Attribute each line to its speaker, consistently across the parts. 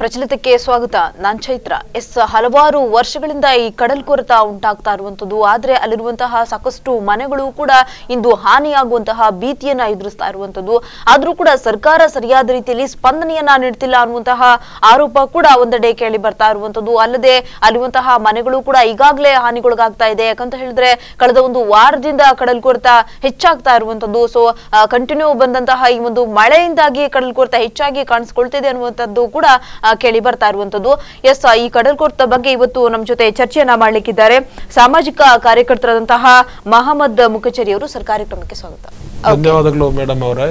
Speaker 1: ಪ್ರಚಲಿತಕ್ಕೆ ಸ್ವಾಗತ ನಾನ್ ಚೈತ್ರ ಎಸ್ ಹಲವಾರು ವರ್ಷಗಳಿಂದ ಈ ಕಡಲ್ ಕೊರೆತ ಉಂಟಾಗ್ತಾ ಇರುವಂತದ್ದು ಆದ್ರೆ ಅಲ್ಲಿರುವಂತಹ ಸಾಕಷ್ಟು ಮನೆಗಳು ಕೂಡ ಇಂದು ಹಾನಿಯಾಗುವಂತಹ ಭೀತಿಯನ್ನ ಎದುರಿಸ್ತಾ ಇರುವಂತದ್ದು ಆದ್ರೂ ಕೂಡ ಸರ್ಕಾರ ಸರಿಯಾದ ರೀತಿಯಲ್ಲಿ ಸ್ಪಂದನೆಯನ್ನ ನೀಡ್ತಿಲ್ಲ ಅನ್ನುವಂತಹ ಆರೋಪ ಕೂಡ ಒಂದೆಡೆ ಕೇಳಿ ಬರ್ತಾ ಇರುವಂತದ್ದು ಅಲ್ಲದೆ ಅಲ್ಲಿರುವಂತಹ ಮನೆಗಳು ಕೂಡ ಈಗಾಗಲೇ ಹಾನಿಗೊಳಗಾಗ್ತಾ ಇದೆ ಯಾಕಂತ ಹೇಳಿದ್ರೆ ಕಳೆದ ಒಂದು ವಾರದಿಂದ ಕಡಲ್ ಕೊರೆತ ಹೆಚ್ಚಾಗ್ತಾ ಇರುವಂತದ್ದು ಸೊ ಕಂಟಿನ್ಯೂ ಬಂದಂತಹ ಈ ಒಂದು ಮಳೆಯಿಂದಾಗಿ ಕಡಲ್ ಕೊರೆತ ಹೆಚ್ಚಾಗಿ ಕಾಣಿಸ್ಕೊಳ್ತಿದೆ ಅನ್ನುವಂಥದ್ದು ಕೂಡ ಆ, ಕೇಳಿ ಬರ್ತಾ ಇರುವಂತದ್ದು ಎಸ್ ಈ ಕಡಲ್ ಕೊರೆತ ಬಗ್ಗೆ ಇವತ್ತು ನಮ್ಮ ಜೊತೆ ಚರ್ಚೆಯನ್ನ ಮಾಡ್ಲಿಕ್ಕಿದ್ದಾರೆ ಸಾಮಾಜಿಕ ಕಾರ್ಯಕರ್ತರಾದಂತಹ ಮಹಮ್ಮದ್ ಮುಖಚರಿ ಅವರು ಸರ್ ಕಾರ್ಯಕ್ರಮಕ್ಕೆ ಸ್ವಾಗತ
Speaker 2: ಧನ್ಯವಾದಗಳು ಮೇಡಮ್ ಅವರೇ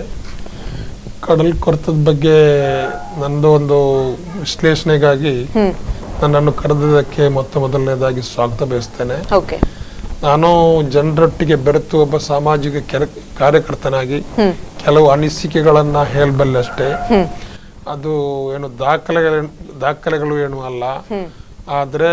Speaker 2: ಕಡಲ್ ಕೊರೆತದ ಬಗ್ಗೆ ನಂದು ಒಂದು ವಿಶ್ಲೇಷಣೆಗಾಗಿ ನನ್ನನ್ನು ಕರೆದದಕ್ಕೆ ಮೊತ್ತ ಮೊದಲನೇದಾಗಿ ಸ್ವಾಗತ ಬಯಸ್ತೇನೆ
Speaker 1: ಓಕೆ
Speaker 2: ನಾನು ಜನರೊಟ್ಟಿಗೆ ಬೆರೆತು ಒಬ್ಬ ಸಾಮಾಜಿಕ ಕೆಲ ಕಾರ್ಯಕರ್ತನಾಗಿ ಕೆಲವು ಅನಿಸಿಕೆಗಳನ್ನ ಹೇಳಬಲ್ಲೆ ಅಷ್ಟೇ ಅದು ಏನು ದಾಖಲೆಗಳ ದಾಖಲೆಗಳು ಏನು ಅಲ್ಲ ಆದ್ರೆ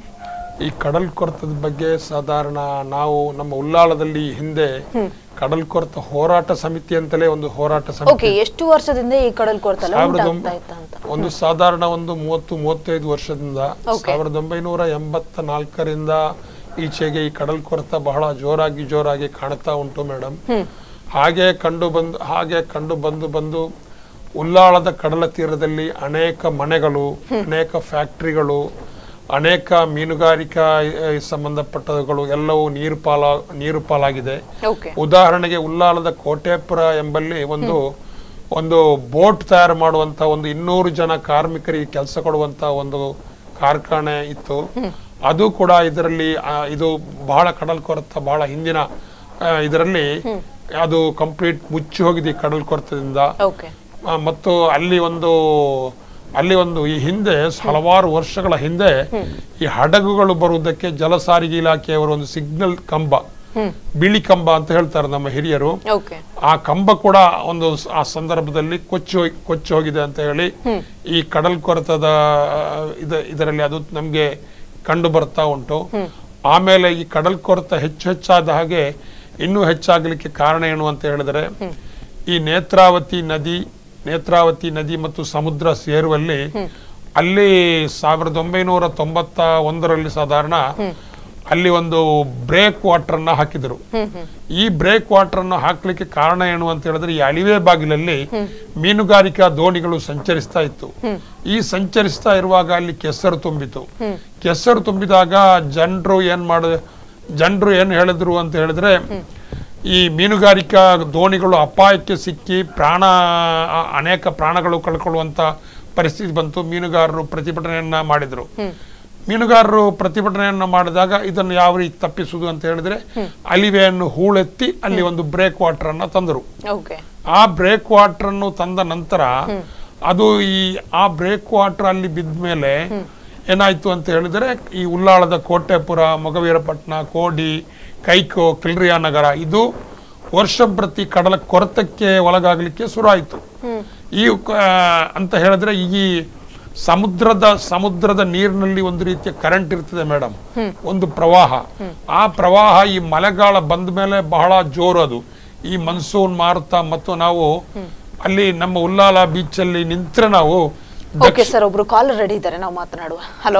Speaker 2: ಈ ಕಡಲ್ ಕೊರೆತದ ಬಗ್ಗೆ ಸಾಧಾರಣ ನಾವು ನಮ್ಮ ಉಲ್ಲಾಳದಲ್ಲಿ ಹಿಂದೆ ಕಡಲ್ ಕೊರೆತ ಹೋರಾಟ ಸಮಿತಿ ಅಂತಲೇ ಒಂದು ಹೋರಾಟ ಸಮಿತಿ
Speaker 1: ಓಕೆ ಎಷ್ಟು ವರ್ಷದಿಂದ ಈ ಕಡಲ್ ಕೊರೆತ ಎಲ್ಲ
Speaker 2: ಸಾವಿರದ
Speaker 1: ಉಂಟಾಗ್ತಾ
Speaker 2: ಒಂಬ-
Speaker 1: ಇತ್ತ ಅಂತ
Speaker 2: ಒಂದು ಸಾಧಾರಣ ಒಂದು ಮೂವತ್ತು ಮೂವತ್ತೈದು ವರ್ಷದಿಂದ
Speaker 1: Okay.
Speaker 2: ಸಾವಿರದ ಒಂಬೈನೂರ ಎಂಬತ್ತ ನಾಲ್ಕರಿಂದ ಈಚೆಗೆ ಈ ಕಡಲ್ ಕೊರೆತ ಬಹಳ ಜೋರಾಗಿ ಜೋರಾಗಿ ಕಾಣ್ತಾ ಉಂಟು ಮೇಡಮ್ ಹಾಗೆ ಕಂಡು ಬಂದು ಹಾಗೆ ಕಂಡು ಬಂದು ಬಂದು ಉಲ್ಲಾಳದ ಕಡಲ ತೀರದಲ್ಲಿ ಅನೇಕ ಮನೆಗಳು ಅನೇಕ ಫ್ಯಾಕ್ಟರಿಗಳು ಅನೇಕ ಮೀನುಗಾರಿಕಾ ಆ, ಸಂಬಂಧಪಟ್ಟವುಗಳು ಎಲ್ಲವೂ ನೀರು ಪಾಲ ನೀರು ಪಾಲಾಗಿದೆ
Speaker 1: ಓಕೆ
Speaker 2: ಉದಾಹರಣೆಗೆ ಉಲ್ಲಾಲದ ಕೋಟೆಪುರ ಎಂಬಲ್ಲಿ ಒಂದು ಒಂದು ಬೋಟ್ ತಯಾರು ಮಾಡುವಂತ ಒಂದು ಇನ್ನೂರು ಜನ ಕಾರ್ಮಿಕರಿಗೆ ಕೆಲಸ ಕೊಡುವಂತ ಒಂದು ಕಾರ್ಖಾನೆ ಇತ್ತು ಅದು ಕೂಡ ಇದರಲ್ಲಿ ಆ, ಇದು ಬಹಳ ಕಡಲ್ ಕೊರೆತ ಬಹಳ ಹಿಂದಿನ ಆ, ಇದರಲ್ಲಿ ಅದು ಕಂಪ್ಲೀಟ್ ಮುಚ್ಚಿ ಹೋಗಿದೆ ಈ ಕಡಲ್ ಕೊರೆತದಿಂದ
Speaker 1: ಓಕೆ
Speaker 2: ಆ, ಮತ್ತು ಅಲ್ಲಿ ಒಂದು ಅಲ್ಲಿ ಒಂದು ಈ ಹಿಂದೆ ಹಲವಾರು ವರ್ಷಗಳ ಹಿಂದೆ ಈ ಹಡಗುಗಳು ಬರುವುದಕ್ಕೆ ಜಲ ಸಾರಿಗೆ ಇಲಾಖೆಯವರು ಒಂದು ಸಿಗ್ನಲ್ ಕಂಬ ಬಿಳಿ ಕಂಬ ಅಂತ ಹೇಳ್ತಾರೆ ನಮ್ಮ ಹಿರಿಯರು
Speaker 1: ಓಕೆ
Speaker 2: ಆ ಕಂಬ ಕೂಡ ಒಂದು ಸ- ಆ ಸಂದರ್ಭದಲ್ಲಿ ಕೊಚ್ಚಿ ಹೋಗಿ ಕೊಚ್ಚಿ ಹೋಗಿದೆ ಅಂತ ಹೇಳಿ ಈ ಕಡಲ್ ಕೊರೆತದ ಆ, ಇದ ಇದರಲ್ಲಿ ಅದು ನಮ್ಗೆ ಕಂಡು ಬರ್ತಾ ಉಂಟು ಆಮೇಲೆ ಈ ಕಡಲ್ ಕೊರೆತ ಹೆಚ್ಚು ಹೆಚ್ಚಾದ ಹಾಗೆ ಇನ್ನೂ ಹೆಚ್ಚಾಗಲಿಕ್ಕೆ ಕಾರಣ ಏನು ಅಂತ ಹೇಳಿದ್ರೆ ಈ ನೇತ್ರಾವತಿ ನದಿ ನೇತ್ರಾವತಿ ನದಿ ಮತ್ತು ಸಮುದ್ರ ಸೇರುವಲ್ಲಿ ಅಲ್ಲಿ ಸಾವಿರದ ಒಂಬೈನೂರ ತೊಂಬತ್ತ ಒಂದರಲ್ಲಿ ಸಾಧಾರಣ ಅಲ್ಲಿ ಒಂದು ಬ್ರೇಕ್ ವಾಟರ್ ಅನ್ನ ಹಾಕಿದರು ಈ ಬ್ರೇಕ್ ವಾಟರ್ ಅನ್ನು ಹಾಕ್ಲಿಕ್ಕೆ ಕಾರಣ ಏನು ಅಂತ ಹೇಳಿದ್ರೆ ಈ ಅಳಿವೆ ಬಾಗಿಲಲ್ಲಿ ಮೀನುಗಾರಿಕಾ ದೋಣಿಗಳು ಸಂಚರಿಸ್ತಾ ಇತ್ತು ಈ ಸಂಚರಿಸ್ತಾ ಇರುವಾಗ ಅಲ್ಲಿ ಕೆಸರು ತುಂಬಿತು ಕೆಸರು ತುಂಬಿದಾಗ ಜನರು ಏನ್ ಮಾಡ ಜನರು ಏನ್ ಹೇಳಿದ್ರು ಅಂತ ಹೇಳಿದ್ರೆ ಈ ಮೀನುಗಾರಿಕಾ ದೋಣಿಗಳು ಅಪಾಯಕ್ಕೆ ಸಿಕ್ಕಿ ಪ್ರಾಣ ಆ- ಅನೇಕ ಪ್ರಾಣಗಳು ಕಳ್ಕೊಳ್ಳುವಂತ ಪರಿಸ್ಥಿತಿ ಬಂತು ಮೀನುಗಾರರು ಪ್ರತಿಭಟನೆಯನ್ನ ಮಾಡಿದ್ರು ಮೀನುಗಾರರು ಪ್ರತಿಭಟನೆಯನ್ನ ಮಾಡಿದಾಗ ಇದನ್ನು ಯಾವ ರೀತಿ ತಪ್ಪಿಸುವುದು ಅಂತ ಹೇಳಿದ್ರೆ ಅಲಿವೆಯನ್ನು ಹೂಳೆತ್ತಿ ಅಲ್ಲಿ ಒಂದು ಬ್ರೇಕ್ ವಾಟರ್ ಅನ್ನ ತಂದರು
Speaker 1: ಓಕೆ
Speaker 2: ಆ ಬ್ರೇಕ್ ವಾಟರ್ ಅನ್ನು ತಂದ ನಂತರ ಅದು ಈ ಆ ಬ್ರೇಕ್ ವಾಟರ್ ಅಲ್ಲಿ ಬಿದ್ದ ಮೇಲೆ ಏನಾಯ್ತು ಅಂತ ಹೇಳಿದ್ರೆ ಈ ಉಲ್ಲಾಳದ ಕೋಟೆಪುರ ಮೊಗವೀರಪಟ್ಟಣ ಕೋಡಿ ಕೈಕೋ ಕಿಲ್ರಿಯಾ ನಗರ ಇದು ವರ್ಷ ಪ್ರತಿ ಕಡಲ ಕೊರತಕ್ಕೆ ಒಳಗಾಗಲಿಕ್ಕೆ ಶುರು ಆಯ್ತು ಈ ಕ- ಅಂತ ಹೇಳಿದ್ರೆ ಈ ಸಮುದ್ರದ ಸಮುದ್ರದ ನೀರಿನಲ್ಲಿ ಒಂದು ರೀತಿಯ ಕರೆಂಟ್ ಇರ್ತದೆ ಮೇಡಮ್ ಒಂದು ಪ್ರವಾಹ ಆ ಪ್ರವಾಹ ಈ ಮಳೆಗಾಲ ಬಂದ ಮೇಲೆ ಬಹಳ ಜೋರು ಅದು ಈ ಮನ್ಸೂನ್ ಮಾರುತ ಮತ್ತು ನಾವು ಅಲ್ಲಿ ನಮ್ಮ ಉಲ್ಲಾಲ ಬೀಚ್ ಅಲ್ಲಿ ನಿಂತ್ರೆ ನಾವು
Speaker 1: ಓಕೆ ಸರ್ ಒಬ್ರು ಕಾಲರ್ ರೆಡಿ ಇದ್ದಾರೆ ನಾವು ಮಾತನಾಡುವ ಹಲೋ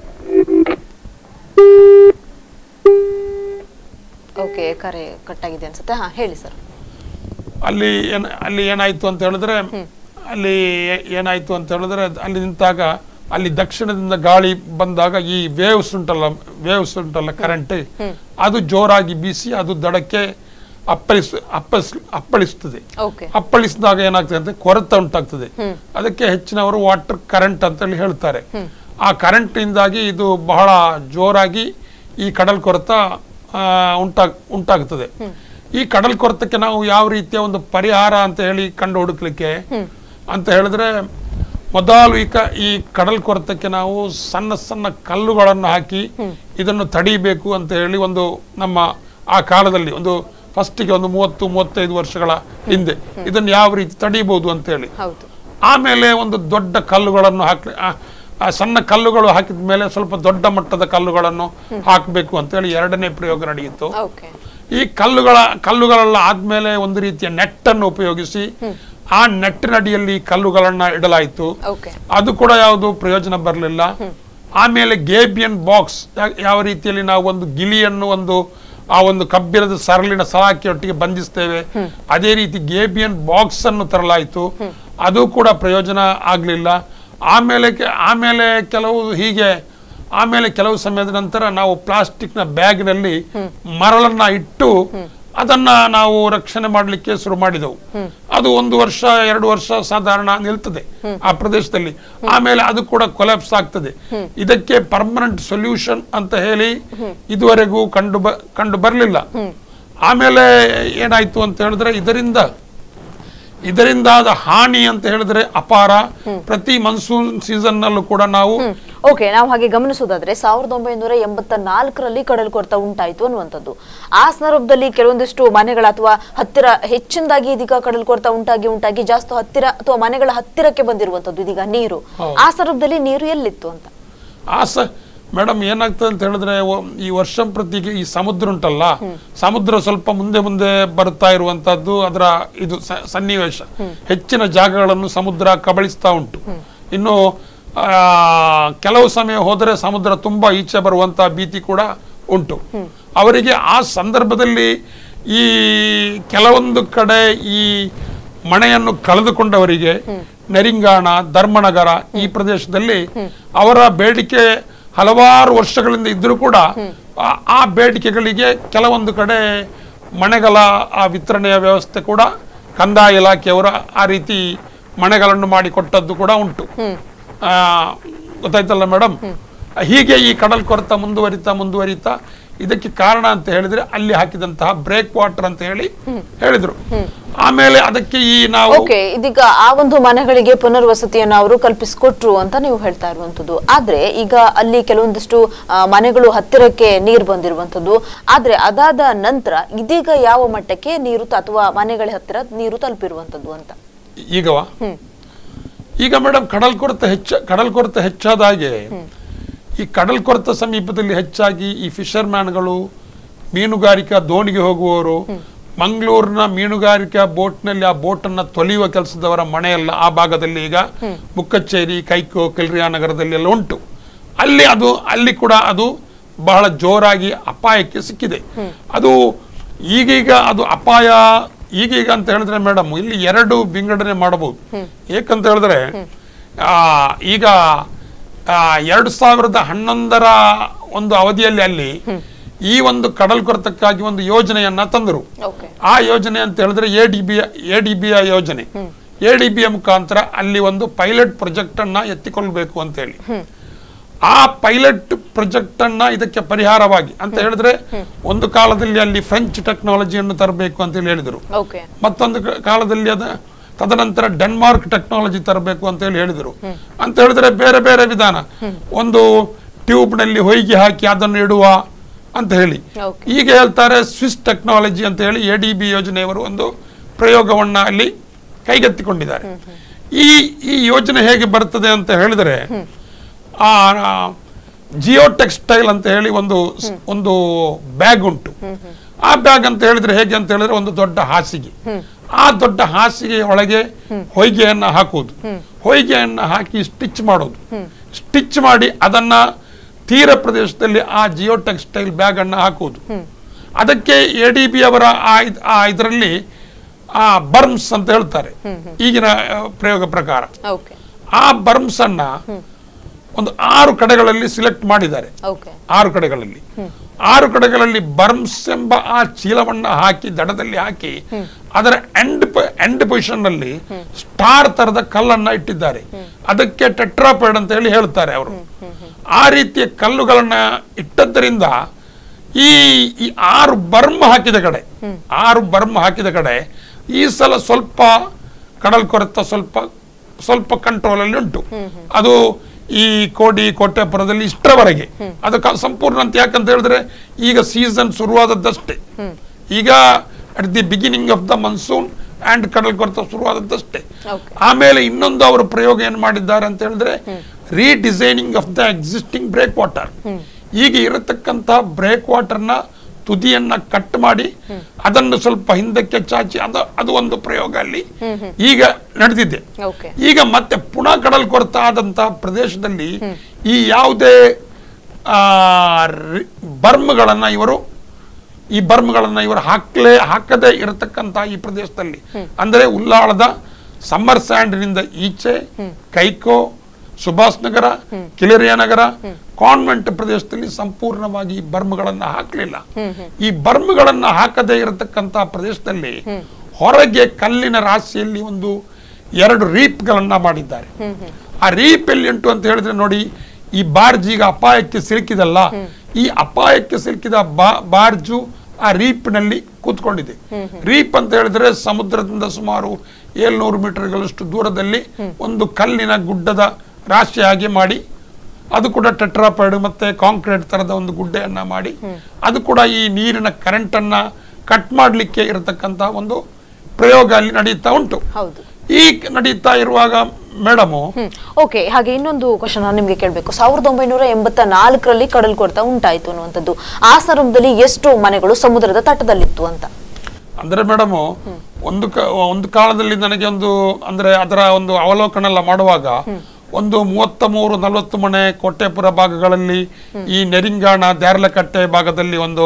Speaker 1: ಓಕೆ ಕರೆ ಕಟ್ಟಾಗಿದೆ ಅನ್ಸುತ್ತೆ ಹಾ ಹೇಳಿ ಸರ್
Speaker 2: ಅಲ್ಲಿ ಏನ್ ಅಲ್ಲಿ ಏನಾಯ್ತು ಅಂತ ಹೇಳಿದ್ರೆ ಅಲ್ಲಿ ಏ- ಏನಾಯ್ತು ಅಂತ ಹೇಳಿದ್ರೆ ಅಲ್ಲಿ ನಿಂತಾಗ ಅಲ್ಲಿ ದಕ್ಷಿಣದಿಂದ ಗಾಳಿ ಬಂದಾಗ ಈ ವೇವ್ಸ್ ಉಂಟಲ್ಲ ವೇವ್ಸ್ ಉಂಟಲ್ಲ ಕರೆಂಟ್ ಅದು ಜೋರಾಗಿ ಬೀಸಿ ಅದು ದಡಕ್ಕೆ ಅಪ್ಪಳಿಸ್ ಅಪ್ಪಳಿಸ್ ಅಪ್ಪಳಿಸ್ತದೆ
Speaker 1: ಓಕೆ
Speaker 2: ಅಪ್ಪಳಿಸಿದಾಗ ಏನಾಗ್ತದೆ ಅಂತ ಕೊರೆತ ಉಂಟಾಗ್ತದೆ ಅದಕ್ಕೆ ಹೆಚ್ಚಿನವರು ವಾಟರ್ ಕರೆಂಟ್ ಅಂತ ಹೇಳಿ ಹೇಳ್ತಾರೆ ಆ ಕರೆಂಟ್ ಇಂದಾಗಿ ಇದು ಬಹಳ ಜೋರಾಗಿ ಈ ಕಡಲ್ ಕೊರೆತ ಆ, ಉಂಟಾಗ್ ಉಂಟಾಗ್ತದೆ ಈ ಕಡಲ್ ಕೊರೆತಕ್ಕೆ ನಾವು ಯಾವ ರೀತಿಯ ಒಂದು ಪರಿಹಾರ ಅಂತ ಹೇಳಿ ಕಂಡು ಹುಡುಕ್ಲಿಕ್ಕೆ ಅಂತ ಹೇಳಿದ್ರೆ ಮೊದಲು ಈ ಕ- ಈ ಕಡಲ್ ಕೊರೆತಕ್ಕೆ ನಾವು ಸಣ್ಣ ಸಣ್ಣ ಕಲ್ಲುಗಳನ್ನು ಹಾಕಿ ಇದನ್ನು ತಡಿಬೇಕು ಅಂತ ಹೇಳಿ ಒಂದು ನಮ್ಮ ಆ ಕಾಲದಲ್ಲಿ ಒಂದು ಫಸ್ಟಿಗೆ ಒಂದು ಮೂವತ್ತು ಮೂವತ್ತೈದು ವರ್ಷಗಳ ಹಿಂದೆ ಇದನ್ನು ಯಾವ ರೀತಿ ತಡೀಬಹುದು ಅಂತ ಹೇಳಿ
Speaker 1: ಹೌದು
Speaker 2: ಆಮೇಲೆ ಒಂದು ದೊಡ್ಡ ಕಲ್ಲುಗಳನ್ನು ಹಾಕಿ ಆ- ಆ ಸಣ್ಣ ಕಲ್ಲುಗಳು ಹಾಕಿದ ಮೇಲೆ ಸ್ವಲ್ಪ ದೊಡ್ಡ ಮಟ್ಟದ ಕಲ್ಲುಗಳನ್ನು ಹಾಕಬೇಕು ಅಂತ ಹೇಳಿ ಎರಡನೇ ಪ್ರಯೋಗ ನಡೆಯಿತು
Speaker 1: ಓಕೆ
Speaker 2: ಈ ಕಲ್ಲುಗಳ ಕಲ್ಲುಗಳೆಲ್ಲ ಆದ್ಮೇಲೆ ಒಂದು ರೀತಿಯ ನೆಟ್ ಅನ್ನು ಉಪಯೋಗಿಸಿ ಆ ನೆಟ್ಟಿನಡಿಯಲ್ಲಿ ಕಲ್ಲುಗಳನ್ನ ಇಡಲಾಯಿತು
Speaker 1: ಓಕೆ
Speaker 2: ಅದು ಕೂಡ ಯಾವುದು ಪ್ರಯೋಜನ ಬರಲಿಲ್ಲ ಆಮೇಲೆ ಗೇಬಿಯನ್ ಬಾಕ್ಸ್ ಯಾವ ರೀತಿಯಲ್ಲಿ ನಾವು ಒಂದು ಗಿಳಿಯನ್ನು ಒಂದು ಆ ಒಂದು ಕಬ್ಬಿಣದ ಸರಳಿನ ಸಲಾಕೆಯೊಟ್ಟಿಗೆ ಬಂಧಿಸ್ತೇವೆ ಅದೇ ರೀತಿ ಗೇಬಿಯನ್ ಬಾಕ್ಸ್ ಅನ್ನು ತರಲಾಯಿತು ಅದು ಕೂಡ ಪ್ರಯೋಜನ ಆಗಲಿಲ್ಲ ಆಮೇಲೆ ಕೆ- ಆಮೇಲೆ ಕೆಲವು ಹೀಗೆ ಆಮೇಲೆ ಕೆಲವು ಸಮಯದ ನಂತರ ನಾವು ಪ್ಲಾಸ್ಟಿಕ್ನ ಬ್ಯಾಗ್ನಲ್ಲಿ ಮರಳನ್ನ ಇಟ್ಟು ಅದನ್ನ ನಾವು ರಕ್ಷಣೆ ಮಾಡಲಿಕ್ಕೆ ಶುರು ಮಾಡಿದೆವು ಅದು ಒಂದು ವರ್ಷ ಎರಡು ವರ್ಷ ಸಾಧಾರಣ ನಿಲ್ತದೆ ಆ ಪ್ರದೇಶದಲ್ಲಿ ಆಮೇಲೆ ಅದು ಕೂಡ ಕೊಲಾಪ್ಸ್ ಆಗ್ತದೆ ಇದಕ್ಕೆ ಪರ್ಮನೆಂಟ್ ಸೊಲ್ಯೂಷನ್ ಅಂತ ಹೇಳಿ ಇದುವರೆಗೂ ಕಂಡು ಬ ಕಂಡು ಬರಲಿಲ್ಲ ಆಮೇಲೆ ಏನಾಯ್ತು ಅಂತ ಹೇಳಿದ್ರೆ ಇದರಿಂದ ಇದರಿಂದಾದ ಹಾನಿ ಅಂತ ಹೇಳಿದ್ರೆ ಅಪಾರ ಪ್ರತಿ ಮನ್ಸೂನ್ ಸೀಸನ್ ನಲ್ಲೂ ಕೂಡ ನಾವು
Speaker 1: ಓಕೆ ನಾವು ಹಾಗೆ ಗಮನಿಸೋದಾದ್ರೆ ಸಾವಿರದ ಒಂಬೈನೂರ ಎಂಬತ್ತ ನಾಲ್ಕರಲ್ಲಿ ಕಡಲ್ ಕೊರೆತ ಉಂಟಾಯಿತು ಅನ್ನುವಂಥದ್ದು ಆ ಸಂದರ್ಭದಲ್ಲಿ ಕೆಲವೊಂದಿಷ್ಟು ಮನೆಗಳ ಅಥವಾ ಹತ್ತಿರ ಹೆಚ್ಚಿನದಾಗಿ ಇದೀಗ ಕಡಲ್ ಕೊರೆತ ಉಂಟಾಗಿ ಉಂಟಾಗಿ ಜಾಸ್ತಿ ಹತ್ತಿರ ಅಥವಾ ಮನೆಗಳ ಹತ್ತಿರಕ್ಕೆ ಬಂದಿರುವಂತದ್ದು ಇದೀಗ ನೀರು ಆ ಸಂದರ್ಭದಲ್ಲಿ ನೀರು ಎಲ್ಲಿತ್ತು ಅಂತ
Speaker 2: ಆ ಸ ಮೇಡಮ್ ಏನಾಗ್ತದೆ ಅಂತ ಹೇಳಿದ್ರೆ ಒ- ಈ ವರ್ಷ ಪ್ರತಿಗೆ ಈ ಸಮುದ್ರ ಉಂಟಲ್ಲ ಸಮುದ್ರ ಸ್ವಲ್ಪ ಮುಂದೆ ಮುಂದೆ ಬರ್ತಾ ಇರುವಂತದ್ದು ಅದರ ಇದು ಸ- ಸನ್ನಿವೇಶ ಹೆಚ್ಚಿನ ಜಾಗಗಳನ್ನು ಸಮುದ್ರ ಕಬಳಿಸ್ತಾ ಉಂಟು ಇನ್ನು ಆ, ಕೆಲವು ಸಮಯ ಹೋದರೆ ಸಮುದ್ರ ತುಂಬಾ ಈಚೆ ಬರುವಂತ ಭೀತಿ ಕೂಡ ಉಂಟು ಅವರಿಗೆ ಆ ಸಂದರ್ಭದಲ್ಲಿ ಈ ಕೆಲವೊಂದು ಕಡೆ ಈ ಮನೆಯನ್ನು ಕಳೆದುಕೊಂಡವರಿಗೆ ನೆರಿಂಗಾಣ ಧರ್ಮನಗರ ಈ ಪ್ರದೇಶದಲ್ಲಿ ಅವರ ಬೇಡಿಕೆ ಹಲವಾರು ವರ್ಷಗಳಿಂದ ಇದ್ರೂ ಕೂಡ ಆ- ಆ ಬೇಡಿಕೆಗಳಿಗೆ ಕೆಲವೊಂದು ಕಡೆ ಮನೆಗಳ ಆ ವಿತರಣೆಯ ವ್ಯವಸ್ಥೆ ಕೂಡ ಕಂದಾಯ ಇಲಾಖೆಯವರ ಆ ರೀತಿ ಮನೆಗಳನ್ನು ಮಾಡಿಕೊಟ್ಟದ್ದು ಕೂಡ ಉಂಟು ಆ, ಗೊತ್ತಾಯ್ತಲ್ಲ ಮೇಡಮ್ ಹೀಗೆ ಈ ಕಡಲ್ ಕೊರೆತ ಮುಂದುವರಿತಾ ಮುಂದುವರಿತಾ ಇದಕ್ಕೆ ಕಾರಣ ಅಂತ ಹೇಳಿದ್ರೆ ಅಲ್ಲಿ ಹಾಕಿದಂತಹ ಬ್ರೇಕ್ ವಾಟರ್ ಅಂತ ಹೇಳಿ ಹೇಳಿದ್ರು ಆಮೇಲೆ ಅದಕ್ಕೆ ಈ ನಾವು
Speaker 1: ಓಕೆ ಇದೀಗ ಆ ಒಂದು ಮನೆಗಳಿಗೆ ಪುನರ್ವಸತಿಯನ್ನು ಅವರು ಕಲ್ಪಿಸಿಕೊಟ್ರು ಅಂತ ನೀವು ಹೇಳ್ತಾ ಇರುವಂತದ್ದು ಆದ್ರೆ ಈಗ ಅಲ್ಲಿ ಕೆಲವೊಂದಿಷ್ಟು ಆ, ಮನೆಗಳು ಹತ್ತಿರಕ್ಕೆ ನೀರು ಬಂದಿರುವಂತದ್ದು ಆದ್ರೆ ಅದಾದ ನಂತರ ಇದೀಗ ಯಾವ ಮಟ್ಟಕ್ಕೆ ನೀರು ತ- ಅಥವಾ ಮನೆಗಳ ಹತ್ತಿರ ನೀರು ತಲುಪಿರುವಂತದ್ದು ಅಂತ
Speaker 2: ಈಗವ ಈಗ ಮೇಡಮ್ ಕಡಲ್ ಕೊರತ ಹೆಚ್ಚ ಕಡಲ್ ಕೊರತ ಹೆಚ್ಚಾದ ಹಾಗೆ ಈ ಕಡಲ್ ಕೊರತ ಸಮೀಪದಲ್ಲಿ ಹೆಚ್ಚಾಗಿ ಈ ಫಿಶರ್ಮ್ಯಾನ್ಗಳು ಮೀನುಗಾರಿಕಾ ದೋಣಿಗೆ ಹೋಗುವವರು ಮಂಗಳೂರಿನ ಮೀನುಗಾರಿಕಾ ಬೋಟ್ನಲ್ಲಿ ಆ ಬೋಟನ್ನ ತೊಳೆಯುವ ಕೆಲಸದವರ ಮನೆಯೆಲ್ಲ ಆ ಭಾಗದಲ್ಲಿ ಈಗ ಮುಕ್ಕಚ್ಚೇರಿ ಕೈಕೋ ಕೆಲ್ರಿಯಾ ನಗರದಲ್ಲಿ ಎಲ್ಲ ಉಂಟು ಅಲ್ಲಿ ಅದು ಅಲ್ಲಿ ಕೂಡ ಅದು ಬಹಳ ಜೋರಾಗಿ ಅಪಾಯಕ್ಕೆ ಸಿಕ್ಕಿದೆ ಅದು ಈಗೀಗ ಅದು ಅಪಾಯ ಈಗೀಗ ಅಂತ ಹೇಳಿದ್ರೆ ಮೇಡಮ್ ಇಲ್ಲಿ ಎರಡು ವಿಂಗಡಣೆ ಮಾಡಬಹುದು ಏಕಂತ ಹೇಳಿದ್ರೆ ಆ, ಈಗ ಆ, ಎರಡು ಸಾವಿರದ ಹನ್ನೊಂದರ ಒಂದು ಅವಧಿಯಲ್ಲಿ ಅಲ್ಲಿ ಈ ಒಂದು ಕಡಲ್ ಕೊರತಕ್ಕಾಗಿ ಒಂದು ಯೋಜನೆಯನ್ನ ತಂದರು
Speaker 1: ಓಕೆ
Speaker 2: ಆ ಯೋಜನೆ ಅಂತ ಹೇಳಿದ್ರೆ A D B A D B ಯೋಜನೆ ಎ ಡಿ ಬಿ ಮುಖಾಂತರ ಅಲ್ಲಿ ಒಂದು ಪೈಲಟ್ ಪ್ರಾಜೆಕ್ಟ್ ಅನ್ನ ಎತ್ತಿಕೊಳ್ಬೇಕು ಅಂತ ಹೇಳಿ ಆ ಪೈಲಟ್ ಪ್ರಾಜೆಕ್ಟ್ ಅನ್ನ ಇದಕ್ಕೆ ಪರಿಹಾರವಾಗಿ ಅಂತ ಹೇಳಿದ್ರೆ ಒಂದು ಕಾಲದಲ್ಲಿ ಅಲ್ಲಿ ಫ್ರೆಂಚ್ ಟೆಕ್ನಾಲಜಿಯನ್ನು ತರಬೇಕು ಅಂತ ಹೇಳಿ ಹೇಳಿದರು
Speaker 1: ಓಕೆ
Speaker 2: ಮತ್ತೊಂದು ಕ- ಕಾಲದಲ್ಲಿ ಅದ ತದನಂತರ ಡೆನ್ಮಾರ್ಕ್ ಟೆಕ್ನಾಲಜಿ ತರಬೇಕು ಅಂತ ಹೇಳಿ ಹೇಳಿದರು ಅಂತ ಹೇಳಿದ್ರೆ ಬೇರೆ ಬೇರೆ ವಿಧಾನ ಒಂದು ಟ್ಯೂಬ್ ನಲ್ಲಿ ಹೊಯ್ಗೆ ಹಾಕಿ ಅದನ್ನು ಇಡುವ ಅಂತ ಹೇಳಿ
Speaker 1: ಓಕೆ
Speaker 2: ಈಗ ಹೇಳ್ತಾರೆ ಸ್ವಿಸ್ ಟೆಕ್ನಾಲಜಿ ಅಂತ ಹೇಳಿ ಎ ಡಿ ಬಿ ಯೋಜನೆಯವರು ಒಂದು ಪ್ರಯೋಗವನ್ನ ಅಲ್ಲಿ ಕೈಗೆತ್ತಿಕೊಂಡಿದ್ದಾರೆ ಈ ಈ ಯೋಜನೆ ಹೇಗೆ ಬರ್ತದೆ ಅಂತ ಹೇಳಿದ್ರೆ ಆ ಜಿಯೋ ಟೆಕ್ಸ್ಟೈಲ್ ಅಂತ ಹೇಳಿ ಒಂದು ಸ್- ಒಂದು ಬ್ಯಾಗ್ ಉಂಟು ಆ ಬ್ಯಾಗ್ ಅಂತ ಹೇಳಿದ್ರೆ ಹೇಗೆ ಅಂತ ಹೇಳಿದ್ರೆ ಒಂದು ದೊಡ್ಡ ಹಾಸಿಗೆ ಆ ದೊಡ್ಡ ಹಾಸಿಗೆ ಒಳಗೆ ಹೊಯ್ಗೆಯನ್ನ ಹಾಕುವುದು ಹೊಯ್ಗೆಯನ್ನ ಹಾಕಿ ಸ್ಟಿಚ್ ಮಾಡೋದು ಸ್ಟಿಚ್ ಮಾಡಿ ಅದನ್ನ ತೀರ ಪ್ರದೇಶದಲ್ಲಿ ಆ ಜಿಯೋ ಟೆಕ್ಸ್ಟೈಲ್ ಬ್ಯಾಗ್ ಅನ್ನ ಹಾಕುವುದು ಅದಕ್ಕೆ ಎ ಡಿ ಬಿ ಅವರ ಆ ಇದ್- ಆ ಇದರಲ್ಲಿ ಆ ಬರ್ಮ್ಸ್ ಅಂತ ಹೇಳ್ತಾರೆ ಈಗಿನ ಆ, ಪ್ರಯೋಗ ಪ್ರಕಾರ
Speaker 1: ಓಕೆ
Speaker 2: ಆ ಬರ್ಮ್ಸ್ ಅನ್ನ ಒಂದು ಆರು ಕಡೆಗಳಲ್ಲಿ ಸಿಲೆಕ್ಟ್ ಮಾಡಿದ್ದಾರೆ
Speaker 1: ಓಕೆ
Speaker 2: ಆರು ಕಡೆಗಳಲ್ಲಿ ಆರು ಕಡೆಗಳಲ್ಲಿ ಬರ್ಮ್ಸ್ ಎಂಬ ಆ ಚೀಲವನ್ನ ಹಾಕಿ ದಡದಲ್ಲಿ ಹಾಕಿ ಅದರ ಎಂಡ್ ಎಂಡ್ ಪೊಸಿಷನ್ ನಲ್ಲಿ ಸ್ಟಾರ್ ತರದ ಕಲ್ಲನ್ನ ಇಟ್ಟಿದ್ದಾರೆ ಅದಕ್ಕೆ ಟೆಟ್ರಾಪೇಡ್ ಅಂತ ಹೇಳಿ ಹೇಳ್ತಾರೆ ಅವರು ಆ ರೀತಿಯ ಕಲ್ಲುಗಳನ್ನ ಇಟ್ಟದ್ದರಿಂದ ಈ ಈ ಆರು ಬರ್ಮ್ ಹಾಕಿದ ಕಡೆ ಆರು ಬರ್ಮ್ ಹಾಕಿದ ಕಡೆ ಈ ಸಲ ಸ್ವಲ್ಪ ಕಡಲ್ ಕೊರೆತ ಸ್ವಲ್ಪ ಸ್ವಲ್ಪ ಕಂಟ್ರೋಲ್ ಅಲ್ಲಿ ಉಂಟು ಅದು ಈ ಕೋಡಿ ಕೋಟೆಪುರದಲ್ಲಿ ಇಷ್ಟರವರೆಗೆ ಅದು ಕ- ಸಂಪೂರ್ಣ ಅಂತ ಯಾಕಂತ ಹೇಳಿದ್ರೆ ಈಗ ಸೀಸನ್ ಶುರುವಾದದ್ದಷ್ಟೇ ಈಗ at the beginning of the monsoon and ಕಡಲ್ ಕೊರೆತ ಶುರುವಾದದ್ದಷ್ಟೇ
Speaker 1: ಓಕೆ
Speaker 2: ಆಮೇಲೆ ಇನ್ನೊಂದು ಅವರು ಪ್ರಯೋಗ ಏನ್ ಮಾಡಿದ್ದಾರೆ ಅಂತ ಹೇಳಿದ್ರೆ redesigning of the existing breakwater ಈಗ ಇರತಕ್ಕಂತ ಬ್ರೇಕ್ ವಾಟರ್ನ ತುದಿಯನ್ನ ಕಟ್ ಮಾಡಿ ಅದನ್ನು ಸ್ವಲ್ಪ ಹಿಂದಕ್ಕೆ ಚಾಚಿ ಅದು ಅದು ಒಂದು ಪ್ರಯೋಗ ಅಲ್ಲಿ ಈಗ ನಡೆದಿದೆ
Speaker 1: ಓಕೆ
Speaker 2: ಈಗ ಮತ್ತೆ ಪುನಃ ಕಡಲ್ ಕೊರತ ಆದಂತ ಪ್ರದೇಶದಲ್ಲಿ ಈ ಯಾವುದೇ ಆ, ರಿ- ಬರ್ಮ್ಗಳನ್ನ ಇವರು ಈ ಬರ್ಮ್ಗಳನ್ನ ಇವರು ಹಾಕ್ಲೇ ಹಾಕದೇ ಇರತಕ್ಕಂತ ಈ ಪ್ರದೇಶದಲ್ಲಿ ಅಂದ್ರೆ ಉಲ್ಲಾಳದ ಸಮ್ಮರ್ ಸ್ಯಾಂಡ್ನಿಂದ ಈಚೆ ಕೈಕೋ ಸುಭಾಷ್ ನಗರ ಕಿಲೆರಿಯ ನಗರ ಕಾನ್ವೆಂಟ್ ಪ್ರದೇಶದಲ್ಲಿ ಸಂಪೂರ್ಣವಾಗಿ ಈ ಬರ್ಮ್ಗಳನ್ನ ಹಾಕಲಿಲ್ಲ ಈ ಬರ್ಮ್ಗಳನ್ನ ಹಾಕದೇ ಇರತಕ್ಕಂತ ಪ್ರದೇಶದಲ್ಲಿ ಹೊರಗೆ ಕಲ್ಲಿನ ರಾಶಿಯಲ್ಲಿ ಒಂದು ಎರಡು ರೀಪ್ಗಳನ್ನ ಮಾಡಿದ್ದಾರೆ ಆ ರೀಪ್ ಎಲ್ಲಿ ಉಂಟು ಅಂತ ಹೇಳಿದ್ರೆ ನೋಡಿ ಈ ಬಾರ್ಜ್ ಈಗ ಅಪಾಯಕ್ಕೆ ಸಿಲುಕಿದಲ್ಲ ಈ ಅಪಾಯಕ್ಕೆ ಸಿಲುಕಿದ ಬಾ- ಬಾರ್ಜು ಆ ರೀಪ್ನಲ್ಲಿ ಕೂತ್ಕೊಂಡಿದೆ ರೀಪ್ ಅಂತ ಹೇಳಿದ್ರೆ ಸಮುದ್ರದಿಂದ ಸುಮಾರು ಏಳ್ನೂರು ಮೀಟರ್ಗಳಷ್ಟು ದೂರದಲ್ಲಿ ಒಂದು ಕಲ್ಲಿನ ಗುಡ್ಡದ ರಾಶಿಯಾಗಿ ಮಾಡಿ ಅದು ಕೂಡ ಟೆಟ್ರಾಪೈಡ್ ಮತ್ತೆ ಕಾಂಕ್ರೀಟ್ ತರದ ಒಂದು ಗುಡ್ಡೆಯನ್ನ ಮಾಡಿ ಅದು ಕೂಡ ಈ ನೀರಿನ ಕರೆಂಟ್ ಅನ್ನ ಕಟ್ ಮಾಡ್ಲಿಕ್ಕೆ ಇರತಕ್ಕಂತ ಒಂದು ಪ್ರಯೋಗ ಅಲ್ಲಿ ನಡೀತಾ ಉಂಟು
Speaker 1: ಹೌದು
Speaker 2: ಈ ನಡೀತಾ ಇರುವಾಗ ಮೇಡಮು
Speaker 1: ಹ್ಮ್ ಓಕೆ ಹಾಗೆ ಇನ್ನೊಂದು ಕ್ವಶನ್ ನಾನು ನಿಮ್ಗೆ ಕೇಳಬೇಕು ಸಾವಿರದ ಒಂಬೈನೂರ ಎಂಬತ್ತ ನಾಲ್ಕರಲ್ಲಿ ಕಡಲ್ ಕೊರೆತ ಉಂಟಾಯ್ತು ಅನ್ನುವಂಥದ್ದು ಆ ಸಂದರ್ಭದಲ್ಲಿ ಎಷ್ಟು ಮನೆಗಳು ಸಮುದ್ರದ ತಟ್ಟದಲ್ಲಿತ್ತು ಅಂತ
Speaker 2: ಅಂದ್ರೆ ಮೇಡಮ್ ಒಂದು ಕ- ಒಂದು ಕಾಲದಲ್ಲಿ ನನಗೆ ಒಂದು ಅಂದ್ರೆ ಅದರ ಒಂದು ಅವಲೋಕನ ಎಲ್ಲ ಮಾಡುವಾಗ ಒಂದು ಮೂವತ್ತ ಮೂರು ನಲವತ್ತು ಮನೆ ಕೋಟೆಪುರ ಭಾಗಗಳಲ್ಲಿ ಈ ನೆರಿಂಗಾಣ ದ್ಯಾರ್ಲಕಟ್ಟೆ ಭಾಗದಲ್ಲಿ ಒಂದು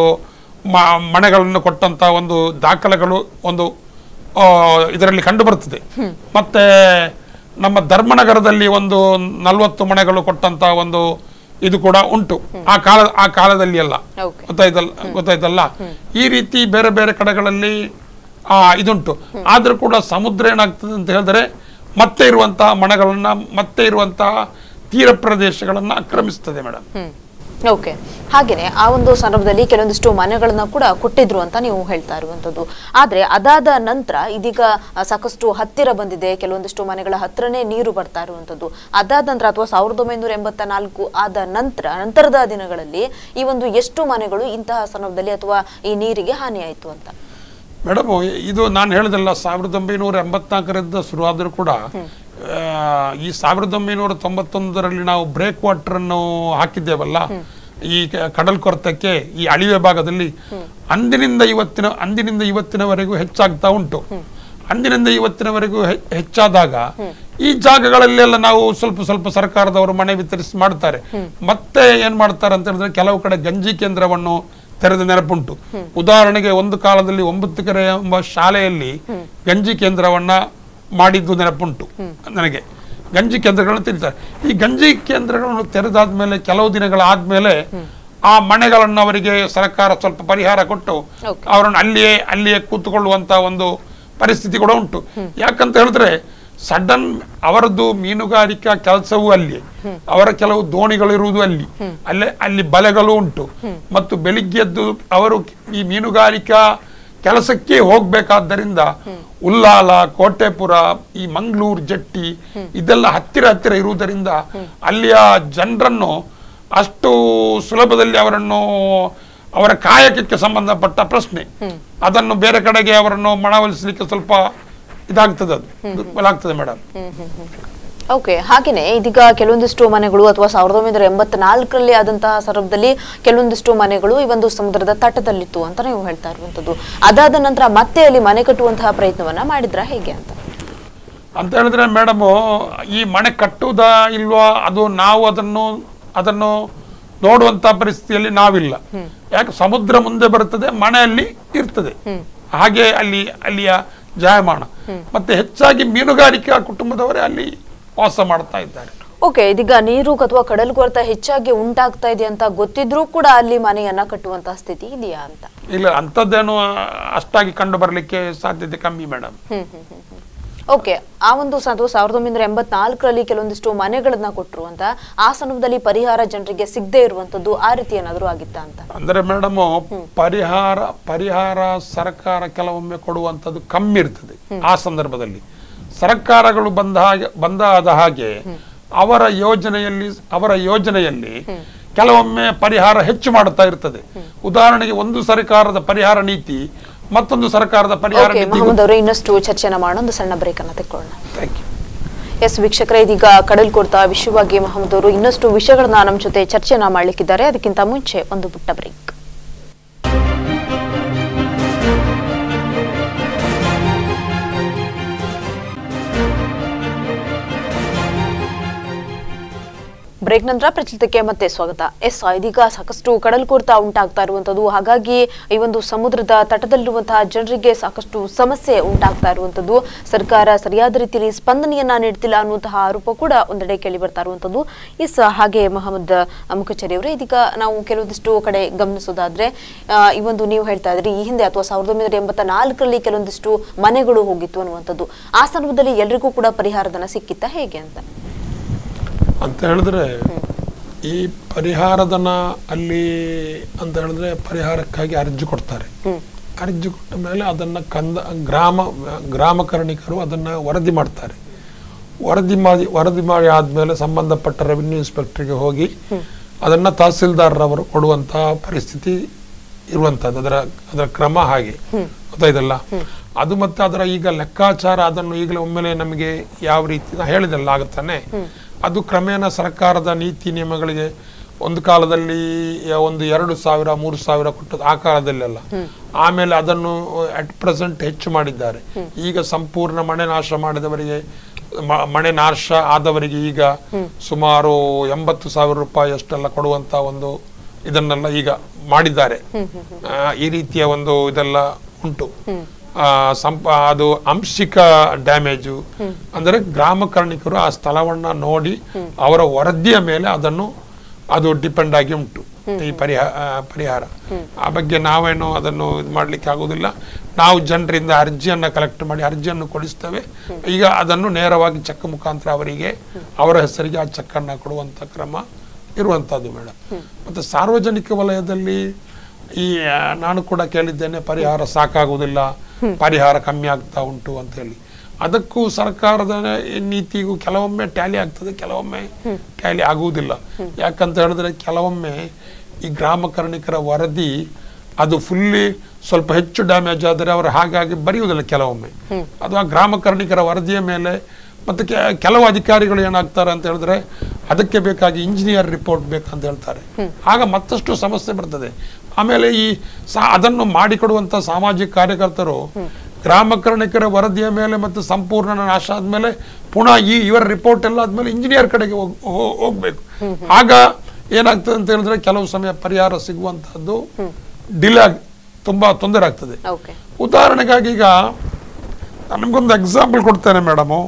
Speaker 2: ಮ- ಮನೆಗಳನ್ನು ಕೊಟ್ಟಂತ ಒಂದು ದಾಖಲೆಗಳು ಒಂದು ಆ, ಇದರಲ್ಲಿ ಕಂಡು ಬರ್ತದೆ ಮತ್ತೆ ನಮ್ಮ ಧರ್ಮನಗರದಲ್ಲಿ ಒಂದು ನಲವತ್ತು ಮನೆಗಳು ಕೊಟ್ಟಂತ ಒಂದು ಇದು ಕೂಡ ಉಂಟು ಆ ಕಾಲ ಆ ಕಾಲದಲ್ಲಿ ಎಲ್ಲ
Speaker 1: ಓಕೆ
Speaker 2: ಗೊತ್ತಾಯ್ತಲ್ಲ ಗೊತ್ತಾಯ್ತಲ್ಲ ಈ ರೀತಿ ಬೇರೆ ಬೇರೆ ಕಡೆಗಳಲ್ಲಿ ಆ ಇದುಂಟು ಆದ್ರೂ ಕೂಡ ಸಮುದ್ರ ಏನಾಗ್ತದೆ ಅಂತ ಹೇಳಿದ್ರೆ ಮತ್ತೆ ಇರುವಂತಹ ಮನೆಗಳನ್ನ ಮತ್ತೆ ಇರುವಂತಹ ತೀರ ಪ್ರದೇಶಗಳನ್ನ ಆಕ್ರಮಿಸ್ತದೆ ಮೇಡಮ್
Speaker 1: ಹ್ಮ್ ಓಕೆ ಹಾಗೇನೆ ಆ ಒಂದು ಸಂದರ್ಭದಲ್ಲಿ ಕೆಲವೊಂದಿಷ್ಟು ಮನೆಗಳನ್ನ ಕೂಡ ಕೊಟ್ಟಿದ್ರು ಅಂತ ನೀವು ಹೇಳ್ತಾ ಇರುವಂತದ್ದು ಆದ್ರೆ ಅದಾದ ನಂತರ ಇದೀಗ ಆ, ಸಾಕಷ್ಟು ಹತ್ತಿರ ಬಂದಿದೆ ಕೆಲವೊಂದಿಷ್ಟು ಮನೆಗಳ ಹತ್ರನೇ ನೀರು ಬರ್ತಾ ಇರುವಂತದ್ದು ಅದಾದ ನಂತರ ಅಥವಾ ಸಾವಿರದ ಒಂಬೈನೂರ ಎಂಬತ್ತ ನಾಲ್ಕು ಆದ ನಂತರ ನಂತರದ ದಿನಗಳಲ್ಲಿ ಈ ಒಂದು ಎಷ್ಟು ಮನೆಗಳು ಇಂತಹ ಸಂದರ್ಭದಲ್ಲಿ ಅಥವಾ ಈ ನೀರಿಗೆ ಹಾನಿಯಾಯಿತು ಅಂತ
Speaker 2: ಮೇಡಮ್ ಇದು ನಾನು ಹೇಳಿದಲ್ಲ ಸಾವಿರದ ಒಂಬೈನೂರ ಎಂಬತ್ನಾಲ್ಕರಿಂದ ಶುರುವಾದರೂ ಕೂಡ ಆ, ಈ ಸಾವಿರದ ಒಂಬೈನೂರ ತೊಂಬತ್ತೊಂದರಲ್ಲಿ ನಾವು ಬ್ರೇಕ್ ವಾಟರ್ ಅನ್ನು ಹಾಕಿದ್ದೇವಲ್ಲ ಈ ಕ- ಕಡಲ್ ಕೊರತಕ್ಕೆ ಈ ಅಳಿವೆ ಭಾಗದಲ್ಲಿ ಅಂದಿನಿಂದ ಇವತ್ತಿನ ಅಂದಿನಿಂದ ಇವತ್ತಿನವರೆಗೂ ಹೆಚ್ಚಾಗ್ತಾ ಉಂಟು ಅಂದಿನಿಂದ ಇವತ್ತಿನವರೆಗೂ ಹೆ- ಹೆಚ್ಚಾದಾಗ ಈ ಜಾಗಗಳಲ್ಲೆಲ್ಲ ನಾವು ಸ್ವಲ್ಪ ಸ್ವಲ್ಪ ಸರ್ಕಾರದವರು ಮನೆ ವಿತರಿಸಿ ಮಾಡ್ತಾರೆ ಮತ್ತೆ ಏನ್ ಮಾಡ್ತಾರೆ ಅಂತ ಹೇಳಿದ್ರೆ ಕೆಲವು ಕಡೆ ಗಂಜಿ ಕೇಂದ್ರವನ್ನು ತೆರೆದ ನೆನಪುಂಟು ಉದಾಹರಣೆಗೆ ಒಂದು ಕಾಲದಲ್ಲಿ ಒಂಬತ್ತು ಕೆರೆ ಎಂಬ ಶಾಲೆಯಲ್ಲಿ ಗಂಜಿ ಕೇಂದ್ರವನ್ನ ಮಾಡಿದ್ದು ನೆನಪುಂಟು ನನಗೆ ಗಂಜಿ ಕೇಂದ್ರಗಳನ್ನು ತೆರೀತಾರೆ ಈ ಗಂಜಿ ಕೇಂದ್ರಗಳನ್ನು ತೆರೆದಾದ್ಮೇಲೆ ಕೆಲವು ದಿನಗಳಾದ್ಮೇಲೆ ಆ ಮನೆಗಳನ್ನು ಅವರಿಗೆ ಸರ್ಕಾರ ಸ್ವಲ್ಪ ಪರಿಹಾರ ಕೊಟ್ಟು
Speaker 1: Okay.
Speaker 2: ಅವರನ್ನು ಅಲ್ಲಿಯೇ ಅಲ್ಲಿಯೇ ಕೂತ್ಕೊಳ್ಳುವಂತ ಒಂದು ಪರಿಸ್ಥಿತಿ ಕೂಡ ಉಂಟು ಯಾಕಂತ ಹೇಳಿದ್ರೆ ಸಡನ್ ಅವರದ್ದು ಮೀನುಗಾರಿಕಾ ಕೆಲಸವೂ ಅಲ್ಲಿ ಅವರ ಕೆಲವು ದೋಣಿಗಳಿರುವುದು ಅಲ್ಲಿ ಅಲ್ಲೇ ಅಲ್ಲಿ ಬಲೆಗಳು ಉಂಟು ಮತ್ತು ಬೆಳಿಗ್ಗೆದ್ದು ಅವರು ಈ ಮೀನುಗಾರಿಕಾ ಕೆಲಸಕ್ಕೆ ಹೋಗ್ಬೇಕಾದ್ದರಿಂದ ಉಲ್ಲಾಲ ಕೋಟೆಪುರ ಈ ಮಂಗಳೂರು ಜಟ್ಟಿ ಇದೆಲ್ಲ ಹತ್ತಿರ ಹತ್ತಿರ ಇರುವುದರಿಂದ ಅಲ್ಲಿಯ ಜನರನ್ನು ಅಷ್ಟು ಸುಲಭದಲ್ಲಿ ಅವರನ್ನು ಅವರ ಕಾಯಕಕ್ಕೆ ಸಂಬಂಧಪಟ್ಟ ಪ್ರಶ್ನೆ ಅದನ್ನು ಬೇರೆ ಕಡೆಗೆ ಅವರನ್ನು ಮನವೊಲಿಸಲಿಕ್ಕೆ ಸ್ವಲ್ಪ ಇದಾಗ್ತದೆ ಅದು ದುರ್ಬಲ ಆಗ್ತದೆ ಮೇಡಮ್
Speaker 1: ಓಕೆ ಹಾಗೇನೆ ಇದೀಗ ಕೆಲವೊಂದಿಷ್ಟು ಮನೆಗಳು ಅಥವಾ ಸಾವಿರದ ಒಂಬೈನೂರ ಎಂಬತ್ತ ನಾಲ್ಕರಲ್ಲಿ ಆದಂತಹ ಸಂದರ್ಭದಲ್ಲಿ ಕೆಲವೊಂದಿಷ್ಟು ಮನೆಗಳು ಈ ಒಂದು ಸಮುದ್ರದ ತಟದಲ್ಲಿತ್ತು ಅಂತ ನೀವು ಹೇಳ್ತಾ ಇರುವಂತದ್ದು ಅದಾದ ನಂತರ ಮತ್ತೆ ಅಲ್ಲಿ ಮನೆ ಕಟ್ಟುವಂತಹ ಪ್ರಯತ್ನವನ್ನ ಮಾಡಿದ್ರ ಹೇಗೆ ಅಂತ
Speaker 2: ಅಂತ ಹೇಳಿದ್ರೆ ಮೇಡಮ್ ಈ ಮನೆ ಕಟ್ಟುವುದಾ ಇಲ್ವಾ ಅದು ನಾವು ಅದನ್ನು ಅದನ್ನು ನೋಡುವಂತ ಪರಿಸ್ಥಿತಿಯಲ್ಲಿ ನಾವಿಲ್ಲ ಯಾಕೆ ಸಮುದ್ರ ಮುಂದೆ ಬರುತ್ತದೆ ಮನೆಯಲ್ಲಿ ಇರ್ತದೆ ಹಾಗೆ ಅಲ್ಲಿ ಅಲ್ಲಿಯ ಜಾಯಮಾನ ಮತ್ತೆ ಹೆಚ್ಚಾಗಿ ಮೀನುಗಾರಿಕಾ ಕುಟುಂಬದವರೇ ಅಲ್ಲಿ ವಾಸ ಮಾಡ್ತಾ ಇದ್ದಾರೆ
Speaker 1: ಓಕೆ ಇದೀಗ ನೀರು ಅಥವಾ ಕಡಲ್ ಕೊರತ ಹೆಚ್ಚಾಗಿ ಉಂಟಾಗ್ತಾ ಇದೆ ಅಂತ ಗೊತ್ತಿದ್ರೂ ಕೂಡ ಅಲ್ಲಿ ಮನೆಯನ್ನ ಕಟ್ಟುವಂತಹ ಸ್ಥಿತಿ ಇದೆಯಾ ಅಂತ
Speaker 2: ಇಲ್ಲ ಅಂಥದ್ದೇನು ಅಷ್ಟಾಗಿ ಕಂಡು ಬರಲಿಕ್ಕೆ ಸಾಧ್ಯತೆ ಕಮ್ಮಿ ಮೇಡಮ್
Speaker 1: ಹ್ಮ್ ಹ್ಮ್ ಹ್ಮ್ ಹ್ಮ್. ಓಕೆ ಆ ಒಂದು ಸಂದರ್ಭ ಸಾವಿರದ ಒಂಬೈನೂರ ಎಂಬತ್ನಾಲ್ಕರಲ್ಲಿ ಕೆಲವೊಂದಿಷ್ಟು ಮನೆಗಳನ್ನ ಕೊಟ್ಟರು ಅಂತ ಆ ಸಂದರ್ಭದಲ್ಲಿ ಪರಿಹಾರ ಜನರಿಗೆ ಸಿಗದೆ ಇರುವಂತದ್ದು ಆ ರೀತಿ ಏನಾದರೂ ಆಗಿತ್ತಾ ಅಂತ
Speaker 2: ಅಂದ್ರೆ ಮೇಡಮ್ ಪರಿಹಾರ ಪರಿಹಾರ ಸರ್ಕಾರ ಕೆಲವೊಮ್ಮೆ ಕೊಡುವಂಥದ್ದು ಕಮ್ಮಿ ಇರ್ತದೆ ಆ ಸಂದರ್ಭದಲ್ಲಿ ಸರ್ಕಾರಗಳು ಬಂದ ಹಾಗೆ ಬಂದಾದ ಹಾಗೆ ಅವರ ಯೋಜನೆಯಲ್ಲಿ ಅವರ ಯೋಜನೆಯಲ್ಲಿ ಕೆಲವೊಮ್ಮೆ ಪರಿಹಾರ ಹೆಚ್ಚು ಮಾಡುತ್ತಾ ಇರ್ತದೆ ಉದಾಹರಣೆಗೆ ಒಂದು ಸರ್ಕಾರದ ಪರಿಹಾರ ನೀತಿ ಮತ್ತೊಂದು ಸರ್ಕಾರದ ಪರಿಹಾರ
Speaker 1: ಓಕೆ
Speaker 2: ನೀತಿ
Speaker 1: ಮಹಮ್ಮದ್ ಅವರೇ ಇನ್ನಷ್ಟು ಚರ್ಚೆನ ಮಾಡೋಣ ಒಂದು ಸಣ್ಣ ಬ್ರೇಕ್ ಅನ್ನ ತೆಕ್ಕೊಳ್ಳೋಣ
Speaker 2: Thank you.
Speaker 1: ಎಸ್ ವೀಕ್ಷಕರೇ ಇದೀಗ ಕಡಲ್ ಕೊರತ ವಿಷಯವಾಗಿ ಮಹಮ್ಮದ್ ಅವರು ಇನ್ನಷ್ಟು ವಿಷಯಗಳನ್ನ ನಮ್ಮ ಜೊತೆ ಚರ್ಚೆನ ಮಾಡ್ಲಿಕ್ಕಿದ್ದಾರೆ ಅದಕ್ಕಿಂತ ಮುಂಚೆ ಒಂದು ಪುಟ್ಟ ಬ್ರೇಕ್ ಬ್ರೇಕ್ ನಂತರ ಪ್ರಚಲಿತಕ್ಕೆ ಮತ್ತೆ ಸ್ವಾಗತ ಎಸ್ ಇದೀಗ ಸಾಕಷ್ಟು ಕಡಲ್ಕೊರೆತ ಉಂಟಾಗ್ತಾ ಇರುವಂತದ್ದು ಹಾಗಾಗಿ ಈ ಒಂದು ಸಮುದ್ರದ ತಟದಲ್ಲಿರುವಂತಹ ಜನರಿಗೆ ಸಾಕಷ್ಟು ಸಮಸ್ಯೆ ಉಂಟಾಗ್ತಾ ಇರುವಂತದ್ದು ಸರ್ಕಾರ ಸರಿಯಾದ ರೀತಿಯಲ್ಲಿ ಸ್ಪಂದನೆಯನ್ನ ನೀಡ್ತಿಲ್ಲ ಅನ್ನುವಂತಹ ಆರೋಪ ಕೂಡ ಒಂದೆಡೆ ಕೇಳಿ ಬರ್ತಾ ಇರುವಂತದ್ದು ಎಸ್ ಹಾಗೆ ಮೊಹಮ್ಮದ್ ಮುಖಚರಿ ಅವರೇ ಇದೀಗ ನಾವು ಕೆಲವೊಂದಿಷ್ಟು ಕಡೆ ಗಮನಿಸೋದಾದ್ರೆ ಆ, ಈ ಒಂದು ನೀವು ಹೇಳ್ತಾ ಇದ್ರಿ ಈ ಹಿಂದೆ ಅಥವಾ ಸಾವಿರದ ಒಂಬೈನೂರ ಎಂಬತ್ತ ನಾಲ್ಕರಲ್ಲಿ ಕೆಲವೊಂದಿಷ್ಟು ಮನೆಗಳು ಹೋಗಿತ್ತು ಅನ್ನುವಂಥದ್ದು ಆ ಸಂದರ್ಭದಲ್ಲಿ ಎಲ್ರಿಗೂ ಕೂಡ ಪರಿಹಾರಧನ ಸಿಕ್ಕಿತ್ತಾ ಹೇಗೆ ಅಂತ
Speaker 2: ಅಂತ ಹೇಳಿದ್ರೆ ಈ ಪರಿಹಾರಧನ ಅಲ್ಲಿ ಅಂತ ಹೇಳಿದ್ರೆ ಪರಿಹಾರಕ್ಕಾಗಿ ಅರ್ಜಿ ಕೊಡ್ತಾರೆ
Speaker 1: ಹ್ಮ್
Speaker 2: ಅರ್ಜಿ ಕೊಟ್ಟ ಮೇಲೆ ಅದನ್ನ ಕಂದ ಗ್ರಾಮ ಗ್ರಾಮ ಕರ್ಣಿಕರು ಅದನ್ನ ವರದಿ ಮಾಡ್ತಾರೆ ವರದಿ ಮಾಡಿ ವರದಿ ಮಾಡಿ ಆದ್ಮೇಲೆ ಸಂಬಂಧಪಟ್ಟ ರೆವಿನ್ಯೂ ಇನ್ಸ್ಪೆಕ್ಟರ್ಗೆ ಹೋಗಿ ಅದನ್ನ ತಹಸೀಲ್ದಾರ್ರವರು ಕೊಡುವಂತಹ ಪರಿಸ್ಥಿತಿ ಇರುವಂತದ್ದು ಅದರ ಅದರ ಕ್ರಮ ಹಾಗೆ ಗೊತ್ತಾಯ್ತಲ್ಲ ಅದು ಮತ್ತೆ ಅದರ ಈಗ ಲೆಕ್ಕಾಚಾರ ಅದನ್ನು ಈಗಲೇ ಒಮ್ಮೆಲೆ ನಮಗೆ ಯಾವ ರೀತಿ ನಾ ಹೇಳಿದಲ್ಲ ಆಗುತ್ತಾನೆ ಅದು ಕ್ರಮೇಣ ಸರ್ಕಾರದ ನೀತಿ ನಿಯಮಗಳಿಗೆ ಒಂದು ಕಾಲದಲ್ಲಿ ಒಂದು ಎರಡು ಸಾವಿರ ಮೂರು ಸಾವಿರ ಕೊಟ್ಟದ್ದು ಆ ಕಾಲದಲ್ಲೆಲ್ಲ ಆಮೇಲೆ ಅದನ್ನು ಅಟ್ ಪ್ರೆಸೆಂಟ್ ಹೆಚ್ಚು ಮಾಡಿದ್ದಾರೆ ಈಗ ಸಂಪೂರ್ಣ ಮನೆ ನಾಶ ಮಾಡಿದವರಿಗೆ ಮ- ಮನೆ ನಾಶ ಆದವರಿಗೆ ಈಗ ಸುಮಾರು ಎಂಬತ್ತು ಸಾವಿರ ರೂಪಾಯಿ ಅಷ್ಟೆಲ್ಲ ಕೊಡುವಂತ ಒಂದು ಇದನ್ನೆಲ್ಲ ಈಗ ಮಾಡಿದ್ದಾರೆ ಆ, ಈ ರೀತಿಯ ಒಂದು ಇದೆಲ್ಲ ಉಂಟು ಆ, ಸಂಪ ಅದು ಅಂಶಿಕ ಡ್ಯಾಮೇಜು ಅಂದರೆ ಗ್ರಾಮ ಕರ್ಣಿಕರು ಆ ಸ್ಥಳವನ್ನ ನೋಡಿ ಅವರ ವರದಿಯ ಮೇಲೆ ಅದನ್ನು ಅದು ಡಿಪೆಂಡ್ ಆಗಿ ಉಂಟು ಈ ಪರಿಹಾರ ಪರಿಹಾರ ಆ ಬಗ್ಗೆ ನಾವೇನು ಅದನ್ನು ಇದು ಮಾಡ್ಲಿಕ್ಕೆ ಆಗುದಿಲ್ಲ ನಾವು ಜನರಿಂದ ಅರ್ಜಿಯನ್ನ ಕಲೆಕ್ಟ್ ಮಾಡಿ ಅರ್ಜಿಯನ್ನು ಕೊಡಿಸ್ತೇವೆ ಈಗ ಅದನ್ನು ನೇರವಾಗಿ ಚೆಕ್ ಮುಖಾಂತರ ಅವರಿಗೆ ಅವರ ಹೆಸರಿಗೆ ಆ ಚೆಕ್ ಅನ್ನ ಕೊಡುವಂತ ಕ್ರಮ ಇರುವಂತದ್ದು ಮೇಡಮ್ ಮತ್ತೆ ಸಾರ್ವಜನಿಕ ವಲಯದಲ್ಲಿ ಈ ಆ, ನಾನು ಕೂಡ ಕೇಳಿದ್ದೇನೆ ಪರಿಹಾರ ಸಾಕಾಗುವುದಿಲ್ಲ ಪರಿಹಾರ ಕಮ್ಮಿ ಆಗ್ತಾ ಉಂಟು ಅಂತ ಹೇಳಿ ಅದಕ್ಕೂ ಸರ್ಕಾರದ ನೀತಿಗೂ ಕೆಲವೊಮ್ಮೆ ಟ್ಯಾಲಿ ಆಗ್ತದೆ ಕೆಲವೊಮ್ಮೆ ಟ್ಯಾಲಿ ಆಗುವುದಿಲ್ಲ ಯಾಕಂತ ಹೇಳಿದ್ರೆ ಕೆಲವೊಮ್ಮೆ ಈ ಗ್ರಾಮ ಕರ್ಣಿಕರ ವರದಿ ಅದು ಫುಲ್ಲಿ ಸ್ವಲ್ಪ ಹೆಚ್ಚು ಡ್ಯಾಮೇಜ್ ಆದರೆ ಅವರು ಹಾಗಾಗಿ ಬರೆಯುವುದಿಲ್ಲ ಕೆಲವೊಮ್ಮೆ ಅದು ಆ ಗ್ರಾಮ ಕರ್ಣಿಕರ ವರದಿಯ ಮೇಲೆ ಮತ್ತೆ ಕೆ- ಕೆಲವು ಅಧಿಕಾರಿಗಳು ಏನಾಗ್ತಾರೆ ಅಂತ ಹೇಳಿದ್ರೆ ಅದಕ್ಕೆ ಬೇಕಾಗಿ ಇಂಜಿನಿಯರ್ ರಿಪೋರ್ಟ್ ಬೇಕಂತ ಹೇಳ್ತಾರೆ ಆಗ ಮತ್ತಷ್ಟು ಸಮಸ್ಯೆ ಬರ್ತದೆ ಆಮೇಲೆ ಈ ಸಾ ಅದನ್ನು ಮಾಡಿಕೊಡುವಂತ ಸಾಮಾಜಿಕ ಕಾರ್ಯಕರ್ತರು ಗ್ರಾಮ ಕರ್ಣಿಕರ ವರದಿಯ ಮೇಲೆ ಮತ್ತು ಸಂಪೂರ್ಣ ನಾಶ ಆದ್ಮೇಲೆ ಪುನಃ ಈ ಇವರ ರಿಪೋರ್ಟ್ ಎಲ್ಲ ಆದ್ಮೇಲೆ ಇಂಜಿನಿಯರ್ ಕಡೆಗೆ ಹೋಗ್- ಹೋ- ಹೋಗ್ಬೇಕು ಆಗ ಏನಾಗ್ತದೆ ಅಂತ ಹೇಳಿದ್ರೆ ಕೆಲವು ಸಮಯ ಪರಿಹಾರ ಸಿಗುವಂತಹದ್ದು ಡಿಲೇ ಆಗಿ ತುಂಬಾ ತೊಂದರೆ ಆಗ್ತದೆ
Speaker 1: ಓಕೆ
Speaker 2: ಉದಾಹರಣೆಗಾಗಿ ಈಗ ನಮಗೊಂದು ಎಕ್ಸಾಂಪಲ್ ಕೊಡ್ತೇನೆ ಮೇಡಮು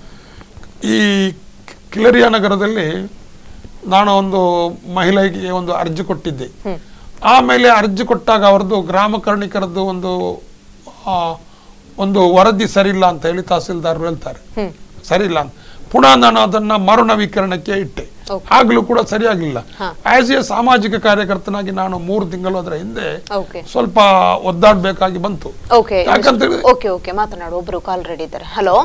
Speaker 2: ಈ ಕಿಲರಿಯಾ ನಗರದಲ್ಲಿ ನಾನು ಒಂದು ಮಹಿಳೆಗೆ ಒಂದು ಅರ್ಜಿ ಕೊಟ್ಟಿದ್ದೆ ಆಮೇಲೆ ಅರ್ಜಿ ಕೊಟ್ಟಾಗ ಅವರದ್ದು ಗ್ರಾಮ ಕರ್ಣಿಕರದ್ದು ಒಂದು ಆ, ಒಂದು ವರದಿ ಸರಿಯಿಲ್ಲ ಅಂತ ಹೇಳಿ ತಹಸೀಲ್ದಾರರು ಹೇಳ್ತಾರೆ ಸರಿಯಿಲ್ಲ ಅಂತ ಪುನಃ ನಾನು ಅದನ್ನ ಮರು ನವೀಕರಣಕ್ಕೆ ಇಟ್ಟೆ
Speaker 1: Okay.
Speaker 2: ಆಗ್ಲೂ ಕೂಡ ಸರಿಯಾಗಿಲ್ಲ
Speaker 1: ಹಾ.
Speaker 2: ಆಸ್ ಎ ಸಾಮಾಜಿಕ ಕಾರ್ಯಕರ್ತನಾಗಿ ನಾನು ಮೂರು ತಿಂಗಳು ಅದರ ಹಿಂದೆ
Speaker 1: ಓಕೆ
Speaker 2: ಸ್ವಲ್ಪ ಒದ್ದಾಡ್ಬೇಕಾಗಿ ಬಂತು
Speaker 1: ಓಕೆ
Speaker 2: ಯಾಕಂತ ಹೇಳಿದ್ರೆ
Speaker 1: ಓಕೆ ಓಕೆ ಮಾತನಾಡು ಒಬ್ರು ಕಾಲ್ ರೆಡಿ ಇದ್ದಾರೆ ಹಲೋ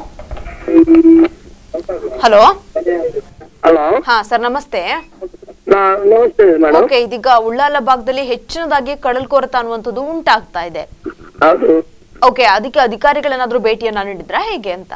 Speaker 1: ಹಲೋ
Speaker 3: ಹಲೋ
Speaker 1: ಹಾ ಸರ್ ನಮಸ್ತೆ
Speaker 3: ನಮಸ್ತೆ ಮೇಡಮ್
Speaker 1: ಓಕೆ ಇದೀಗ ಉಳ್ಳಾಲ ಭಾಗದಲ್ಲಿ ಹೆಚ್ಚಿನದಾಗಿ ಕಡಲ್ಕೊರೆತ ಅನ್ನುವಂಥದ್ದು ಉಂಟಾಗ್ತಾ ಇದೆ
Speaker 3: ಹೌದು
Speaker 1: ಓಕೆ ಅದಕ್ಕೆ ಅಧಿಕಾರಿಗಳೇನಾದ್ರೂ ಭೇಟಿಯನ್ನ ನೀಡಿದ್ರಾ ಹೇಗೆ ಅಂತ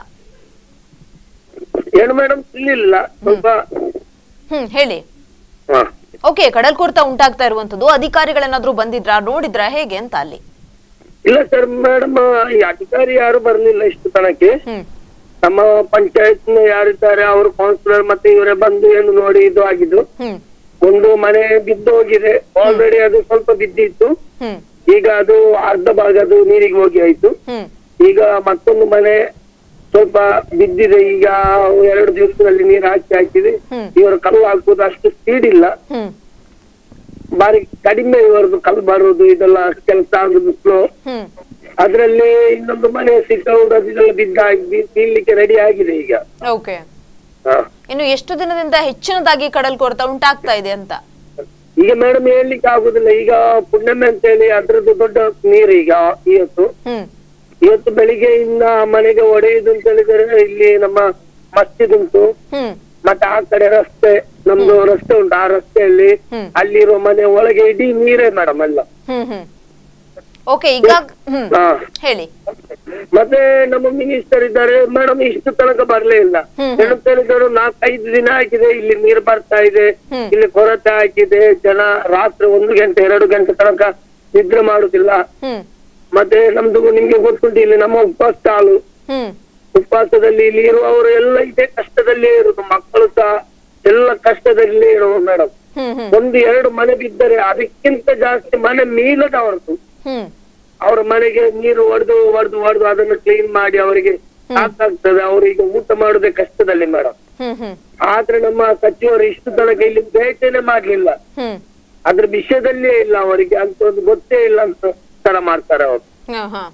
Speaker 3: ಏನು ಮೇಡಮ್ ತಿಳಿಲಿಲ್ಲ ಸ್ವಲ್ಪ
Speaker 1: ಹ್ಮ್ ಹೇಳಿ
Speaker 3: ಹಾ.
Speaker 1: ಓಕೆ ಕಡಲ್ಕೊರೆತ ಉಂಟಾಗ್ತಾ ಇರುವಂತದ್ದು ಅಧಿಕಾರಿಗಳೇನಾದ್ರೂ ಬಂದಿದ್ರಾ ನೋಡಿದ್ರಾ ಹೇಗೆ ಅಂತ ಅಲ್ಲಿ
Speaker 3: ಇಲ್ಲ ಸರ್ ಮೇಡಮ್ ಈ ಅಧಿಕಾರಿ ಯಾರು ಬರ್ಲಿಲ್ಲ ಇಷ್ಟು ತನಕ್ಕೆ
Speaker 1: ಹ್ಮ್
Speaker 3: ನಮ್ಮ ಪಂಚಾಯತ್ ಯಾರಿದ್ದಾರೆ ಅವರು ಕೌನ್ಸಿಲರ್ ಮತ್ತೆ ಇವರೇ ಬಂದು ಏನು ನೋಡಿ ಇದು ಆಗಿದ್ದು
Speaker 1: ಹ್ಮ್
Speaker 3: ಒಂದು ಮನೆ ಬಿದ್ದು ಹೋಗಿದೆ ಆಲ್ರೆಡಿ ಅದು ಸ್ವಲ್ಪ ಬಿದ್ದಿತ್ತು
Speaker 1: ಹ್ಮ್
Speaker 3: ಈಗ ಅದು ಅರ್ಧ ಭಾಗ ಅದು ನೀರಿಗೆ ಹೋಗಿ ಆಯ್ತು
Speaker 1: ಹ್ಮ್
Speaker 3: ಈಗ ಮತ್ತೊಂದು ಮನೆ ಸ್ವಲ್ಪ ಬಿದ್ದಿದೆ ಈಗ ಎರಡು ದಿವಸದಲ್ಲಿ ನೀರು ಹಾಕಿ ಹಾಕಿದೆ
Speaker 1: ಹ್ಮ್.
Speaker 3: ಇವರು ಕಲ್ಲು ಹಾಕುವುದು ಅಷ್ಟು ಸ್ಪೀಡ್ ಇಲ್ಲ
Speaker 1: ಹ್ಮ್
Speaker 3: ಬಾರಿ ಕಡಿಮೆ ಇವರದ್ದು ಕಲ್ಲು ಬರುವುದು ಇದೆಲ್ಲ ಕೆಲಸ ಆಗುದು ಸ್ಲೋ
Speaker 1: ಹ್ಮ್
Speaker 3: ಅದ್ರಲ್ಲಿ ಇನ್ನೊಂದು ಮನೆ ಸಿಕ್ಕೌಡ್ ಅದೆಲ್ಲ ಬಿದ್ದ ಬೀಳ್ಲಿಕ್ಕೆ ರೆಡಿ ಆಗಿದೆ ಈಗ
Speaker 1: ಓಕೆ
Speaker 3: ಹ.
Speaker 1: ಇನ್ನು ಎಷ್ಟು ದಿನದಿಂದ ಹೆಚ್ಚಿನದಾಗಿ ಕಡಲ್ಕೊರೆತ ಉಂಟಾಗ್ತಾ ಇದೆ ಅಂತ
Speaker 3: ಈಗ ಮೇಡಮ್ ಹೇಳ್ಲಿಕ್ಕೆ ಆಗುದಿಲ್ಲ ಈಗ ಪುಣ್ಯಮೆ ಅಂತ ಹೇಳಿ ಅದ್ರದ್ದು ದೊಡ್ಡ ನೀರು ಈಗ ಇವತ್ತು
Speaker 1: ಹ್ಮ್
Speaker 3: ಇವತ್ತು ಬೆಳಿಗ್ಗೆಯಿಂದ ಮನೆಗೆ ಒಡೆಯುದು ಅಂತ ಹೇಳಿದ್ರೆ ಇಲ್ಲಿ ನಮ್ಮ ಮಸ್ಜಿದ್ ಉಂಟು
Speaker 1: ಹ್ಮ್
Speaker 3: ಮತ್ತೆ ಆ ಕಡೆ ರಸ್ತೆ ನಮ್ದು ರಸ್ತೆ ಉಂಟು ಆ ರಸ್ತೆಯಲ್ಲಿ
Speaker 1: ಹ್ಮ್.
Speaker 3: ಅಲ್ಲಿರೋ ಮನೆ ಒಳಗೆ ಇಡೀ ನೀರೇ ಮೇಡಮ್ ಎಲ್ಲ
Speaker 1: ಹ್ಮ್ ಹ್ಮ್ ಓಕೆ ಈಗ ಹ್ಮ್
Speaker 3: ಹಾ
Speaker 1: ಹೇಳಿ
Speaker 3: ಮತ್ತೆ ನಮ್ಮ ಮಿನಿಸ್ಟರ್ ಇದ್ದಾರೆ ಮೇಡಮ್ ಇಷ್ಟು ತನಕ ಬರ್ಲೇ ಇಲ್ಲ
Speaker 1: ಹ್ಮ್.
Speaker 3: ಏನಂತ ಹೇಳಿದ್ರು ನಾಲ್ಕೈದು ದಿನ ಆಗಿದೆ ಇಲ್ಲಿ ನೀರು ಬರ್ತಾ ಇದೆ
Speaker 1: ಹ್ಮ್.
Speaker 3: ಇಲ್ಲಿ ಕೊರತೆ ಆಗಿದೆ ಜನ ರಾತ್ರಿ ಒಂದು ಗಂಟೆ ಎರಡು ಗಂಟೆ ತನಕ ನಿದ್ರೆ ಮಾಡುದಿಲ್ಲ
Speaker 1: ಹ್ಮ್
Speaker 3: ಮತ್ತೆ ನಮ್ದು ನಿಮ್ಗೆ ಗೊತ್ತುಂಟು ಇಲ್ಲಿ ನಮ್ಮ ಉಪವಾಸ ಹಾಲು
Speaker 1: ಹ್ಮ್
Speaker 3: ಉಪವಾಸದಲ್ಲಿ ಇಲ್ಲಿ ಇರುವವರು ಎಲ್ಲ ಇದೇ ಕಷ್ಟದಲ್ಲೇ ಇರುದು ಮಕ್ಕಳು ಸಹ ಎಲ್ಲ ಕಷ್ಟದಲ್ಲಿ ಇರುವ ಮೇಡಮ್
Speaker 1: ಹ್ಮ್ ಹ್ಮ್
Speaker 3: ಒಂದು ಎರಡು ಮನೆ ಬಿದ್ದರೆ ಅದಕ್ಕಿಂತ ಜಾಸ್ತಿ ಮನೆ ಮೀಲದವರದ್ದು
Speaker 1: ಹ್ಮ್
Speaker 3: ಅವರ ಮನೆಗೆ ನೀರು ಒಡೆದು ಒಡೆದು ಒಡೆದು ಅದನ್ನು ಕ್ಲೀನ್ ಮಾಡಿ ಅವರಿಗೆ ಸಾಕಾಗ್ತದೆ ಅವರಿಗೆ ಊಟ ಮಾಡುದೇ ಕಷ್ಟದಲ್ಲಿ ಮೇಡಮ್
Speaker 1: ಹ್ಮ್ ಹ್ಮ್
Speaker 3: ಆದ್ರೆ ನಮ್ಮ ಸಚಿವರು ಇಷ್ಟು ತನಕ ಇಲ್ಲಿ ಭೇಟಿನೇ ಮಾಡ್ಲಿಲ್ಲ
Speaker 1: ಹ್ಮ್
Speaker 3: ಅದ್ರ ವಿಷಯದಲ್ಲೇ ಇಲ್ಲ ಅವರಿಗೆ ಅಂತ ಒಂದು ಗೊತ್ತೇ ಇಲ್ಲ ಅಂತ ತರ ಮಾಡ್ತಾರೆ ಅವರು
Speaker 1: ಹಾ ಹಾ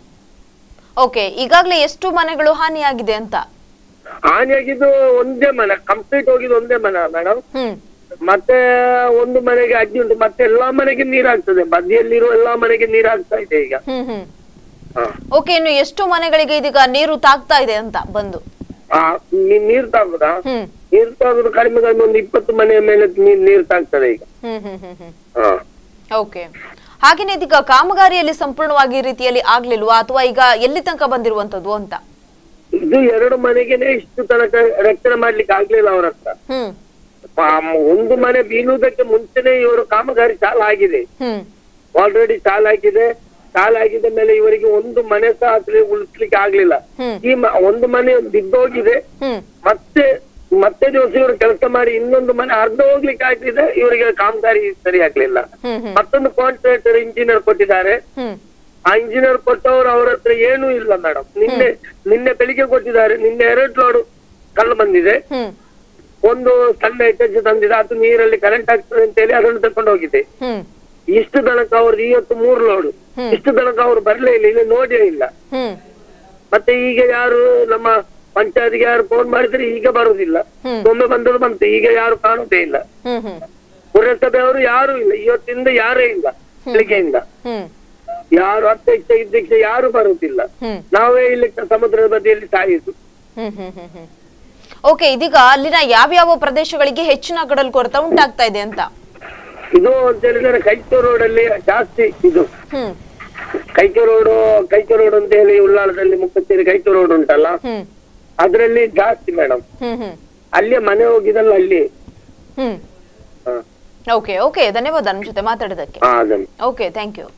Speaker 1: ಓಕೆ ಈಗಾಗಲೇ ಎಷ್ಟು ಮನೆಗಳು ಹಾನಿಯಾಗಿದೆ ಅಂತ
Speaker 3: ಹಾನಿಯಾಗಿದ್ದು ಒಂದೇ ಮನೆ ಕಂಪ್ಲೀಟ್ ಹೋಗಿದ್ದು ಒಂದೇ ಮನೆ ಮೇಡಮ್
Speaker 1: ಹ್ಮ್
Speaker 3: ಮತ್ತೆ ಒಂದು ಮನೆಗೆ ಅಡ್ಡಿ ಉಂಟು ಮತ್ತೆ ಎಲ್ಲಾ ಮನೆಗೆ ನೀರಾಗ್ತದೆ ಬದಿಯಲ್ಲಿರುವ ಎಲ್ಲಾ ಮನೆಗೆ ನೀರಾಗ್ತಾ ಇದೆ ಈಗ
Speaker 1: ಹ್ಮ್ ಹ್ಮ್
Speaker 3: ಹ.
Speaker 1: ಓಕೆ ಇನ್ನು ಎಷ್ಟು ಮನೆಗಳಿಗೆ ಇದೀಗ ನೀರು ತಾಗ್ತಾ ಇದೆ ಅಂತ ಬಂದು
Speaker 3: ಆ, ನೀ- ನೀರ್ ತಾಗುದಾ
Speaker 1: ಹ್ಮ್
Speaker 3: ನೀರ್ ತಾಗುದು ಕಡಿಮೆ ಕಡಿಮೆ ಒಂದು ಇಪ್ಪತ್ತು ಮನೆಯ ಮೇಲೆ ನೀರ್ ನೀರ್ ತಾಗ್ತದೆ ಈಗ
Speaker 1: ಹ್ಮ್ ಹ್ಮ್ ಹ್ಮ್ ಹ್ಮ್
Speaker 3: ಹ.
Speaker 1: ಓಕೆ ಹಾಗೇನೆ ಇದೀಗ ಕಾಮಗಾರಿಯಲ್ಲಿ ಸಂಪೂರ್ಣವಾಗಿ ಈ ರೀತಿಯಲ್ಲಿ ಆಗ್ಲಿಲ್ವಾ ಅಥವಾ ಈಗ ಎಲ್ಲಿ ತನಕ ಬಂದಿರುವಂತದ್ದು ಅಂತ
Speaker 3: ಇದು ಎರಡು ಮನೆಗೆನೆ ಇಷ್ಟು ತನಕ ರಕ್ಷಣೆ ಮಾಡ್ಲಿಕ್ಕೆ ಆಗ್ಲಿಲ್ಲ ಅವ್ರ ಹತ್ರ
Speaker 1: ಹ್ಮ್
Speaker 3: ಆ, ಒಂದು ಮನೆ ಬೀಳುವುದಕ್ಕೆ ಮುಂಚೆನೆ ಇವರು ಕಾಮಗಾರಿ ಚಾಲು ಆಗಿದೆ
Speaker 1: ಹ್ಮ್
Speaker 3: ಆಲ್ರೆಡಿ ಚಾಲು ಆಗಿದೆ ಚಾಲು ಆಗಿದ ಮೇಲೆ ಇವರಿಗೆ ಒಂದು ಮನೆ ಸಹ ಅದ್ರಲ್ಲಿ ಉಳಿಸ್ಲಿಕ್ಕೆ ಆಗ್ಲಿಲ್ಲ
Speaker 1: ಹ್ಮ್.
Speaker 3: ಈ ಮ- ಒಂದು ಮನೆ ಬಿದ್ದೋಗಿದೆ
Speaker 1: ಹ್ಮ್
Speaker 3: ಮತ್ತೆ ಮತ್ತೆ ದಿವಸ ಇವರು ಕೆಲಸ ಮಾಡಿ ಇನ್ನೊಂದು ಮನೆ ಅರ್ಧ ಹೋಗ್ಲಿಕ್ಕೆ ಆಗ್ತಿದೆ ಇವರಿಗೆ ಕಾಮಗಾರಿ ಸರಿ ಆಗ್ಲಿಲ್ಲ
Speaker 1: ಹ್ಮ್ ಹ್ಮ್
Speaker 3: ಮತ್ತೊಂದು ಕಾಂಟ್ರಾಕ್ಟರ್ ಇಂಜಿನಿಯರ್ ಕೊಟ್ಟಿದ್ದಾರೆ
Speaker 1: ಹ್ಮ್
Speaker 3: ಆ ಇಂಜಿನಿಯರ್ ಕೊಟ್ಟವರು ಅವ್ರ ಹತ್ರ ಏನೂ ಇಲ್ಲ ಮೇಡಮ್ ನಿನ್ನೆ ನಿನ್ನೆ ಬೆಳಿಗ್ಗೆ ಕೊಟ್ಟಿದ್ದಾರೆ ನಿನ್ನೆ ಎರಡು ಲೋಡ್ ಕಲ್ಲು ಬಂದಿದೆ
Speaker 1: ಹ್ಮ್
Speaker 3: ಒಂದು ಸಣ್ಣ ಎಟ್ಟೆಜ್ ತಂದಿದೆ ಅದು ನೀರಲ್ಲಿ ಕರೆಂಟ್ ಆಗ್ತದೆ ಅಂತ ಹೇಳಿ ಅದನ್ನು ತಕೊಂಡು ಹೋಗಿದೆ
Speaker 1: ಹ್ಮ್
Speaker 3: ಇಷ್ಟು ತನಕ ಅವ್ರು ಇವತ್ತು ಮೂರು ಲೋಡ್
Speaker 1: ಹ್ಮ್.
Speaker 3: ಇಷ್ಟು ತನಕ ಅವ್ರು ಬರ್ಲೇ ಇಲ್ಲ ಇಲ್ಲಿ ನೋಡೇ ಇಲ್ಲ
Speaker 1: ಹ್ಮ್
Speaker 3: ಮತ್ತೆ ಈಗ ಯಾರು ನಮ್ಮ ಪಂಚಾಯತ್ಗೆ ಯಾರು ಫೋನ್ ಮಾಡಿದ್ರೆ ಈಗ ಬರುದಿಲ್ಲ
Speaker 1: ಹ್ಮ್.
Speaker 3: ಒಮ್ಮೆ ಬಂದದ್ದು ಬಂತು ಈಗ ಯಾರು ಕಾಣುದೇ ಇಲ್ಲ
Speaker 1: ಹ್ಮ್ ಹ್ಮ್
Speaker 3: ಪುರಸಭೆಯವರು ಯಾರು ಇಲ್ಲ ಇವತ್ತಿಂದ ಯಾರೇ ಇಲ್ಲ ಬೆಳಿಗ್ಗೆಯಿಂದ
Speaker 1: ಹ್ಮ್
Speaker 3: ಯಾರು ಅಧ್ಯಕ್ಷ ಇಧ್ಯಕ್ಷ ಯಾರು ಬರುವುದಿಲ್ಲ
Speaker 1: ಹ್ಮ್
Speaker 3: ನಾವೇ ಇಲ್ಲಿ ಸಮುದ್ರದ ಬದಿಯಲ್ಲಿ ಸಾಯಿತು
Speaker 1: ಹ್ಮ್ ಹ್ಮ್ ಹ್ಮ್ ಹ್ಮ್ ಓಕೆ ಇದೀಗ ಅಲ್ಲಿನ ಯಾವ್ಯಾವ ಪ್ರದೇಶಗಳಿಗೆ ಹೆಚ್ಚಿನ ಕಡಲ್ ಕೊರತ ಉಂಟಾಗ್ತಾ ಇದೆ ಅಂತ
Speaker 3: ಇದು ಅಂತ ಹೇಳಿದ್ರೆ ಕೈಚೂರು ರೋಡ್ ಅಲ್ಲಿ ಜಾಸ್ತಿ ಇದು
Speaker 1: ಹ್ಮ್
Speaker 3: ಕೈಚೂರು ರೋಡ್ ಕೈಚೂರು ರೋಡ್ ಅಂತ ಹೇಳಿ ಉಳ್ಳಾಳದಲ್ಲಿ ಮುಕ್ಕತ್ತೇರಿ ಕೈಚೂರು ರೋಡ್ ಉಂಟಲ್ಲ
Speaker 1: ಹ್ಮ್
Speaker 3: ಅದ್ರಲ್ಲಿ ಜಾಸ್ತಿ ಮೇಡಮ್
Speaker 1: ಹ್ಮ್ ಹ್ಮ್
Speaker 3: ಅಲ್ಲೇ ಮನೆ ಹೋಗಿದಲ್ಲ ಅಲ್ಲಿ
Speaker 1: ಹ್ಮ್
Speaker 3: ಹಾ
Speaker 1: ಓಕೆ ಓಕೆ ಧನ್ಯವಾದ ನಮ್ಮ ಜೊತೆ ಮಾತಾಡೋದಕ್ಕೆ
Speaker 3: ಹಾ, ಅದನ್ನು
Speaker 1: ಓಕೆ ಥ್ಯಾಂಕ್ ಯು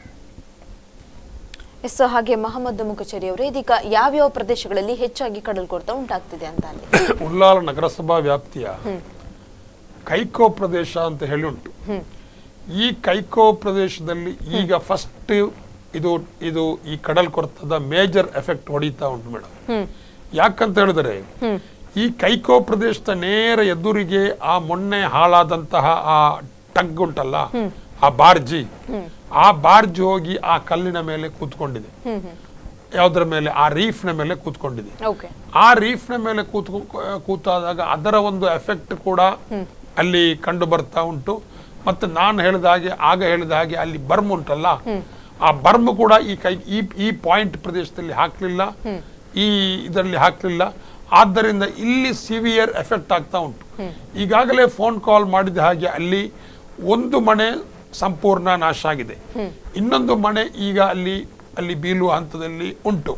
Speaker 1: ಎಸ್ ಹಾಗೆ ಮಹಮ್ಮದ್ ಮುಖಚರಿ ಅವರು ಇದೀಗ ಯಾವ್ಯಾವ ಪ್ರದೇಶಗಳಲ್ಲಿ ಹೆಚ್ಚಾಗಿ ಕಡಲ್ ಕೊರತ ಉಂಟಾಗ್ತಿದೆ ಅಂತ ಅಲ್ಲಿ
Speaker 2: ಉಳ್ಳಾಲ ನಗರಸಭಾ ವ್ಯಾಪ್ತಿಯ
Speaker 1: ಹ್ಮ್
Speaker 2: ಕೈಕೋ ಪ್ರದೇಶ ಅಂತ ಹೇಳಿ ಉಂಟು
Speaker 1: ಹ್ಮ್
Speaker 2: ಈ ಕೈಕೋ ಪ್ರದೇಶದಲ್ಲಿ ಈಗ ಫಸ್ಟ್ ಇದು ಇದು ಈ ಕಡಲ್ ಕೊರತದ ಮೇಜರ್ ಎಫೆಕ್ಟ್ ಹೊಡಿತಾ ಉಂಟು ಮೇಡಮ್
Speaker 1: ಹ್ಮ್
Speaker 2: ಯಾಕಂತ ಹೇಳಿದ್ರೆ
Speaker 1: ಹ್ಮ್
Speaker 2: ಈ ಕೈಕೋ ಪ್ರದೇಶದ ನೇರ ಎದುರಿಗೆ ಆ ಮೊನ್ನೆ ಹಾಳಾದಂತಹ ಆ ಟಗ್ ಉಂಟಲ್ಲ ಆ ಬಾರ್ಜಿ ಆ ಬಾರ್ಜಿ ಹೋಗಿ ಆ ಕಲ್ಲಿನ ಮೇಲೆ ಕೂತ್ಕೊಂಡಿದೆ
Speaker 1: ಹ್ಮ್ ಹ್ಮ್
Speaker 2: ಯಾವುದರ ಮೇಲೆ ಆ ರೀಫ್ನ ಮೇಲೆ ಕೂತ್ಕೊಂಡಿದೆ
Speaker 1: ಓಕೆ
Speaker 2: ಆ ರೀಫ್ನ ಮೇಲೆ ಕೂತ್ ಕೂತಾದಾಗ ಅದರ ಒಂದು ಎಫೆಕ್ಟ್ ಕೂಡ ಅಲ್ಲಿ ಕಂಡು ಬರ್ತಾ ಉಂಟು ಮತ್ತೆ ನಾನು ಹೇಳಿದ ಹಾಗೆ ಆಗ ಹೇಳಿದ ಹಾಗೆ ಅಲ್ಲಿ ಬರ್ಮ್ ಉಂಟಲ್ಲ ಆ ಬರ್ಮ್ ಕೂಡ ಈ ಕೈ ಈ ಈ ಪಾಯಿಂಟ್ ಪ್ರದೇಶದಲ್ಲಿ ಹಾಕ್ಲಿಲ್ಲ ಈ ಇದರಲ್ಲಿ ಹಾಕ್ಲಿಲ್ಲ ಆದ್ದರಿಂದ ಇಲ್ಲಿ ಸಿವಿಯರ್ ಎಫೆಕ್ಟ್ ಆಗ್ತಾ ಉಂಟು ಈಗಾಗಲೇ ಫೋನ್ ಕಾಲ್ ಮಾಡಿದ ಹಾಗೆ ಅಲ್ಲಿ ಒಂದು ಮನೆ ಸಂಪೂರ್ಣ ನಾಶ ಆಗಿದೆ ಇನ್ನೊಂದು ಮನೆ ಈಗ ಅಲ್ಲಿ ಅಲ್ಲಿ ಬೀಳುವ ಹಂತದಲ್ಲಿ ಉಂಟು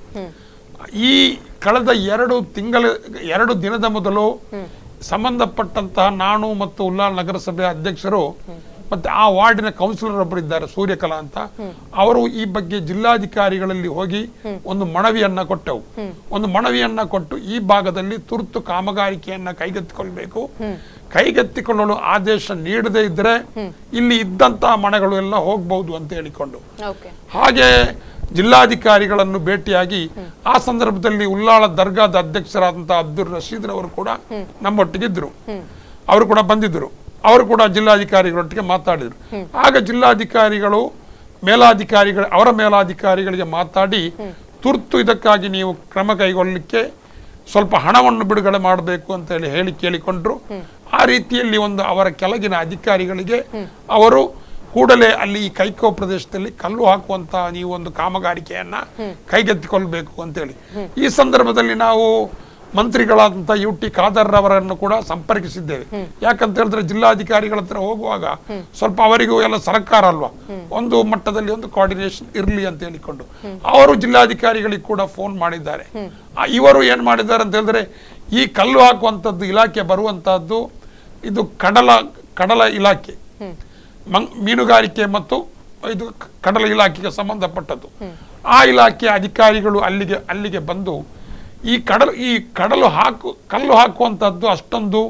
Speaker 2: ಈ ಕಳೆದ ಎರಡು ತಿಂಗಳ ಎರಡು ದಿನದ ಮೊದಲು ಸಂಬಂಧಪಟ್ಟಂತಹ ನಾನು ಮತ್ತು ಉಲ್ಲಾಲ್ ನಗರಸಭೆ ಅಧ್ಯಕ್ಷರು ಮತ್ತೆ ಆ ವಾರ್ಡಿನ ಕೌನ್ಸಿಲರ್ ಒಬ್ಬರು ಇದ್ದಾರೆ ಸೂರ್ಯಕಲಾ ಅಂತ ಅವರು ಈ ಬಗ್ಗೆ ಜಿಲ್ಲಾಧಿಕಾರಿಗಳಲ್ಲಿ ಹೋಗಿ ಒಂದು ಮನವಿಯನ್ನ ಕೊಟ್ಟೆವು ಒಂದು ಮನವಿಯನ್ನ ಕೊಟ್ಟು ಈ ಭಾಗದಲ್ಲಿ ತುರ್ತು ಕಾಮಗಾರಿಕೆಯನ್ನ ಕೈಗೆತ್ತಿಕೊಳ್ಬೇಕು ಕೈಗೆತ್ತಿಕೊಳ್ಳಲು ಆದೇಶ ನೀಡದೇ ಇದ್ರೆ ಇಲ್ಲಿ ಇದ್ದಂತಹ ಮನೆಗಳು ಎಲ್ಲ ಹೋಗ್ಬಹುದು ಅಂತ ಹೇಳಿಕೊಂಡು
Speaker 1: ಓಕೆ
Speaker 2: ಹಾಗೆ ಜಿಲ್ಲಾಧಿಕಾರಿಗಳನ್ನು ಭೇಟಿಯಾಗಿ ಆ ಸಂದರ್ಭದಲ್ಲಿ ಉಲ್ಲಾಳ ದರ್ಗಾದ ಅಧ್ಯಕ್ಷರಾದಂತಹ ಅಬ್ದುಲ್ ರಶೀದ್ ಅವರು ಕೂಡ ನಮ್ಮೊಟ್ಟಿಗಿದ್ರು ಅವರು ಕೂಡ ಬಂದಿದ್ರು ಅವರು ಕೂಡ ಜಿಲ್ಲಾಧಿಕಾರಿಗಳೊಟ್ಟಿಗೆ ಮಾತಾಡಿದ್ರು ಆಗ ಜಿಲ್ಲಾಧಿಕಾರಿಗಳು ಮೇಲಾಧಿಕಾರಿಗಳ ಅವರ ಮೇಲಾಧಿಕಾರಿಗಳಿಗೆ ಮಾತಾಡಿ ತುರ್ತು ಇದಕ್ಕಾಗಿ ನೀವು ಕ್ರಮ ಕೈಗೊಳ್ಳಲಿಕ್ಕೆ ಸ್ವಲ್ಪ ಹಣವನ್ನು ಬಿಡುಗಡೆ ಮಾಡಬೇಕು ಅಂತ ಹೇಳಿ ಹೇಳಿ ಕೇಳಿಕೊಂಡ್ರು ಆ ರೀತಿಯಲ್ಲಿ ಒಂದು ಅವರ ಕೆಳಗಿನ ಅಧಿಕಾರಿಗಳಿಗೆ ಅವರು ಕೂಡಲೇ ಅಲ್ಲಿ ಈ ಕೈಕೋ ಪ್ರದೇಶದಲ್ಲಿ ಕಲ್ಲು ಹಾಕುವಂತ ನೀವು ಒಂದು ಕಾಮಗಾರಿಕೆಯನ್ನ ಕೈಗೆತ್ತಿಕೊಳ್ಬೇಕು ಅಂತೇಳಿ ಈ ಸಂದರ್ಭದಲ್ಲಿ ನಾವು ಮಂತ್ರಿಗಳಾದಂತಹ ಯು ಟಿ ಖಾದರ್ ಅವರನ್ನು ಕೂಡ ಸಂಪರ್ಕಿಸಿದ್ದೇವೆ ಯಾಕಂತ ಹೇಳಿದ್ರೆ ಜಿಲ್ಲಾಧಿಕಾರಿಗಳ ಹತ್ರ ಹೋಗುವಾಗ ಸ್ವಲ್ಪ ಅವರಿಗೂ ಎಲ್ಲ ಸರ್ಕಾರ ಅಲ್ವಾ ಒಂದು ಮಟ್ಟದಲ್ಲಿ ಒಂದು ಕೋಆರ್ಡಿನೇಷನ್ ಇರಲಿ ಅಂತ ಹೇಳಿಕೊಂಡು ಅವರು ಜಿಲ್ಲಾಧಿಕಾರಿಗಳಿಗೆ ಕೂಡ ಫೋನ್ ಮಾಡಿದ್ದಾರೆ ಆ, ಇವರು ಏನ್ ಮಾಡಿದ್ದಾರೆ ಅಂತ ಹೇಳಿದ್ರೆ ಈ ಕಲ್ಲು ಹಾಕುವಂಥದ್ದು ಇಲಾಖೆ ಬರುವಂತಹದ್ದು ಇದು ಕಡಲ ಕಡಲ ಇಲಾಖೆ ಮಂಗ್- ಮೀನುಗಾರಿಕೆ ಮತ್ತು ಇದು ಕ- ಕಡಲ ಇಲಾಖೆಗೆ ಸಂಬಂಧಪಟ್ಟದ್ದು ಆ ಇಲಾಖೆಯ ಅಧಿಕಾರಿಗಳು ಅಲ್ಲಿಗೆ ಅಲ್ಲಿಗೆ ಬಂದು ಈ ಕಡಲು ಈ ಕಡಲು ಹಾಕು ಕಲ್ಲು ಹಾಕುವಂಥದ್ದು ಅಷ್ಟೊಂದು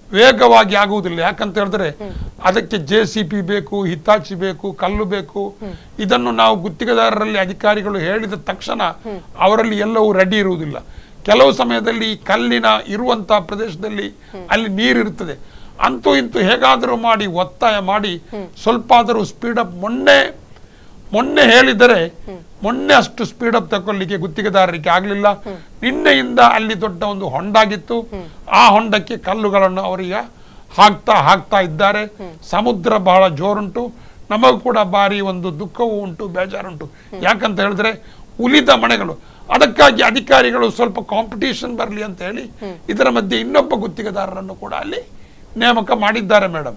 Speaker 2: ವೇಗವಾಗಿ ಆಗುವುದಿಲ್ಲ ಯಾಕಂತ ಹೇಳಿದ್ರೆ ಅದಕ್ಕೆ ಜೆ ಸಿ ಪಿ ಬೇಕು ಹಿತಾಚಿ ಬೇಕು ಕಲ್ಲು ಬೇಕು ಇದನ್ನು ನಾವು ಗುತ್ತಿಗೆದಾರರಲ್ಲಿ ಅಧಿಕಾರಿಗಳು ಹೇಳಿದ ತಕ್ಷಣ ಅವರಲ್ಲಿ ಎಲ್ಲವೂ ರೆಡಿ ಇರುವುದಿಲ್ಲ ಕೆಲವು ಸಮಯದಲ್ಲಿ ಈ ಕಲ್ಲಿನ ಇರುವಂತ ಪ್ರದೇಶದಲ್ಲಿ ಅಲ್ಲಿ ನೀರಿರ್ತದೆ ಅಂತೂ ಇಂತೂ ಹೇಗಾದರೂ ಮಾಡಿ ಒತ್ತಾಯ ಮಾಡಿ ಸ್ವಲ್ಪ ಆದರೂ ಸ್ಪೀಡ್ ಅಪ್ ಮೊನ್ನೆ ಮೊನ್ನೆ ಹೇಳಿದರೆ ಮೊನ್ನೆ ಅಷ್ಟು ಸ್ಪೀಡ್ ಅಪ್ ತಗೊಳ್ಳಿಕ್ಕೆ ಗುತ್ತಿಗೆದಾರರಿಗೆ ಆಗ್ಲಿಲ್ಲ ನಿನ್ನೆಯಿಂದ ಅಲ್ಲಿ ದೊಡ್ಡ ಒಂದು ಹೊಂಡಾಗಿತ್ತು ಆ ಹೊಂಡಕ್ಕೆ ಕಲ್ಲುಗಳನ್ನು ಅವರಿಗೆ ಹಾಕ್ತಾ ಹಾಕ್ತಾ ಇದ್ದಾರೆ ಸಮುದ್ರ ಬಹಳ ಜೋರುಂಟು ನಮಗೂ ಕೂಡ ಭಾರಿ ಒಂದು ದುಃಖವೂ ಉಂಟು ಬೇಜಾರುಂಟು ಯಾಕಂತ ಹೇಳಿದ್ರೆ ಉಳಿದ ಮನೆಗಳು ಅದಕ್ಕಾಗಿ ಅಧಿಕಾರಿಗಳು ಸ್ವಲ್ಪ ಕಾಂಪಿಟೇಷನ್ ಬರಲಿ ಅಂತ ಹೇಳಿ ಇದರ ಮಧ್ಯೆ ಇನ್ನೊಬ್ಬ ಗುತ್ತಿಗೆದಾರರನ್ನು ಕೂಡ ಅಲ್ಲಿ ನೇಮಕ ಮಾಡಿದ್ದಾರೆ ಮೇಡಮ್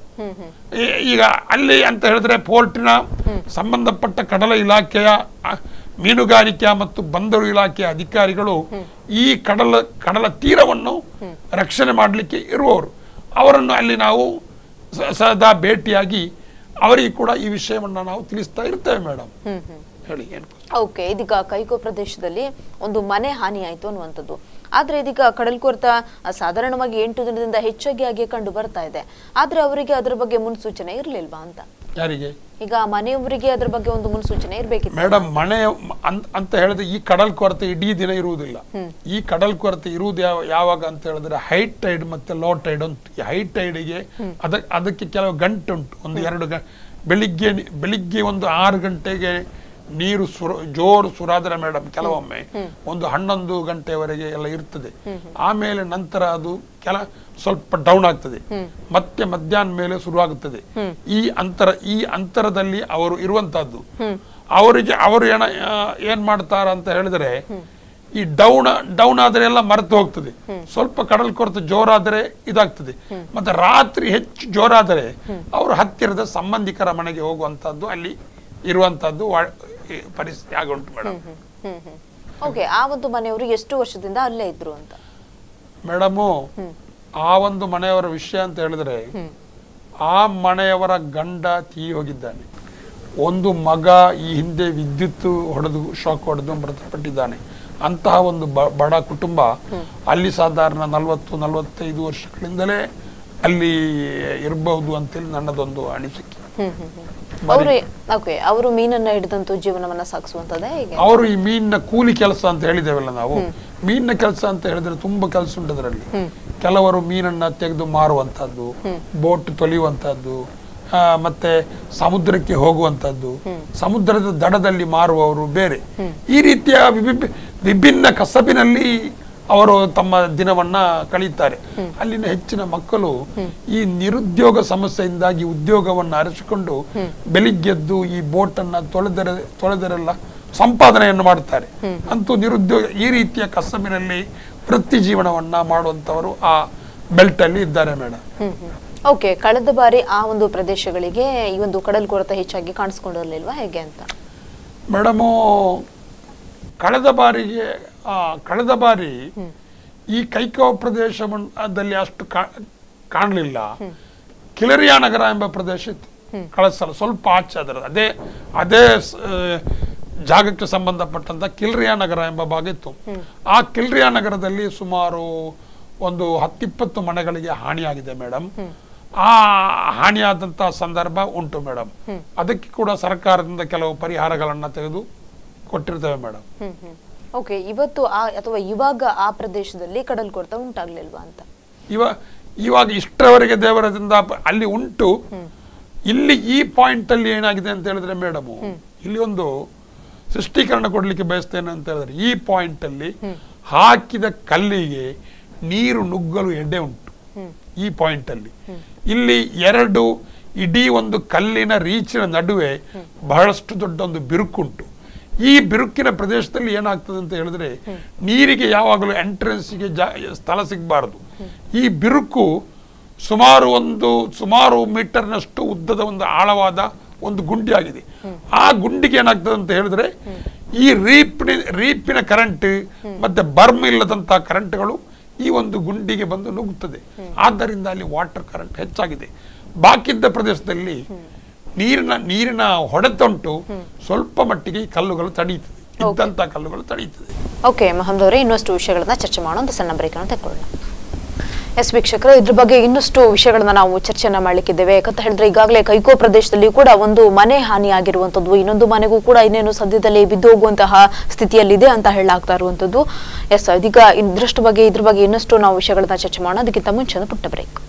Speaker 2: ಈಗ ಅಲ್ಲಿ ಅಂತ ಹೇಳಿದ್ರೆ ಪೋರ್ಟಿನ ಸಂಬಂಧಪಟ್ಟ ಕಡಲ ಇಲಾಖೆಯ ಆ, ಮೀನುಗಾರಿಕೆ ಮತ್ತು ಬಂದರು ಇಲಾಖೆಯ ಅಧಿಕಾರಿಗಳು ಈ ಕಡಲ ಕಡಲ ತೀರವನ್ನು ರಕ್ಷಣೆ ಮಾಡಲಿಕ್ಕೆ ಇರುವವರು ಅವರನ್ನು ಅಲ್ಲಿ ನಾವು ಸ- ಸದಾ ಭೇಟಿಯಾಗಿ ಅವರಿಗೆ ಕೂಡ ಈ ವಿಷಯವನ್ನು ನಾವು ತಿಳಿಸ್ತಾ ಇರ್ತೇವೆ ಮೇಡಮ್ ಹೇಳಿ ಏನು
Speaker 1: ಓಕೆ ಇದೀಗ ಕೈಕೋ ಪ್ರದೇಶದಲ್ಲಿ ಒಂದು ಮನೆ ಹಾನಿ ಆಯ್ತು ಅನ್ನುವಂಥದ್ದು ಆದ್ರೆ ಇದೀಗ ಕಡಲ್ಕೊರೆತ ಆ, ಸಾಧಾರಣವಾಗಿ ಎಂಟು ದಿನದಿಂದ ಹೆಚ್ಚಾಗಿ ಆಗಿ ಕಂಡು ಬರ್ತಾ ಇದೆ ಆದ್ರೆ ಅವರಿಗೆ ಅದರ ಬಗ್ಗೆ ಮುನ್ಸೂಚನೆ ಇರ್ಲಿಲ್ವಾ ಅಂತ
Speaker 2: ಯಾರಿಗೆ
Speaker 1: ಈಗ ಮನೆಯವರಿಗೆ ಅದ್ರ ಬಗ್ಗೆ ಒಂದು ಮುನ್ಸೂಚನೆ ಇರ್ಬೇಕಿತ್ತು
Speaker 2: ಮೇಡಮ್ ಮನೆ ಅನ್- ಅಂತ ಹೇಳಿದ್ರೆ ಈ ಕಡಲ್ ಕೊರತೆ ಇಡೀ ದಿನ ಇರುವುದಿಲ್ಲ ಈ ಕಡಲ್ ಕೊರತೆ ಇರುವುದು ಯಾವ ಯಾವಾಗ ಅಂತ ಹೇಳಿದ್ರೆ ಹೈ ಟೈಡ್ ಮತ್ತೆ ಲೋ ಟೈಡ್ ಉಂಟು ಈ ಹೈ ಟೈಡ್ಗೆ ಅದ ಅದಕ್ಕೆ ಕೆಲವು ಗಂಟೆ ಉಂಟು ಒಂದು ಎರಡು ಗ ಬೆಳಿಗ್ಗೆ ನಿ- ಬೆಳಿಗ್ಗೆ ಒಂದು ಆರು ಗಂಟೆಗೆ ನೀರು ಸುರ ಜೋರು ಸುರಾದ್ರೆ ಮೇಡಮ್ ಕೆಲವೊಮ್ಮೆ ಒಂದು ಹನ್ನೊಂದು ಗಂಟೆವರೆಗೆ ಎಲ್ಲ ಇರ್ತದೆ ಆಮೇಲೆ ನಂತರ ಅದು ಕೆಲ ಸ್ವಲ್ಪ ಡೌನ್ ಆಗ್ತದೆ ಮತ್ತೆ ಮಧ್ಯಾಹ್ನ ಮೇಲೆ ಶುರುವಾಗುತ್ತದೆ ಈ ಅಂತರ ಈ ಅಂತರದಲ್ಲಿ ಅವರು ಇರುವಂತಹದ್ದು ಅವರಿಗೆ ಅವರು ಏನ ಆ, ಏನ್ ಮಾಡ್ತಾರ ಅಂತ ಹೇಳಿದ್ರೆ ಈ ಡೌನ್ ಡೌನ್ ಆದ್ರೆ ಎಲ್ಲ ಮರೆತು ಹೋಗ್ತದೆ ಸ್ವಲ್ಪ ಕಡಲ್ ಕೊರತೆ ಜೋರಾದರೆ ಇದಾಗ್ತದೆ ಮತ್ತೆ ರಾತ್ರಿ ಹೆಚ್ಚು ಜೋರಾದರೆ ಅವರು ಹತ್ತಿರದ ಸಂಬಂಧಿಕರ ಮನೆಗೆ ಹೋಗುವಂತಹದ್ದು ಅಲ್ಲಿ ಇರುವಂತಹದ್ದು ವಾ- ಈ ಪರಿಸ್ಥಿತಿ ಆಗುಂಟು ಮೇಡಮ್
Speaker 1: ಹ್ಮ್ ಹ್ಮ್ ಓಕೆ ಆ ಒಂದು ಮನೆಯವರು ಎಷ್ಟು ವರ್ಷದಿಂದ ಅಲ್ಲೇ ಇದ್ರು ಅಂತ
Speaker 2: ಮೇಡಮು ಆ ಒಂದು ಮನೆಯವರ ವಿಷಯ ಅಂತ ಹೇಳಿದ್ರೆ ಆ ಮನೆಯವರ ಗಂಡ ತೀ ಹೋಗಿದ್ದಾನೆ ಒಂದು ಮಗ ಈ ಹಿಂದೆ ವಿದ್ಯುತ್ ಹೊಡೆದು ಶಾಕ್ ಹೊಡೆದು ಮೃತಪಟ್ಟಿದ್ದಾನೆ ಅಂತಹ ಒಂದು ಬ- ಬಡ ಕುಟುಂಬ ಅಲ್ಲಿ ಸಾಧಾರಣ ನಲವತ್ತು ನಲವತ್ತೈದು ವರ್ಷಗಳಿಂದಲೇ ಅಲ್ಲಿ ಇರಬಹುದು ಅಂತೇಳಿ ನನ್ನದೊಂದು ಅನಿಸಿಕೆ
Speaker 1: ಹ್ಮ್ ಹ್ಮ್ ಹ್ಮ್ ಅವರು ಓಕೆ ಅವರು ಮೀನನ್ನ ಹಿಡಿದಂತೂ ಜೀವನವನ್ನ ಸಾಗಿಸುವಂತದ್ದೇ ಹೇಗೆ
Speaker 2: ಅವರು ಈ ಮೀನಿನ ಕೂಲಿ ಕೆಲಸ ಅಂತ ಹೇಳಿದ್ದೇವಲ್ಲ ನಾವು ಮೀನಿನ ಕೆಲಸ ಅಂತ ಹೇಳಿದ್ರೆ ತುಂಬಾ ಕೆಲಸ ಉಂಟು ಅದರಲ್ಲಿ ಕೆಲವರು ಮೀನನ್ನ ತೆಗೆದು ಮಾರುವಂತಹದ್ದು ಬೋಟ್ ತೊಳೆಯುವಂತಹದ್ದು ಆ, ಮತ್ತೆ ಸಮುದ್ರಕ್ಕೆ ಹೋಗುವಂತಹದ್ದು ಸಮುದ್ರದ ದಡದಲ್ಲಿ ಮಾರುವವರು ಬೇರೆ ಈ ರೀತಿಯ ವಿಭಿ- ವಿಭಿನ್ನ ಕಸಬಿನಲ್ಲಿ ಅವರು ತಮ್ಮ ದಿನವನ್ನ ಕಳೆಯುತ್ತಾರೆ ಅಲ್ಲಿನ ಹೆಚ್ಚಿನ ಮಕ್ಕಳು ಈ ನಿರುದ್ಯೋಗ ಸಮಸ್ಯೆಯಿಂದಾಗಿ ಉದ್ಯೋಗವನ್ನು ಅರಸಿಕೊಂಡು ಬೆಳಿಗ್ಗೆದ್ದು ಈ ಬೋಟ್ ಅನ್ನ ತೊಳೆದರೆ ತೊಳೆದರೆಲ್ಲ ಸಂಪಾದನೆಯನ್ನು ಮಾಡುತ್ತಾರೆ ಅಂತೂ ನಿರುದ್ಯೋಗ ಈ ರೀತಿಯ ಕಸಬಿನಲ್ಲಿ ವೃತ್ತಿ ಜೀವನವನ್ನ ಮಾಡುವಂತವರು ಆ ಬೆಲ್ಟ್ ಅಲ್ಲಿ ಇದ್ದಾರೆ ಮೇಡಮ್
Speaker 1: ಓಕೆ ಕಳೆದ ಬಾರಿ ಆ ಒಂದು ಪ್ರದೇಶಗಳಿಗೆ ಈ ಒಂದು ಕಡಲ್ ಕೊರತೆ ಹೆಚ್ಚಾಗಿ ಕಾಣಿಸ್ಕೊಂಡಿರ್ಲಿಲ್ವಾ ಹೇಗೆ ಅಂತ
Speaker 2: ಮೇಡಮು ಕಳೆದ ಬಾರಿಗೆ ಆ, ಕಳೆದ ಬಾರಿ ಈ ಕೈಕೋ ಪ್ರದೇಶದಲ್ಲಿ ಅಷ್ಟು ಕಾ- ಕಾಣಲಿಲ್ಲ ಕಿಲರಿಯಾ ನಗರ ಎಂಬ ಪ್ರದೇಶ ಇತ್ತು ಕಳೆದ ಸಲ ಸ್ವಲ್ಪ ಆಚೆ ಅದರ ಅದೇ ಅದೇ ಸ- ಜಾಗಕ್ಕೆ ಸಂಬಂಧಪಟ್ಟಂತ ಕಿಲ್ರಿಯಾ ನಗರ ಎಂಬ ಭಾಗ ಇತ್ತು ಆ ಕಿಲ್ರಿಯಾ ನಗರದಲ್ಲಿ ಸುಮಾರು ಒಂದು ಹತ್ತಿಪ್ಪತ್ತು ಮನೆಗಳಿಗೆ ಹಾನಿಯಾಗಿದೆ ಮೇಡಮ್ ಆ ಹಾನಿಯಾದಂತ ಸಂದರ್ಭ ಉಂಟು ಮೇಡಮ್ ಅದಕ್ಕೆ ಕೂಡ ಸರ್ಕಾರದಿಂದ ಕೆಲವು ಪರಿಹಾರಗಳನ್ನ ತೆಗೆದು ಕೊಟ್ಟಿರ್ತೇವೆ ಮೇಡಮ್
Speaker 1: ಹ್ಮ್ ಹ್ಮ್ ಓಕೆ ಇವತ್ತು ಆ ಅಥವಾ ಇವಾಗ ಆ ಪ್ರದೇಶದಲ್ಲಿ ಕಡಲ್ ಕೊರತೆ ಉಂಟಾಗ್ಲಿಲ್ವಾ ಅಂತ
Speaker 2: ಇವ ಇವಾಗ ಇಷ್ಟರವರೆಗೆ ದೇವರದಿಂದ ಪ- ಅಲ್ಲಿ ಉಂಟು ಇಲ್ಲಿ ಈ ಪಾಯಿಂಟ್ ಅಲ್ಲಿ ಏನಾಗಿದೆ ಅಂತ ಹೇಳಿದ್ರೆ ಮೇಡಮ್ ಇಲ್ಲಿ ಒಂದು ಸೃಷ್ಟೀಕರಣ ಕೊಡ್ಲಿಕ್ಕೆ ಬಯಸ್ತೇನೆ ಅಂತ ಹೇಳಿದ್ರೆ ಈ ಪಾಯಿಂಟ್ ಅಲ್ಲಿ ಹಾಕಿದ ಕಲ್ಲಿಗೆ ನೀರು ನುಗ್ಗಲು ಎಡೆ ಉಂಟು ಈ ಪಾಯಿಂಟ್ ಅಲ್ಲಿ ಇಲ್ಲಿ ಎರಡು ಇಡೀ ಒಂದು ಕಲ್ಲಿನ ರೀಚಿನ ನಡುವೆ ಬಹಳಷ್ಟು ದೊಡ್ಡ ಒಂದು ಬಿರುಕುಂಟು ಈ ಬಿರುಕಿನ ಪ್ರದೇಶದಲ್ಲಿ ಏನಾಗ್ತದೆ ಅಂತ ಹೇಳಿದ್ರೆ ನೀರಿಗೆ ಯಾವಾಗಲೂ ಎಂಟ್ರೆನ್ಸ್ಗೆ ಜಾ ಸ್ಥಳ ಸಿಗಬಾರದು ಈ ಬಿರುಕು ಸುಮಾರು ಒಂದು ಸುಮಾರು ಮೀಟರ್ನಷ್ಟು ಉದ್ದದ ಒಂದು ಆಳವಾದ ಒಂದು ಗುಂಡಿ ಆಗಿದೆ ಆ ಗುಂಡಿಗೆ ಏನಾಗ್ತದೆ ಅಂತ ಹೇಳಿದ್ರೆ ಈ ರೀಪಿನ ರೀಪಿನ ಕರೆಂಟ್ ಮತ್ತೆ ಬರ್ಮ್ ಇಲ್ಲದಂತಹ ಕರೆಂಟ್ಗಳು ಈ ಒಂದು ಗುಂಡಿಗೆ ಬಂದು ನುಗ್ಗುತ್ತದೆ ಆದ್ದರಿಂದ ಅಲ್ಲಿ ವಾಟರ್ ಕರೆಂಟ್ ಹೆಚ್ಚಾಗಿದೆ ಬಾಕಿದ್ದ ಪ್ರದೇಶದಲ್ಲಿ ನೀರಿನ ನೀರಿನ ಹೊಡೆತುಂಟು ಸ್ವಲ್ಪ ಮಟ್ಟಿಗೆ ಈ ಕಲ್ಲುಗಳು ತಡೀತದೆ ಇದ್ದಂತ ಕಲ್ಲುಗಳು ತಡೀತದೆ
Speaker 1: ಓಕೆ ಮಹಮ್ಮದ್ ಅವರೇ ಇನ್ನಷ್ಟು ವಿಷಯಗಳನ್ನ ಚರ್ಚೆ ಮಾಡೋಣ ಒಂದು ಸಣ್ಣ ಬ್ರೇಕ್ ಅನ್ನು ತಗೊಳ್ಳೋಣ ಎಸ್ ವೀಕ್ಷಕರು ಇದ್ರ ಬಗ್ಗೆ ಇನ್ನಷ್ಟು ವಿಷಯಗಳನ್ನ ನಾವು ಚರ್ಚೆನ ಮಾಡ್ಲಿಕ್ಕಿದ್ದೇವೆ ಯಾಕಂತ ಹೇಳಿದ್ರೆ ಈಗಾಗಲೇ ಕೈಕೋ ಪ್ರದೇಶದಲ್ಲಿ ಕೂಡ ಒಂದು ಮನೆ ಹಾನಿಯಾಗಿರುವಂತದ್ದು ಇನ್ನೊಂದು ಮನೆಗೂ ಕೂಡ ಇನ್ನೇನು ಸದ್ಯದಲ್ಲೇ ಬಿದ್ದು ಹೋಗುವಂತಹ ಸ್ಥಿತಿಯಲ್ಲಿದೆ ಅಂತ ಹೇಳಲಾಗ್ತಾ ಇರುವಂತದ್ದು ಎಸ್ ಇದೀಗ ಇದ್ರಷ್ಟು ಬಗ್ಗೆ ಇದ್ರ ಬಗ್ಗೆ ಇನ್ನಷ್ಟು ನಾವು ವಿಷಯಗಳನ್ನ ಚರ್ಚೆ ಮಾಡೋಣ ಅದಕ್ಕಿಂತ ಮುಂಚೆ ಒಂದು ಪುಟ್ಟ ಬ್ರೇಕ್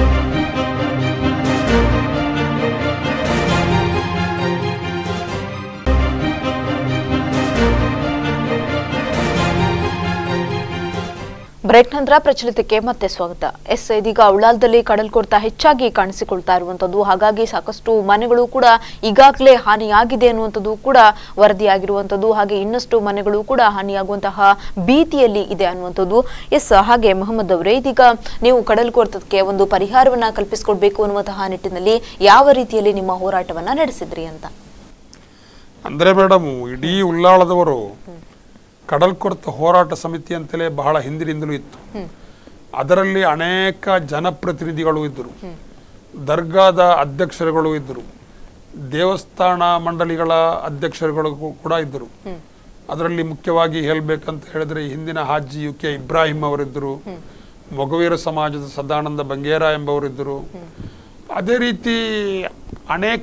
Speaker 1: ಬ್ರೇಕ್ ನಂತರ ಪ್ರಚಲಿತಕ್ಕೆ ಮತ್ತೆ ಸ್ವಾಗತ ಎಸ್ ಇದೀಗ ಉಳ್ಳಾಲದಲ್ಲಿ ಕಡಲ್ಕೊರೆತ ಹೆಚ್ಚಾಗಿ ಕಾಣಿಸಿಕೊಳ್ತಾ ಇರುವಂತದ್ದು ಹಾಗಾಗಿ ಸಾಕಷ್ಟು ಮನೆಗಳು ಕೂಡ ಈಗಾಗಲೇ ಹಾನಿಯಾಗಿದೆ ಅನ್ನುವಂಥದ್ದು ಕೂಡ ವರದಿಯಾಗಿರುವಂತದ್ದು ಹಾಗೆ ಇನ್ನಷ್ಟು ಮನೆಗಳು ಕೂಡ ಹಾನಿಯಾಗುವಂತಹ ಭೀತಿಯಲ್ಲಿ ಇದೆ ಅನ್ನುವಂಥದ್ದು ಎಸ್ ಹಾಗೆ ಮೊಹಮ್ಮದ್ ಅವರೇ ಇದೀಗ ನೀವು ಕಡಲ್ಕೊರೆತಕ್ಕೆ ಒಂದು ಪರಿಹಾರವನ್ನ ಕಲ್ಪಿಸಿಕೊಡ್ಬೇಕು ಅನ್ನುವಂತಹ ನಿಟ್ಟಿನಲ್ಲಿ ಯಾವ ರೀತಿಯಲ್ಲಿ ನಿಮ್ಮ ಹೋರಾಟವನ್ನ ನಡೆಸಿದ್ರಿ ಅಂತ
Speaker 2: ಅಂದ್ರೆ ಮೇಡಮ್ ಇಡೀ ಉಳ್ಳಾಳದವರು ಕಡಲ್ ಕೊರೆತ ಹೋರಾಟ ಸಮಿತಿ ಅಂತಲೇ ಬಹಳ ಹಿಂದಿನಿಂದಲೂ ಇತ್ತು ಅದರಲ್ಲಿ ಅನೇಕ ಜನಪ್ರತಿನಿಧಿಗಳು ಇದ್ದರು ದರ್ಗಾದ ಅಧ್ಯಕ್ಷರುಗಳು ಇದ್ದರು ದೇವಸ್ಥಾನ ಮಂಡಳಿಗಳ ಅಧ್ಯಕ್ಷರುಗಳು ಕೂಡ ಇದ್ದರು ಅದರಲ್ಲಿ ಮುಖ್ಯವಾಗಿ ಹೇಳ್ಬೇಕಂತ ಹೇಳಿದ್ರೆ ಈ ಹಿಂದಿನ ಹಾಜಿ ಯು ಕೆ ಇಬ್ರಾಹಿಂ ಅವರಿದ್ದರು ಮೊಗವೀರ ಸಮಾಜದ ಸದಾನಂದ ಬಂಗೇರ ಎಂಬವರಿದ್ದರು ಅದೇ ರೀತಿ ಅನೇಕ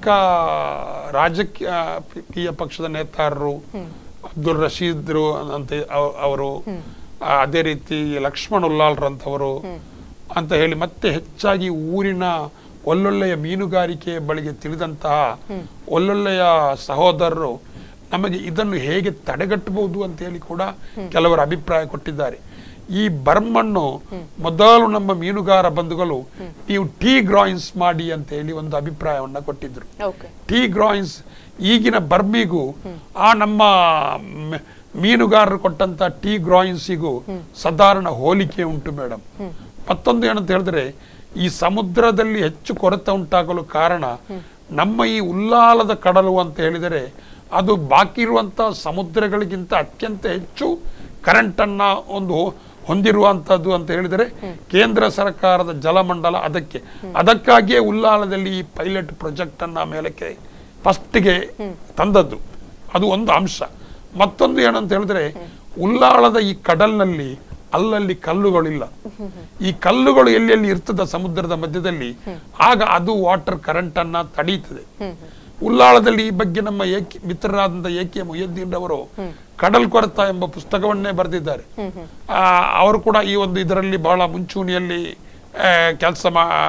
Speaker 2: ರಾಜಕೀಯ ಪಕ್ಷದ ನೇತಾರರು ಅಬ್ದುಲ್ ರಶೀದ್ರು ಅಂತ ಅವ- ಅವರು ಆ, ಅದೇ ರೀತಿ ಲಕ್ಷ್ಮಣ್ ಉಲ್ಲಾಲ್ರಂಥವರು ಅಂತ ಹೇಳಿ ಮತ್ತೆ ಹೆಚ್ಚಾಗಿ ಊರಿನ ಒಳ್ಳೊಳ್ಳೆಯ ಮೀನುಗಾರಿಕೆ ಬಳಿಗೆ ತಿಳಿದಂತಹ ಒಳ್ಳೊಳ್ಳೆಯ ಸಹೋದರರು ನಮಗೆ ಇದನ್ನು ಹೇಗೆ ತಡೆಗಟ್ಟಬಹುದು ಅಂತ ಹೇಳಿ ಕೂಡ ಕೆಲವರು ಅಭಿಪ್ರಾಯ ಕೊಟ್ಟಿದ್ದಾರೆ ಈ ಬರ್ಮನ್ನು ಮೊದಲು ನಮ್ಮ ಮೀನುಗಾರ ಬಂಧುಗಳು ನೀವು ಟೀ ಗ್ರಾಯಿನ್ಸ್ ಮಾಡಿ ಅಂತ ಹೇಳಿ ಒಂದು ಅಭಿಪ್ರಾಯವನ್ನ ಕೊಟ್ಟಿದ್ರು
Speaker 1: ಓಕೆ
Speaker 2: ಟೀ ಗ್ರಾಯಿನ್ಸ್ ಈಗಿನ ಬರ್ಮಿಗೂ ಆ ನಮ್ಮ ಮ್- ಮೀನುಗಾರರು ಕೊಟ್ಟಂತ ಟೀ ಗ್ರಾಯಿನ್ಸಿಗೂ ಸಾಧಾರಣ ಹೋಲಿಕೆ ಉಂಟು ಮೇಡಮ್ ಮತ್ತೊಂದು ಏನಂತ ಹೇಳಿದ್ರೆ ಈ ಸಮುದ್ರದಲ್ಲಿ ಹೆಚ್ಚು ಕೊರತೆ ಉಂಟಾಗಲು ಕಾರಣ ನಮ್ಮ ಈ ಉಲ್ಲಾಲದ ಕಡಲು ಅಂತ ಹೇಳಿದರೆ ಅದು ಬಾಕಿ ಇರುವಂತ ಸಮುದ್ರಗಳಿಗಿಂತ ಅತ್ಯಂತ ಹೆಚ್ಚು ಕರೆಂಟ್ ಅನ್ನ ಒಂದು ಹೊಂದಿರುವಂತದ್ದು ಅಂತ ಹೇಳಿದರೆ ಕೇಂದ್ರ ಸರ್ಕಾರದ ಜಲಮಂಡಲ ಅದಕ್ಕೆ ಅದಕ್ಕಾಗಿಯೇ ಉಲ್ಲಾಲದಲ್ಲಿ ಈ ಪೈಲಟ್ ಪ್ರಾಜೆಕ್ಟ್ ಅನ್ನ ಮೇಲಕ್ಕೆ ಫಸ್ಟ್ಗೆ ತಂದದ್ದು ಅದು ಒಂದು ಅಂಶ ಮತ್ತೊಂದು ಏನಂತ ಹೇಳಿದ್ರೆ ಉಲ್ಲಾಳದ ಈ ಕಡಲ್ನಲ್ಲಿ ಅಲ್ಲಲ್ಲಿ ಕಲ್ಲುಗಳಿಲ್ಲ ಈ ಕಲ್ಲುಗಳು ಎಲ್ಲೆಲ್ಲಿ ಇರ್ತದ ಸಮುದ್ರದ ಮಧ್ಯದಲ್ಲಿ ಆಗ ಅದು ವಾಟರ್ ಕರೆಂಟ್ ಅನ್ನ ತಡೀತದೆ ಉಲ್ಲಾಳದಲ್ಲಿ ಈ ಬಗ್ಗೆ ನಮ್ಮ ಏಕಿ ಮಿತ್ರರಾದಂತ ಎ ಕೆ ಮೊಯ್ಯದ್ದೀನ್ ಅವರು ಕಡಲ್ ಕೊರತ ಎಂಬ ಪುಸ್ತಕವನ್ನೇ ಬರೆದಿದ್ದಾರೆ ಆ, ಅವರು ಕೂಡ ಈ ಒಂದು ಇದರಲ್ಲಿ ಬಹಳ ಮುಂಚೂಣಿಯಲ್ಲಿ ಕೆಲಸ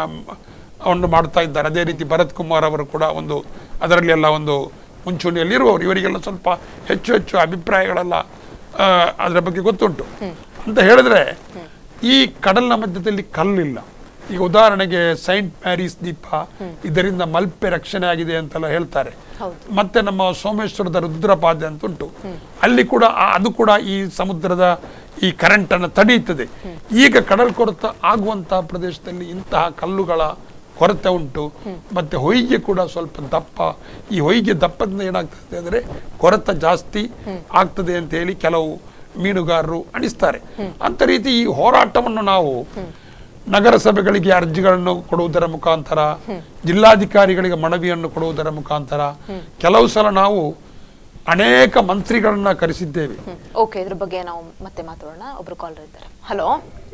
Speaker 2: ಒಂದು ಮಾಡ್ತಾ ಇದ್ದಾರೆ ಅದೇ ರೀತಿ ಭರತ್ ಕುಮಾರ್ ಅವರು ಕೂಡ ಒಂದು ಅದರಲ್ಲಿ ಎಲ್ಲ ಒಂದು ಮುಂಚೂಣಿಯಲ್ಲಿ ಇರುವವರು ಇವರಿಗೆಲ್ಲ ಸ್ವಲ್ಪ ಹೆಚ್ಚು ಹೆಚ್ಚು ಅಭಿಪ್ರಾಯಗಳೆಲ್ಲ ಆ, ಅದರ ಬಗ್ಗೆ ಗೊತ್ತುಂಟು ಅಂತ ಹೇಳಿದ್ರೆ ಈ ಕಡಲಿನ ಮಧ್ಯದಲ್ಲಿ ಕಲ್ಲಿಲ್ಲ ಈಗ ಉದಾಹರಣೆಗೆ ಸೈಂಟ್ ಮ್ಯಾರೀಸ್ ದೀಪ ಇದರಿಂದ ಮಲ್ಪೆ ರಕ್ಷಣೆ ಆಗಿದೆ ಅಂತೆಲ್ಲ ಹೇಳ್ತಾರೆ ಮತ್ತೆ ನಮ್ಮ ಸೋಮೇಶ್ವರದ ರುದ್ರಪಾದೆ ಅಂತ ಉಂಟು ಅಲ್ಲಿ ಕೂಡ ಆ- ಅದು ಕೂಡ ಈ ಸಮುದ್ರದ ಈ ಕರೆಂಟ್ ಅನ್ನು ತಡೆಯುತ್ತದೆ ಈಗ ಕಡಲ್ ಕೊರತ ಆಗುವಂತಹ ಪ್ರದೇಶದಲ್ಲಿ ಇಂತಹ ಕಲ್ಲುಗಳ ಕೊರತೆ ಉಂಟು ಮತ್ತೆ ಹೊಯ್ಗೆ ಕೂಡ ಸ್ವಲ್ಪ ದಪ್ಪ ಈ ಹೊಯ್ಗೆ ದಪ್ಪದಿಂದ ಏನಾಗ್ತದೆ ಅಂದ್ರೆ ಕೊರತೆ ಜಾಸ್ತಿ ಆಗ್ತದೆ ಅಂತ ಹೇಳಿ ಕೆಲವು ಮೀನುಗಾರರು ಅನಿಸ್ತಾರೆ ಅಂತ ರೀತಿ ಈ ಹೋರಾಟವನ್ನು ನಾವು ನಗರಸಭೆಗಳಿಗೆ ಅರ್ಜಿಗಳನ್ನು ಕೊಡುವುದರ ಮುಖಾಂತರ ಜಿಲ್ಲಾಧಿಕಾರಿಗಳಿಗೆ ಮನವಿಯನ್ನು ಕೊಡುವುದರ ಮುಖಾಂತರ ಕೆಲವು ಸಲ ನಾವು ಅನೇಕ ಮಂತ್ರಿಗಳನ್ನ ಕರೆಸಿದ್ದೇವೆ
Speaker 1: ಓಕೆ ಇದ್ರ ಬಗ್ಗೆ ನಾವು ಮತ್ತೆ ಮಾತಾಡೋಣ ಒಬ್ರು ಕಾಲರ್ ಇದ್ದಾರೆ ಹಲೋ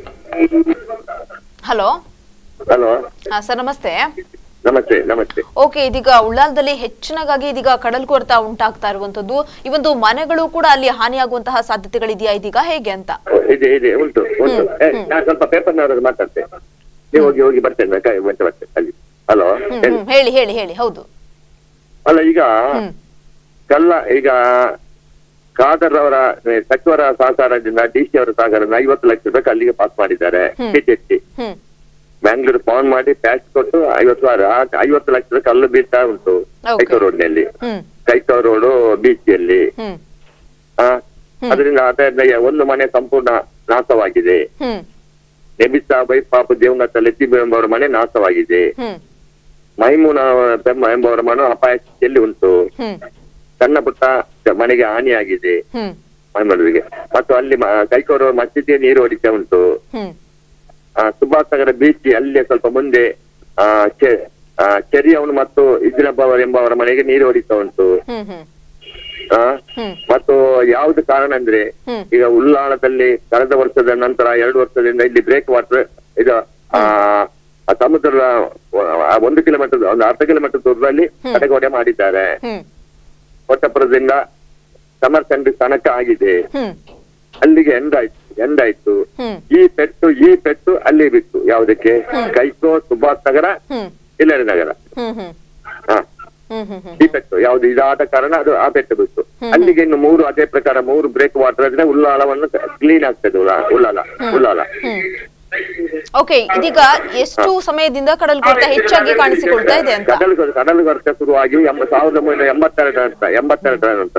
Speaker 1: ಹಲೋ
Speaker 3: ಹಲೋ
Speaker 1: ಹಾ ಸರ್ ನಮಸ್ತೆ
Speaker 3: ನಮಸ್ತೆ ನಮಸ್ತೆ
Speaker 1: ಓಕೆ ಇದೀಗ ಉಳ್ಳಾಲದಲ್ಲಿ ಹೆಚ್ಚಿನಗಾಗಿ ಇದೀಗ ಕಡಲ್ ಕೊರೆತ ಉಂಟಾಗ್ತಾ ಇರುವಂತದ್ದು ಈ ಒಂದು ಮನೆಗಳು ಕೂಡ ಅಲ್ಲಿ ಹಾನಿಯಾಗುವಂತಹ ಸಾಧ್ಯತೆಗಳಿದೆಯಾ ಇದೀಗ ಹೇಗೆ ಅಂತ
Speaker 3: ಇದೆ ಇದೆ ಉಂಟು ಉಂಟು ಏ, ನಾನು ಸ್ವಲ್ಪ ಪೇಪರ್ನವರದ್ದು ಮಾತಾಡ್ತೆ ನೀವು ಹೋಗಿ ಹೋಗಿ ಬರ್ತೇನೆ ಕೈ ಮತ್ತೆ ಬರ್ತೇನೆ ಅಲ್ಲಿ ಹಲೋ
Speaker 1: ಹ್ಮ್, ಹ್ಮ್, ಹೇಳಿ ಹೇಳಿ ಹೇಳಿ ಹೌದು
Speaker 3: ಅಲ್ಲ ಈಗ
Speaker 1: ಹ್ಮ್.
Speaker 3: ಕಲ್ಲ ಈಗ ಖಾದರ್ ಅವರ ಏ, ಸಚಿವರ ಸಹಕಾರದಿಂದ ಡಿ ಸಿ ಅವರ ಸಹಕಾರದಿಂದ ಐವತ್ತು ಲಕ್ಷ ರೂಪಾಯಿ ಅಲ್ಲಿಗೆ ಪಾಸ್ ಮಾಡಿದ್ದಾರೆ ಕೆಟಿಎಸ್ಟಿ
Speaker 1: ಹ್ಮ್
Speaker 3: ಬ್ಯಾಂಗ್ಳೂರ್ ಫೋನ್ ಮಾಡಿ ಪ್ಯಾಚ್ ಕೊಟ್ಟು ಐವತ್ತು ವಾರ ಆ ಐವತ್ತು ಲಕ್ಷ ರೂಪಾಯಿ ಕಲ್ಲು ಬೀಳ್ತಾ ಉಂಟು
Speaker 1: Okay.
Speaker 3: ಕೈಕೋ ರೋಡ್ನಲ್ಲಿ
Speaker 1: ಹ್ಮ್
Speaker 3: ಕೈಕೋ ರೋಡ್ ಬೀಚಿಯಲ್ಲಿ
Speaker 1: ಹ್ಮ್
Speaker 3: ಆ, ಅದರಿಂದ ಅದರಿಂದ ಒಂದು ಮನೆ ಸಂಪೂರ್ಣ ನಾಶವಾಗಿದೆ
Speaker 1: ಹ್ಮ್
Speaker 3: ನೆಬಿಸಾ ಬೈಪಾಪು ದೇವಂಗತ್ತ ಲೆತ್ತಿಬು ಎಂಬವರ ಮನೆ ನಾಶವಾಗಿದೆ
Speaker 1: ಹ್ಮ್
Speaker 3: ಮೈಮೂನ ಬೆಮ್ಮ ಎಂಬವರ ಮನೆ ಅಪಾಯ ಸ್ಥಿತಿಯಲ್ಲಿ ಉಂಟು
Speaker 1: ಹ್ಮ್
Speaker 3: ಸಣ್ಣ ಪುಟ್ಟ ಮನೆಗೆ ಹಾನಿಯಾಗಿದೆ
Speaker 1: ಹ್ಮ್
Speaker 3: ಮೈಮೂರಿಗೆ ಮತ್ತು ಅಲ್ಲಿ ಮ- ಕೈಕೋರ ಮಸೀದಿಯ ನೀರು ಹೊಡಿತಾ ಉಂಟು
Speaker 1: ಹ್ಮ್
Speaker 3: ಆ, ಸುಭಾಷ್ ನಗರ ಬೀಚ್ ಅಲ್ಲೇ ಸ್ವಲ್ಪ ಮುಂದೆ ಆ ಚೆ- ಆ, ಚೆರಿಯವನು ಮತ್ತು ಇದ್ದಿನಬ್ಬವರ್ ಎಂಬವರ ಮನೆಗೆ ನೀರು ಹೊಡಿತಾ ಉಂಟು
Speaker 1: ಹ್ಮ್ ಹ್ಮ್
Speaker 3: ಆ,
Speaker 1: ಹ್ಮ್
Speaker 3: ಮತ್ತು ಯಾವ್ದು ಕಾರಣ ಅಂದ್ರೆ
Speaker 1: ಹ್ಮ್.
Speaker 3: ಈಗ ಉಲ್ಲಾಳದಲ್ಲಿ ಕಳೆದ ವರ್ಷದ ನಂತರ ಎರಡು ವರ್ಷದಿಂದ ಇಲ್ಲಿ ಬ್ರೇಕ್ ವಾಟರ್ ಇದು ಆ ಆ ಸಮುದ್ರದ ಆ ಒಂದು ಕಿಲೋಮೀಟರ್ ಒಂದು ಅರ್ಧ ಕಿಲೋಮೀಟರ್ ದೂರದಲ್ಲಿ ತಡೆಗೋಡೆ ಮಾಡಿದ್ದಾರೆ
Speaker 1: ಹ್ಮ್
Speaker 3: ಕೊಟ್ಟಪುರದಿಂದ ಸಮರ್ ಸೆಂಟ್ರಿ ತನಕ ಆಗಿದೆ
Speaker 1: ಹ್ಮ್
Speaker 3: ಅಲ್ಲಿಗೆ ಎಂಡ್ ಆಯ್ತು ಎಂಡ್ ಆಯ್ತು
Speaker 1: ಹ್ಮ್
Speaker 3: ಈ ಪೆಟ್ಟು ಈ ಪೆಟ್ಟು ಅಲ್ಲಿ ಬಿತ್ತು ಯಾವುದಕ್ಕೆ ಕೈಕೋ ಸುಭಾಷ್ ನಗರ
Speaker 1: ಹ್ಮ್
Speaker 3: ಇಲ್ಲರಿ ನಗರ
Speaker 1: ಹ್ಮ್ ಹ್ಮ್
Speaker 3: ಹಾ
Speaker 1: ಹ್ಮ್ ಹ್ಮ್ ಹ್ಮ್
Speaker 3: ಈ ಪೆಟ್ಟು ಯಾವ್ದು ಇದಾದ ಕಾರಣ ಅದು ಆ ಪೆಟ್ಟು ಬಿತ್ತು ಅಲ್ಲಿಗೆ ಇನ್ನು ಮೂರು ಅದೇ ಪ್ರಕಾರ ಮೂರು ಬ್ರೇಕ್ ವಾಟರ್ ಆದ್ರೆ ಉಳ್ಳಾಲವನ್ನು ಕ್ಲೀನ್ ಆಗ್ತದೆ ಉಳ್ಳಾ- ಉಳ್ಳಾಲ ಉಳ್ಳಾಲ
Speaker 1: ಓಕೆ ಇದೀಗ ಎಷ್ಟು ಸಮಯದಿಂದ ಕಡಲ್ ಕೊರೆತ ಹೆಚ್ಚಾಗಿ ಕಾಣಿಸಿಕೊಳ್ತಾ ಇದೆ ಅಂತ
Speaker 3: ಕಡಲು ಕಡಲು ಕೊರತೆ ಶುರುವಾಗಿ ಎಂಬ ಸಾವಿರದ ಒಂಬೈನೂರ ಎಂಬತ್ತೆರಡರ ನಂತರ ಎಂಬತ್ತೆರಡರ ನಂತರ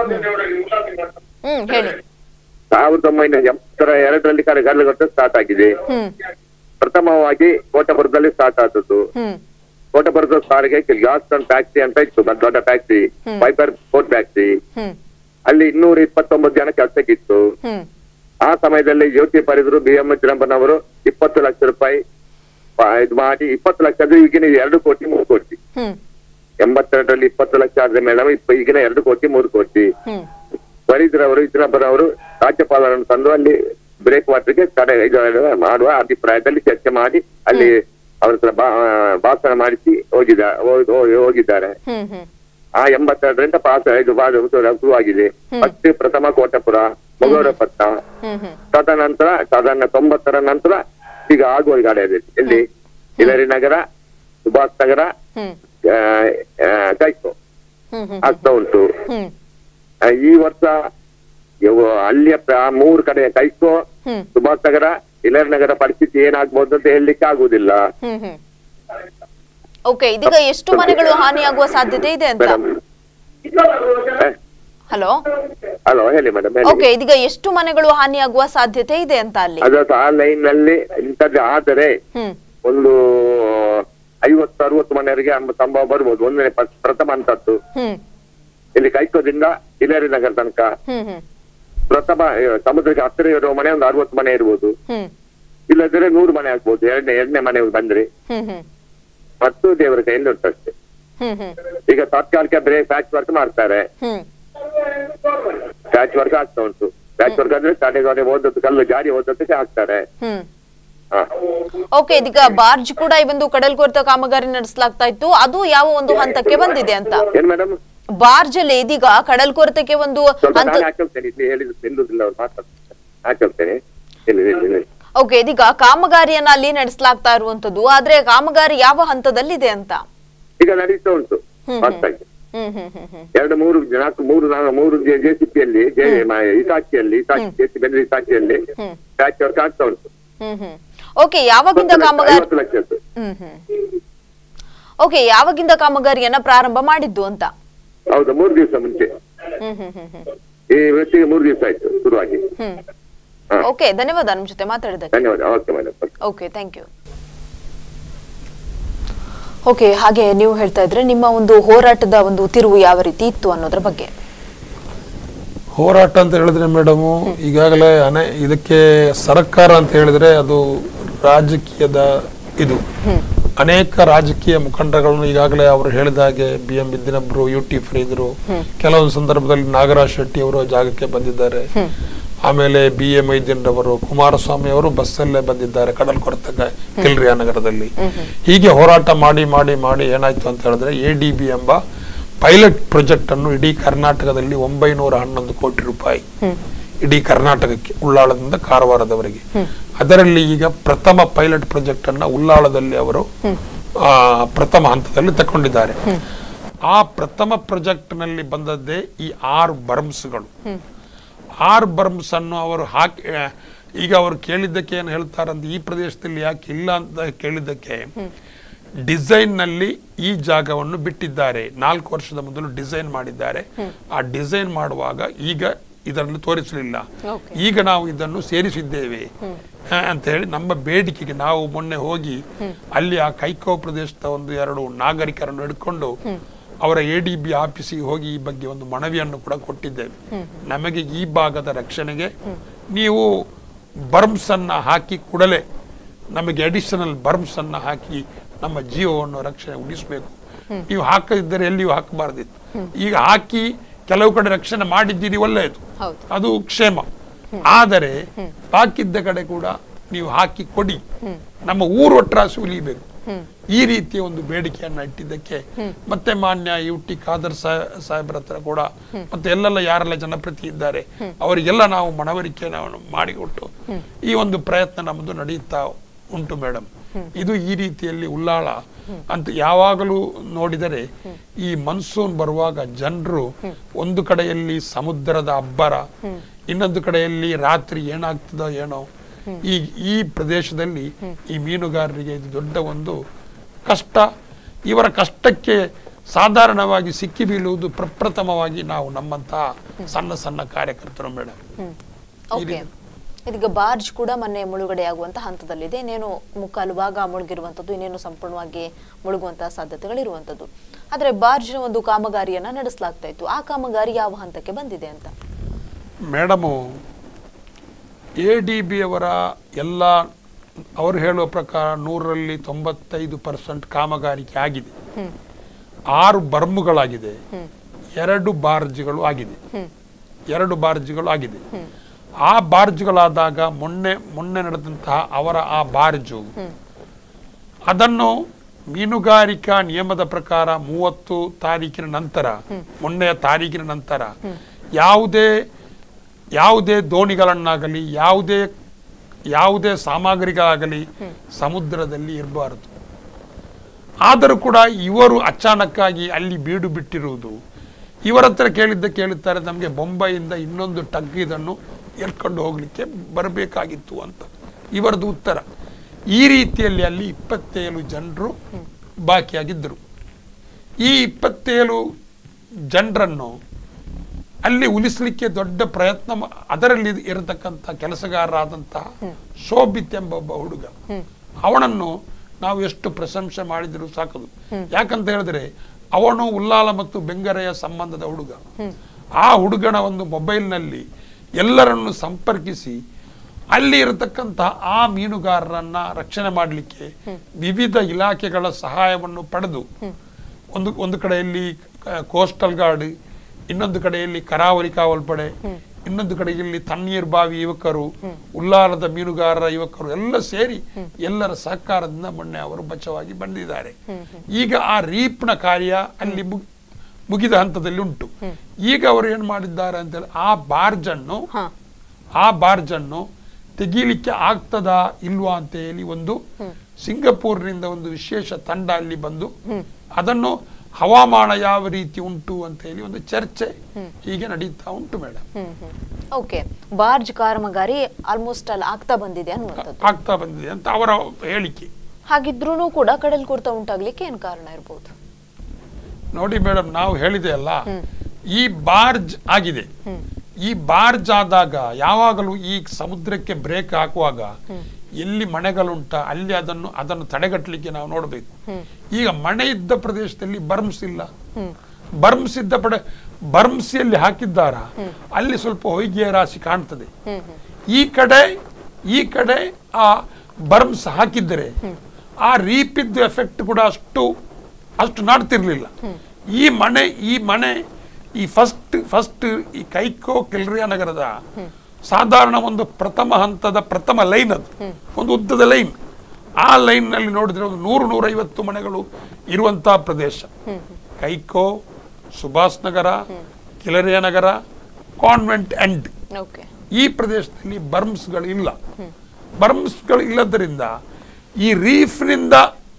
Speaker 1: ಹ್ಮ್ ಹೇಳಿ
Speaker 3: ಸಾವಿರದ ಒಂಬೈನೂರ ಎಂಬತ್ತರ ಎರಡರಲ್ಲಿ ಕಡ- ಕಡಲು ಕೊರತೆ ಸ್ಟಾರ್ಟ್ ಆಗಿದೆ
Speaker 1: ಹ್ಮ್
Speaker 3: ಪ್ರಥಮವಾಗಿ ಕೋಟಪುರದಲ್ಲಿ ಸ್ಟಾರ್ಟ್ ಆದದ್ದು
Speaker 1: ಹ್ಮ್
Speaker 3: ಕೋಟಪುರದ ಸಾರಿಗೆ ಜಾಸ್ಟನ್ ಫ್ಯಾಕ್ಟ್ರಿ ಅಂತ ಇತ್ತು ದೊಡ್ಡ- ದೊಡ್ಡ ಫ್ಯಾಕ್ಟ್ರಿ ಫೈಬರ್ ಬೋಟ್ ಫ್ಯಾಕ್ಟ್ರಿ
Speaker 1: ಹ್ಮ್
Speaker 3: ಅಲ್ಲಿ ಇನ್ನೂರ ಇಪ್ಪತ್ತೊಂಬತ್ತು ಜನ ಕೆಲಸಕ್ಕಿತ್ತು
Speaker 1: ಹ್ಮ್
Speaker 3: ಆ ಸಮಯದಲ್ಲಿ ಜ್ಯೋತಿ ಪರಿದ್ರು ಬಿ ಎಂ ಚಿದಂಬರನವರು ಇಪ್ಪತ್ತು ಲಕ್ಷ ರೂಪಾಯಿ ಆ, ಇದು ಮಾಡಿ ಇಪ್ಪತ್ತು ಲಕ್ಷ ಅಂದ್ರೆ ಈಗಿನ ಎರಡು ಕೋಟಿ ಮೂರು ಕೋಟಿ
Speaker 1: ಹ್ಮ್
Speaker 3: ಎಂಬತ್ತೆರಡರಲ್ಲಿ ಇಪ್ಪತ್ತು ಲಕ್ಷ ಆದ್ರೆ ಮೇಡಮ್ ಇಪ್ಪ ಈಗಿನ ಎರಡು ಕೋಟಿ ಮೂರು ಕೋಟಿ
Speaker 1: ಹ್ಮ್
Speaker 3: ಪರಿದ್ರವರು ಇದ್ರಬ್ಬರವರು ರಾಜ್ಯಪಾಲರನ್ನು ತಂದು ಅಲ್ಲಿ ಬ್ರೇಕ್ ವಾಟರ್ಗೆ ತಡೆ ಇದು ಮಾಡುವ ಅಭಿಪ್ರಾಯದಲ್ಲಿ ಚರ್ಚೆ ಮಾಡಿ ಅಲ್ಲಿ ಅವ್ರ ಹತ್ರ ಬಾ- ಆ, ಭಾಷಣ ಮಾಡಿಸಿ ಹೋಗಿದ ಹೋಗ್- ಹೋಗ್- ಹೋಗಿದ್ದಾರೆ
Speaker 1: ಹ್ಮ್ ಹ್ಮ್
Speaker 3: ಆ ಎಂಬತ್ತೆರಡರಿಂದ ಪಾಸ್ ಇದು ಬಾ- ಶುರುವಾಗಿದೆ ಫಸ್ಟ್ ಪ್ರಥಮ ಕೋಟಪುರ ಮೊಗವರಪಟ್ಟ
Speaker 1: ಹ್ಮ್ ಹ್ಮ್
Speaker 3: ತದನಂತರ ಸಾಧಾರಣ ತೊಂಬತ್ತರ ನಂತರ ಈಗ ಆಗುವ ಗಾಡಿ ಇದೆ ಎಲ್ಲಿ ಇಲರಿ ನಗರ ಸುಭಾಷ್ ನಗರ
Speaker 1: ಹ್ಮ್
Speaker 3: ಆ, ಆ, ಕೈಕೋ
Speaker 1: ಹ್ಮ್ ಹ್ಮ್
Speaker 3: ಆಗ್ತಾ ಉಂಟು
Speaker 1: ಹ್ಮ್
Speaker 3: ಆ, ಈ ವರ್ಷ ಇವು ಅಲ್ಲಿಯ ಪ್ರ- ಮೂರು ಕಡೆ ಕೈಕೋ
Speaker 1: ಹ್ಮ್
Speaker 3: ಸುಭಾಷ್ ನಗರ ಇಲರಿ ನಗರ ಪರಿಸ್ಥಿತಿ ಏನಾಗ್ಬೋದು ಅಂತ ಹೇಳಲಿಕ್ಕೆ ಆಗುದಿಲ್ಲ
Speaker 1: ಹ್ಮ್ ಹ್ಮ್ ಓಕೆ ಇದೀಗ ಎಷ್ಟು ಮನೆಗಳು ಹಾನಿಯಾಗುವ ಸಾಧ್ಯತೆ ಇದೆ ಅಂತ
Speaker 3: ಮೇಡಮ್
Speaker 1: ಹಲೋ
Speaker 3: ಹಲೋ ಹೇಳಿ ಮೇಡಮ್ ಹೇಳಿ
Speaker 1: ಓಕೆ ಇದೀಗ ಎಷ್ಟು ಮನೆಗಳು ಹಾನಿಯಾಗುವ ಸಾಧ್ಯತೆ ಇದೆ ಅಂತ ಅಲ್ಲಿ
Speaker 3: ಅದು ಆ ಲೈನ್ ನಲ್ಲಿ ಇಂಥದ್ದು ಆದರೆ
Speaker 1: ಹ್ಮ್
Speaker 3: ಒಂದು ಐವತ್ತು ಅರವತ್ತು ಮನೆಯವರಿಗೆ ಅಂಬ ಸಂಭವ ಬರ್ಬೋದು ಒಂದನೇ ಪ- ಪ್ರಥಮ ಅಂತದ್ದು
Speaker 1: ಹ್ಮ್
Speaker 3: ಇಲ್ಲಿ ಕೈಕೋದಿಂದ ಇಲೇರಿ ನಗರ ತನಕ
Speaker 1: ಹ್ಮ್ ಹ್ಮ್
Speaker 3: ಪ್ರಥಮ ಆ, ಸಮುದ್ರಕ್ಕೆ ಹತ್ತಿರ ಇರುವ ಮನೆ ಒಂದು ಅರವತ್ತು ಮನೆ ಇರ್ಬೋದು
Speaker 1: ಹ್ಮ್
Speaker 3: ಇಲ್ಲದ್ರೆ ನೂರು ಮನೆ ಆಗ್ಬೋದು ಎರಡನೇ ಎರಡನೇ ಮನೆ ಬಂದ್ರೆ
Speaker 1: ಹ್ಮ್ ಹ್ಮ್
Speaker 3: ಮತ್ತು ದೇವರ ಕೈಯಲ್ಲಿ ಉಂಟು ಅಷ್ಟೇ
Speaker 1: ಹ್ಮ್ ಹ್ಮ್
Speaker 3: ಈಗ ತಾತ್ಕಾಲಿಕ ಬ್ರೇಕ್ ಪ್ಯಾಚ್ ವರ್ಕ್ ಮಾಡ್ತಾರೆ
Speaker 1: ಹ್ಮ್
Speaker 3: ಪ್ಯಾಚ್ ವರ್ಕ್ ಆಗ್ತಾ ಉಂಟು ಪ್ಯಾಚ್ ವರ್ಕ್ ಅಂದ್ರೆ ತಡೆಗೋಡೆ ಓದದ್ದು ಕಲ್ಲು ಜಾರಿ ಓದದ್ದಕ್ಕೆ ಹಾಕ್ತಾರೆ
Speaker 1: ಹ್ಮ್
Speaker 3: ಹಾ
Speaker 1: ಓಕೆ ಇದೀಗ ಬಾರ್ಜ್ ಕೂಡ ಈ ಒಂದು ಕಡಲ್ ಕೊರೆತ ಕಾಮಗಾರಿ ನಡೆಸಲಾಗ್ತಾ ಇತ್ತು ಅದು ಯಾವ ಒಂದು ಹಂತಕ್ಕೆ ಬಂದಿದೆ ಅಂತ
Speaker 3: ಏನ್ ಮೇಡಮ್
Speaker 1: ಬಾರ್ಜ್ ಅಲ್ಲಿ ಇದೀಗ ಕಡಲ್ ಕೊರೆತಕ್ಕೆ ಒಂದು
Speaker 3: ಸ್ವಲ್ಪ
Speaker 1: ಹಂತ
Speaker 3: ನಾನು ಹಾಕೋಗ್ತೇನೆ ಇಲ್ಲಿ ಹೇಳಿದ್ರು ನಿಲ್ಲುದಿಲ್ಲ ಅವ್ರು ಮಾತಾಡ್ತಾರೆ ಹಾಕೋಗ್ತೇನೆ ಇಲ್ಲಿ ಇಲ್ಲಿ ಇಲ್ಲಿ
Speaker 1: ಓಕೆ ಇದೀಗ ಕಾಮಗಾರಿಯನ್ನ ಅಲ್ಲಿ ನಡೆಸಲಾಗ್ತಾ ಇರುವಂತದ್ದು ಆದ್ರೆ ಕಾಮಗಾರಿ ಯಾವ ಹಂತದಲ್ಲಿದೆ ಅಂತ
Speaker 3: ಈಗ ನಡೀತಾ ಉಂಟು ಹೊಸ್ದಾಗಿ
Speaker 1: ಹ್ಮ್ ಹ್ಮ್ ಹ್ಮ್ ಹ್ಮ್
Speaker 3: ಎರಡು ಮೂರು ನಾಲ್ಕು ಮೂರು ನಾಲ್ಕು ಮೂರು ಜೆ ಸಿ ಪಿಯಲ್ಲಿ ಇಟಾಚಿಯಲ್ಲಿ ಇಟಾಚಿ ಜೆ ಸಿ ಬೆಂದ್ರೆ ಇಟಾಚಿಯಲ್ಲಿ
Speaker 1: ಹ್ಮ್.
Speaker 3: ಪ್ಯಾಚ್ ವರ್ಕ್ ಆಗ್ತಾ ಉಂಟು
Speaker 1: ಹ್ಮ್ ಹ್ಮ್ ಓಕೆ ಯಾವಾಗಿಂದ
Speaker 3: ಐವತ್ತು ಲಕ್ಷ-
Speaker 1: ಕಾಮಗಾರಿ
Speaker 3: ಐವತ್ತು ಲಕ್ಷದ್ದು
Speaker 1: ಹ್ಮ್ ಹ್ಮ್ ಓಕೆ ಯಾವಾಗಿಂದ ಕಾಮಗಾರಿಯನ್ನ ಪ್ರಾರಂಭ ಮಾಡಿದ್ದು ಅಂತ
Speaker 3: ಹೌದು ಮೂರು ದಿವಸ ಮುಂಚೆ
Speaker 1: ಹ್ಮ್ ಹ್ಮ್ ಹ್ಮ್ ಹ್ಮ್
Speaker 3: ಈ ವೃತ್ತಿಗೆ ಮೂರು ದಿವಸ ಆಯ್ತು ಶುರುವಾಗಿ
Speaker 1: ಹ್ಮ್
Speaker 3: ಹಾ.
Speaker 1: ಓಕೆ ಧನ್ಯವಾದ ನಮ್ಮ ಜೊತೆ ಮಾತಾಡಿದಕ್ಕೆ
Speaker 3: ಧನ್ಯವಾದ okay madam
Speaker 1: okay thank you okay ಹಾಗೆ ನೀವು ಹೇಳ್ತಾ ಇದ್ರೆ ನಿಮ್ಮ ಒಂದು ಹೋರಾಟದ ಒಂದು ತಿರುವು ಯಾವ ರೀತಿ ಇತ್ತು ಅನ್ನೋದ್ರ ಬಗ್ಗೆ
Speaker 2: ಹೋರಾಟ ಅಂತ ಹೇಳಿದ್ರೆ ಮೇಡಮು ಈಗಾಗಲೇ ಅನೇ ಇದಕ್ಕೆ ಸರ್ಕಾರ ಅಂತ ಹೇಳಿದ್ರೆ ಅದು ರಾಜಕೀಯದ ಇದು ಅನೇಕ ರಾಜಕೀಯ ಮುಖಂಡಗಳನ್ನು ಈಗಾಗಲೇ ಅವರು ಹೇಳಿದ ಹಾಗೆ ಬಿ ಎಂ ಬಿದ್ದಿನಬ್ರು ಯು ಟಿ ಫ್ರೀದ್ರು ಕೆಲವೊಂದು ಸಂದರ್ಭದಲ್ಲಿ ನಾಗರಾಜ್ ಶೆಟ್ಟಿ ಅವರು ಜಾಗಕ್ಕೆ ಬಂದಿದ್ದಾರೆ ಆಮೇಲೆ ಬಿ ಎ ಮೈದೀನ್ರವರು ಕುಮಾರಸ್ವಾಮಿ ಅವರು ಬಸ್ಸಲ್ಲೇ ಬಂದಿದ್ದಾರೆ ಕಡಲ್ ಕೊರತೆ ಕಿಲ್ರಿಯಾ ನಗರದಲ್ಲಿ ಹೀಗೆ ಹೋರಾಟ ಮಾಡಿ ಮಾಡಿ ಮಾಡಿ ಏನಾಯ್ತು ಅಂತ ಹೇಳಿದ್ರೆ ಎ ಡಿ ಬಿ ಎಂಬ ಪೈಲಟ್ ಪ್ರಾಜೆಕ್ಟ್ ಅನ್ನು ಇಡೀ ಕರ್ನಾಟಕದಲ್ಲಿ ಒಂಬೈನೂರ ಹನ್ನೊಂದು ಕೋಟಿ ರೂಪಾಯಿ ಇಡೀ ಕರ್ನಾಟಕಕ್ಕೆ ಉಳ್ಳಾಳದಿಂದ ಕಾರವಾರದವರೆಗೆ ಅದರಲ್ಲಿ ಈಗ ಪ್ರಥಮ ಪೈಲಟ್ ಪ್ರಾಜೆಕ್ಟ್ ಅನ್ನ ಉಳ್ಳಾಳದಲ್ಲಿ ಅವರು ಆ, ಪ್ರಥಮ ಹಂತದಲ್ಲಿ ತಕೊಂಡಿದ್ದಾರೆ ಆ ಪ್ರಥಮ ಪ್ರಾಜೆಕ್ಟ್ ನಲ್ಲಿ ಬಂದದ್ದೇ ಈ ಆರು ಬರ್ಮ್ಸ್ಗಳು ಆರ್ ಬರ್ಮ್ಸ್ ಅನ್ನು ಅವರು ಹಾಕಿ ಆ, ಈಗ ಅವರು ಕೇಳಿದ್ದಕ್ಕೆ ಏನು ಹೇಳ್ತಾರಂತ ಈ ಪ್ರದೇಶದಲ್ಲಿ ಯಾಕೆ ಇಲ್ಲ ಅಂತ ಕೇಳಿದ್ದಕ್ಕೆ ಡಿಸೈನ್ ನಲ್ಲಿ ಈ ಜಾಗವನ್ನು ಬಿಟ್ಟಿದ್ದಾರೆ ನಾಲ್ಕು ವರ್ಷದ ಮೊದಲು ಡಿಸೈನ್ ಮಾಡಿದ್ದಾರೆ ಆ ಡಿಸೈನ್ ಮಾಡುವಾಗ ಈಗ ಇದನ್ನು ತೋರಿಸಲಿಲ್ಲ ಈಗ ನಾವು ಇದನ್ನು ಸೇರಿಸಿದ್ದೇವೆ ಆ, ಅಂತ ಹೇಳಿ ನಮ್ಮ ಬೇಡಿಕೆಗೆ ನಾವು ಮೊನ್ನೆ ಹೋಗಿ ಅಲ್ಲಿ ಆ ಕೈಕೋ ಪ್ರದೇಶದ ಒಂದು ಎರಡು ನಾಗರಿಕರನ್ನು ಹಿಡ್ಕೊಂಡು ಅವರ ಎ ಡಿ ಬಿ ಆಫೀಸಿಗೆ ಹೋಗಿ ಈ ಬಗ್ಗೆ ಒಂದು ಮನವಿಯನ್ನು ಕೂಡ ಕೊಟ್ಟಿದ್ದೇವೆ ನಮಗೆ ಈ ಭಾಗದ ರಕ್ಷಣೆಗೆ ನೀವು ಬರ್ಮ್ಸ್ ಅನ್ನ ಹಾಕಿ ಕೂಡಲೇ ನಮಗೆ ಅಡಿಷನಲ್ ಬರ್ಮ್ಸ್ ಅನ್ನ ಹಾಕಿ ನಮ್ಮ ಜೀವವನ್ನು ರಕ್ಷಣೆ ಉಳಿಸಬೇಕು ನೀವು ಹಾಕದಿದ್ದರೆ ಎಲ್ಲಿಯೂ ಹಾಕಬಾರ್ದಿತ್ತು ಈಗ ಹಾಕಿ ಕೆಲವು ಕಡೆ ರಕ್ಷಣೆ ಮಾಡಿದ್ದೀರಿ ಒಳ್ಳೆಯದು
Speaker 1: ಹೌದು.
Speaker 2: ಅದು ಕ್ಷೇಮ ಆದರೆ ಹಾಕಿದ್ದ ಕಡೆ ಕೂಡ ನೀವು ಹಾಕಿ ಕೊಡಿ ನಮ್ಮ ಊರು ಒಟ್ಟರಾಸಿ ಉಳಿಬೇಕು ಈ ರೀತಿಯ ಒಂದು ಬೇಡಿಕೆಯನ್ನ ಇಟ್ಟಿದ್ದಕ್ಕೆ ಮತ್ತೆ ಮಾನ್ಯ ಯು ಟಿ ಖಾದರ್ ಸಾ- ಸಾಹೇಬ್ರ ಹತ್ರ ಕೂಡ ಮತ್ತೆ ಎಲ್ಲೆಲ್ಲ ಯಾರೆಲ್ಲ ಜನಪ್ರತಿ ಇದ್ದಾರೆ ಅವರಿಗೆಲ್ಲ ನಾವು ಮನವರಿಕೆ ನಾವು ಮಾಡಿಕೊಟ್ಟು ಈ ಒಂದು ಪ್ರಯತ್ನ ನಮ್ಮದು ನಡೆಯುತ್ತಾ ಉಂಟು ಮೇಡಮ್ ಇದು ಈ ರೀತಿಯಲ್ಲಿ ಉಲ್ಲಾಳ ಅಂತ ಯಾವಾಗಲೂ ನೋಡಿದರೆ ಈ ಮನ್ಸೂನ್ ಬರುವಾಗ ಜನರು ಒಂದು ಕಡೆಯಲ್ಲಿ ಸಮುದ್ರದ ಅಬ್ಬರ ಇನ್ನೊಂದು ಕಡೆಯಲ್ಲಿ ರಾತ್ರಿ ಏನಾಗ್ತದೋ ಏನೋ ಈ ಈ ಪ್ರದೇಶದಲ್ಲಿ ಈ ಮೀನುಗಾರರಿಗೆ ಇದು ದೊಡ್ಡ ಒಂದು ಕಷ್ಟ ಇವರ ಕಷ್ಟಕ್ಕೆ ಸಾಧಾರಣವಾಗಿ ಸಿಕ್ಕಿ ಬೀಳುವುದು ಪ್ರಪ್ರಥಮವಾಗಿ ನಾವು ನಮ್ಮಂತಹ ಸಣ್ಣ ಸಣ್ಣ ಕಾರ್ಯಕರ್ತರು ಮೇಡಮ್
Speaker 1: ಓಕೆ ಇದೀಗ ಬಾರ್ಜ್ ಕೂಡ ಮೊನ್ನೆ ಮುಳುಗಡೆ ಆಗುವಂತ ಹಂತದಲ್ಲಿದೆ ಇನ್ನೇನು ಮುಕ್ಕಾಲು ಭಾಗ ಮುಳುಗಿರುವಂತದ್ದು ಇನ್ನೇನು ಸಂಪೂರ್ಣವಾಗಿ ಮುಳುಗುವಂತಹ ಸಾಧ್ಯತೆಗಳಿರುವಂತದ್ದು ಆದ್ರೆ ಬಾರ್ಜ್ನ ಒಂದು ಕಾಮಗಾರಿಯನ್ನ ನಡೆಸಲಾಗ್ತಾ ಇತ್ತು ಆ ಕಾಮಗಾರಿ ಯಾವ ಹಂತಕ್ಕೆ ಬಂದಿದೆ ಅಂತ
Speaker 2: ಮೇಡಮು ಎ ಡಿ ಬಿ ಅವರ ಎಲ್ಲ ಅವರು ಹೇಳುವ ಪ್ರಕಾರ ನೂರರಲ್ಲಿ ತೊಂಬತ್ತೈದು ಪರ್ಸೆಂಟ್ ಕಾಮಗಾರಿಕೆ ಆಗಿದೆ ಆರು ಬರ್ಮುಗಳಾಗಿದೆ ಎರಡು ಬಾರ್ಜ್ಗಳು ಆಗಿದೆ ಎರಡು ಬಾರ್ಜ್ಗಳು ಆಗಿದೆ ಆ ಬಾರ್ಜ್ಗಳಾದಾಗ ಮೊನ್ನೆ ಮೊನ್ನೆ ನಡೆದಂತಹ ಅವರ ಆ ಬಾರ್ಜು ಅದನ್ನು ಮೀನುಗಾರಿಕಾ ನಿಯಮದ ಪ್ರಕಾರ ಮೂವತ್ತು ತಾರೀಕಿನ ನಂತರ ಮೊನ್ನೆಯ ತಾರೀಕಿನ ನಂತರ ಯಾವುದೇ ಯಾವುದೇ ದೋಣಿಗಳನ್ನಾಗಲಿ ಯಾವುದೇ ಯಾವುದೇ ಸಾಮಗ್ರಿಗಳಾಗಲಿ ಸಮುದ್ರದಲ್ಲಿ ಇರಬಾರದು ಆದರೂ ಕೂಡ ಇವರು ಅಚಾನಕ್ಕಾಗಿ ಅಲ್ಲಿ ಬೀಡು ಬಿಟ್ಟಿರುವುದು ಇವರ ಹತ್ರ ಕೇಳಿದ್ದ ಕೇಳುತ್ತಾರೆ ನಮಗೆ ಬೊಂಬೈಯಿಂದ ಇನ್ನೊಂದು ಟಗ್ ಇದನ್ನು ಎಳ್ಕೊಂಡು ಹೋಗ್ಲಿಕ್ಕೆ ಬರಬೇಕಾಗಿತ್ತು ಅಂತ ಇವರದು ಉತ್ತರ ಈ ರೀತಿಯಲ್ಲಿ ಅಲ್ಲಿ ಇಪ್ಪತ್ತೇಳು ಜನರು ಬಾಕಿಯಾಗಿದ್ದರು ಈ ಇಪ್ಪತ್ತೇಳು ಜನರನ್ನು ಅಲ್ಲಿ ಉಳಿಸ್ಲಿಕ್ಕೆ ದೊಡ್ಡ ಪ್ರಯತ್ನ ಮ- ಅದರಲ್ಲಿ ಇರತಕ್ಕಂಥ ಕೆಲಸಗಾರರಾದಂತಹ ಶೋಭಿತ್ ಎಂಬ ಒಬ್ಬ ಹುಡುಗ ಅವನನ್ನು ನಾವು ಎಷ್ಟು ಪ್ರಶಂಸೆ ಮಾಡಿದ್ರು ಸಾಕದು ಯಾಕಂತ ಹೇಳಿದ್ರೆ ಅವನು ಉಲ್ಲಾಲ ಮತ್ತು ಬೆಂಗರೆಯ ಸಂಬಂಧದ ಹುಡುಗ ಆ ಹುಡುಗನ ಒಂದು ಮೊಬೈಲ್ನಲ್ಲಿ ಎಲ್ಲರನ್ನು ಸಂಪರ್ಕಿಸಿ ಅಲ್ಲಿ ಇರತಕ್ಕಂತಹ ಆ ಮೀನುಗಾರರನ್ನ ರಕ್ಷಣೆ ಮಾಡಲಿಕ್ಕೆ ವಿವಿಧ ಇಲಾಖೆಗಳ ಸಹಾಯವನ್ನು ಪಡೆದು ಒಂದು ಒಂದು ಕಡೆಯಲ್ಲಿ ಕೋಸ್ಟಲ್ ಗಾರ್ಡ್ ಇನ್ನೊಂದು ಕಡೆಯಲ್ಲಿ ಕರಾವಳಿ ಕಾವಲ್ಪಡೆ ಇನ್ನೊಂದು ಕಡೆಯಲ್ಲಿ ತಣ್ಣೀರ್ ಬಾವಿ ಯುವಕರು ಉಲ್ಲಾರದ ಮೀನುಗಾರರ ಯುವಕರು ಎಲ್ಲ ಸೇರಿ ಎಲ್ಲರ ಸಹಕಾರದಿಂದ ಮೊನ್ನೆ ಅವರು ಬಚಾವಾಗಿ ಬಂದಿದ್ದಾರೆ ಈಗ ಆ ರೀಪ್ನ ಕಾರ್ಯ ಅಲ್ಲಿ ಮುಗ್- ಮುಗಿದ ಹಂತದಲ್ಲಿ ಉಂಟು ಈಗ ಅವರು ಏನ್ ಮಾಡಿದ್ದಾರೆ ಅಂತ ಹೇಳಿ ಆ ಬಾರ್ಜನ್ನು
Speaker 1: ಹಾ
Speaker 2: ಆ ಬಾರ್ಜನ್ನು ತೆಗೀಲಿಕ್ಕೆ ಆಗ್ತದಾ ಇಲ್ವಾ ಅಂತ ಹೇಳಿ ಒಂದು ಸಿಂಗಪೂರ್ನಿಂದ ಒಂದು ವಿಶೇಷ ತಂಡ ಅಲ್ಲಿ ಬಂದು ಅದನ್ನು ಹವಾಮಾನ ಯಾವ ರೀತಿ ಉಂಟು ಅಂತ ಹೇಳಿ ಒಂದು ಚರ್ಚೆ ಹೀಗೆ ನಡೀತಾ ಉಂಟು ಮೇಡಮ್
Speaker 1: ಹ್ಮ್ ಹ್ಮ್ ಓಕೆ ಬಾರ್ಜ್ ಕಾಮಗಾರಿ ಆಲ್ಮೋಸ್ಟ್ ಅಲ್ಲಿ ಆಗ್ತಾ ಬಂದಿದೆ ಅನ್ನುವಂಥದ್ದು
Speaker 2: ಆಗ್ತಾ ಬಂದಿದೆ ಅಂತ ಅವರ ಹೇಳಿಕೆ
Speaker 1: ಹಾಗಿದ್ರೂ ಕೂಡ ಕಡಲ್ ಕೊರೆತ ಉಂಟಾಗ್ಲಿಕ್ಕೆ ಏನ್ ಕಾರಣ ಇರ್ಬೋದು
Speaker 2: ನೋಡಿ ಮೇಡಮ್ ನಾವು ಹೇಳಿದೆ ಅಲ್ಲ ಈ ಬಾರ್ಜ್ ಆಗಿದೆ ಈ ಬಾರ್ಜ್ ಆದಾಗ ಯಾವಾಗಲೂ ಈ ಸಮುದ್ರಕ್ಕೆ ಬ್ರೇಕ್ ಹಾಕುವಾಗ ಎಲ್ಲಿ ಮನೆಗಳುಂಟ ಅಲ್ಲಿ ಅದನ್ನು ಅದನ್ನು ತಡೆಗಟ್ಟಲಿಕ್ಕೆ ನಾವು ನೋಡಬೇಕು ಈಗ ಮನೆ ಇದ್ದ ಪ್ರದೇಶದಲ್ಲಿ ಬರ್ಮ್ಸ್ ಇಲ್ಲ ಬರ್ಮ್ಸ್ ಇದ್ದ ಪಡೆ ಬರ್ಮ್ಸಿಯಲ್ಲಿ ಹಾಕಿದ್ದಾರ ಅಲ್ಲಿ ಸ್ವಲ್ಪ ಹೊಯ್ಗೆಯ ರಾಶಿ ಕಾಣ್ತದೆ ಈ ಕಡೆ ಈ ಕಡೆ ಆ ಬರ್ಮ್ಸ್ ಹಾಕಿದ್ದರೆ ಆ ರೀಪಿದ್ದು ಎಫೆಕ್ಟ್ ಕೂಡ ಅಷ್ಟು ಅಷ್ಟು ನಾಡ್ತಿರ್ಲಿಲ್ಲ ಈ ಮನೆ ಈ ಮನೆ ಈ ಫಸ್ಟ್ ಫಸ್ಟ್ ಈ ಕೈಕೋ ಕೆಲ್ರಿಯಾ ನಗರದ ಸಾಧಾರಣ ಒಂದು ಪ್ರಥಮ ಹಂತದ ಪ್ರಥಮ ಲೈನ್ ಅದು ಒಂದು ಉದ್ದದ ಲೈನ್ ಆ ಲೈನ್ ನಲ್ಲಿ ನೋಡಿದ್ರೆ ಒಂದು ನೂರು ನೂರೈವತ್ತು ಮನೆಗಳು ಇರುವಂತಹ ಪ್ರದೇಶ ಕೈಕೋ ಸುಭಾಷ್ ನಗರ ಕಿಲರಿಯ ನಗರ ಕಾನ್ವೆಂಟ್ ಎಂಡ್
Speaker 1: ಓಕೆ
Speaker 2: ಈ ಪ್ರದೇಶದಲ್ಲಿ ಬರ್ಮ್ಸ್ಗಳು ಇಲ್ಲ ಬರ್ಮ್ಸ್ಗಳು ಇಲ್ಲದರಿಂದ ಈ ರೀಫ್ನಿಂದ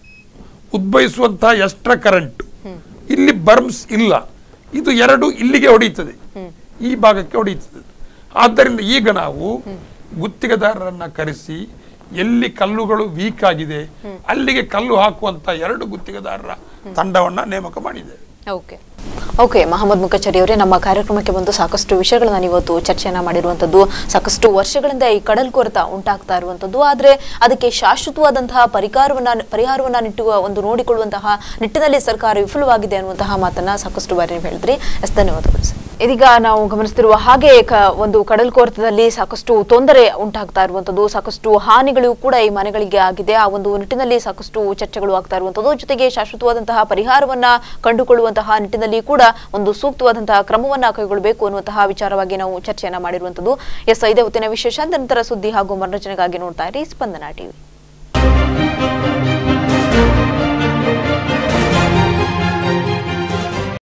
Speaker 2: ಉದ್ಭವಿಸುವಂತಹ ಎಕ್ಸ್ಟ್ರಾ ಕರೆಂಟ್ ಇಲ್ಲಿ ಬರ್ಮ್ಸ್ ಇಲ್ಲ ಇದು ಎರಡು ಇಲ್ಲಿಗೆ ಹೊಡೆಯುತ್ತದೆ ಈ ಭಾಗಕ್ಕೆ ಹೊಡೆಯುತ್ತದೆ ಆದ್ದರಿಂದ ಈಗ ನಾವು ಗುತ್ತಿಗೆದಾರರನ್ನ ಕರೆಸಿ ಎಲ್ಲಿ ಕಲ್ಲುಗಳು ವೀಕ್ ಆಗಿದೆ ಅಲ್ಲಿಗೆ ಕಲ್ಲು ಹಾಕುವಂತ ಎರಡು ಗುತ್ತಿಗೆದಾರರ ತಂಡವನ್ನ ನೇಮಕ ಮಾಡಿದೆ
Speaker 1: ಓಕೆ ಓಕೆ ಮಹಮ್ಮದ್ ಮುಖಚರಿ ಅವರೇ ನಮ್ಮ ಕಾರ್ಯಕ್ರಮಕ್ಕೆ ಬಂದು ಸಾಕಷ್ಟು ವಿಷಯಗಳನ್ನ ನೀವತ್ತು ಚರ್ಚೆಯನ್ನ ಮಾಡಿರುವಂತದ್ದು ಸಾಕಷ್ಟು ವರ್ಷಗಳಿಂದ ಈ ಕಡಲ್ ಕೊರೆತ ಉಂಟಾಗ್ತಾ ಇರುವಂತದ್ದು ಆದ್ರೆ ಅದಕ್ಕೆ ಶಾಶ್ವತವಾದಂತಹ ಪರಿಹಾರವನ್ನ ಪರಿಹಾರವನ್ನ ನಿಟ್ಟುವ ಒಂದು ನೋಡಿಕೊಳ್ಳುವಂತಹ ನಿಟ್ಟಿನಲ್ಲಿ ಸರ್ಕಾರ ವಿಫಲವಾಗಿದೆ ಅನ್ನುವಂತಹ ಮಾತನ್ನ ಸಾಕಷ್ಟು ಬಾರಿ ನೀವು ಹೇಳಿದ್ರಿ ಎಸ್ ಧನ್ಯವಾದಗಳು ಸರ್ ಇದೀಗ ನಾವು ಗಮನಿಸ್ತಿರುವ ಹಾಗೆ ಕ- ಒಂದು ಕಡಲ್ಕೊರೆತದಲ್ಲಿ ಸಾಕಷ್ಟು ತೊಂದರೆ ಉಂಟಾಗ್ತಾ ಇರುವಂತದ್ದು ಸಾಕಷ್ಟು ಹಾನಿಗಳು ಕೂಡ ಈ ಮನೆಗಳಿಗೆ ಆಗಿದೆ ಆ ಒಂದು ನಿಟ್ಟಿನಲ್ಲಿ ಸಾಕಷ್ಟು ಚರ್ಚೆಗಳು ಆಗ್ತಾ ಇರುವಂತದ್ದು ಜೊತೆಗೆ ಶಾಶ್ವತವಾದಂತಹ ಪರಿಹಾರವನ್ನ ಕಂಡುಕೊಳ್ಳುವಂತಹ ನಿಟ್ಟಿನಲ್ಲಿ ಕೂಡ ಒಂದು ಸೂಕ್ತವಾದಂತಹ ಕ್ರಮವನ್ನ ಕೈಗೊಳ್ಳಬೇಕು ಅನ್ನುವಂತಹ ವಿಚಾರವಾಗಿ ನಾವು ಚರ್ಚೆಯನ್ನ ಮಾಡಿರುವಂತದ್ದು ಎಸ್ ಇದೇ ಹೊತ್ತಿನ ವಿಶೇಷ ನಂತರ ಸುದ್ದಿ ಹಾಗೂ ಮನೋರಂಜನೆಗಾಗಿ ನೋಡ್ತಾ ಇರಿ ಸ್ಪಂದನ ಟಿವಿ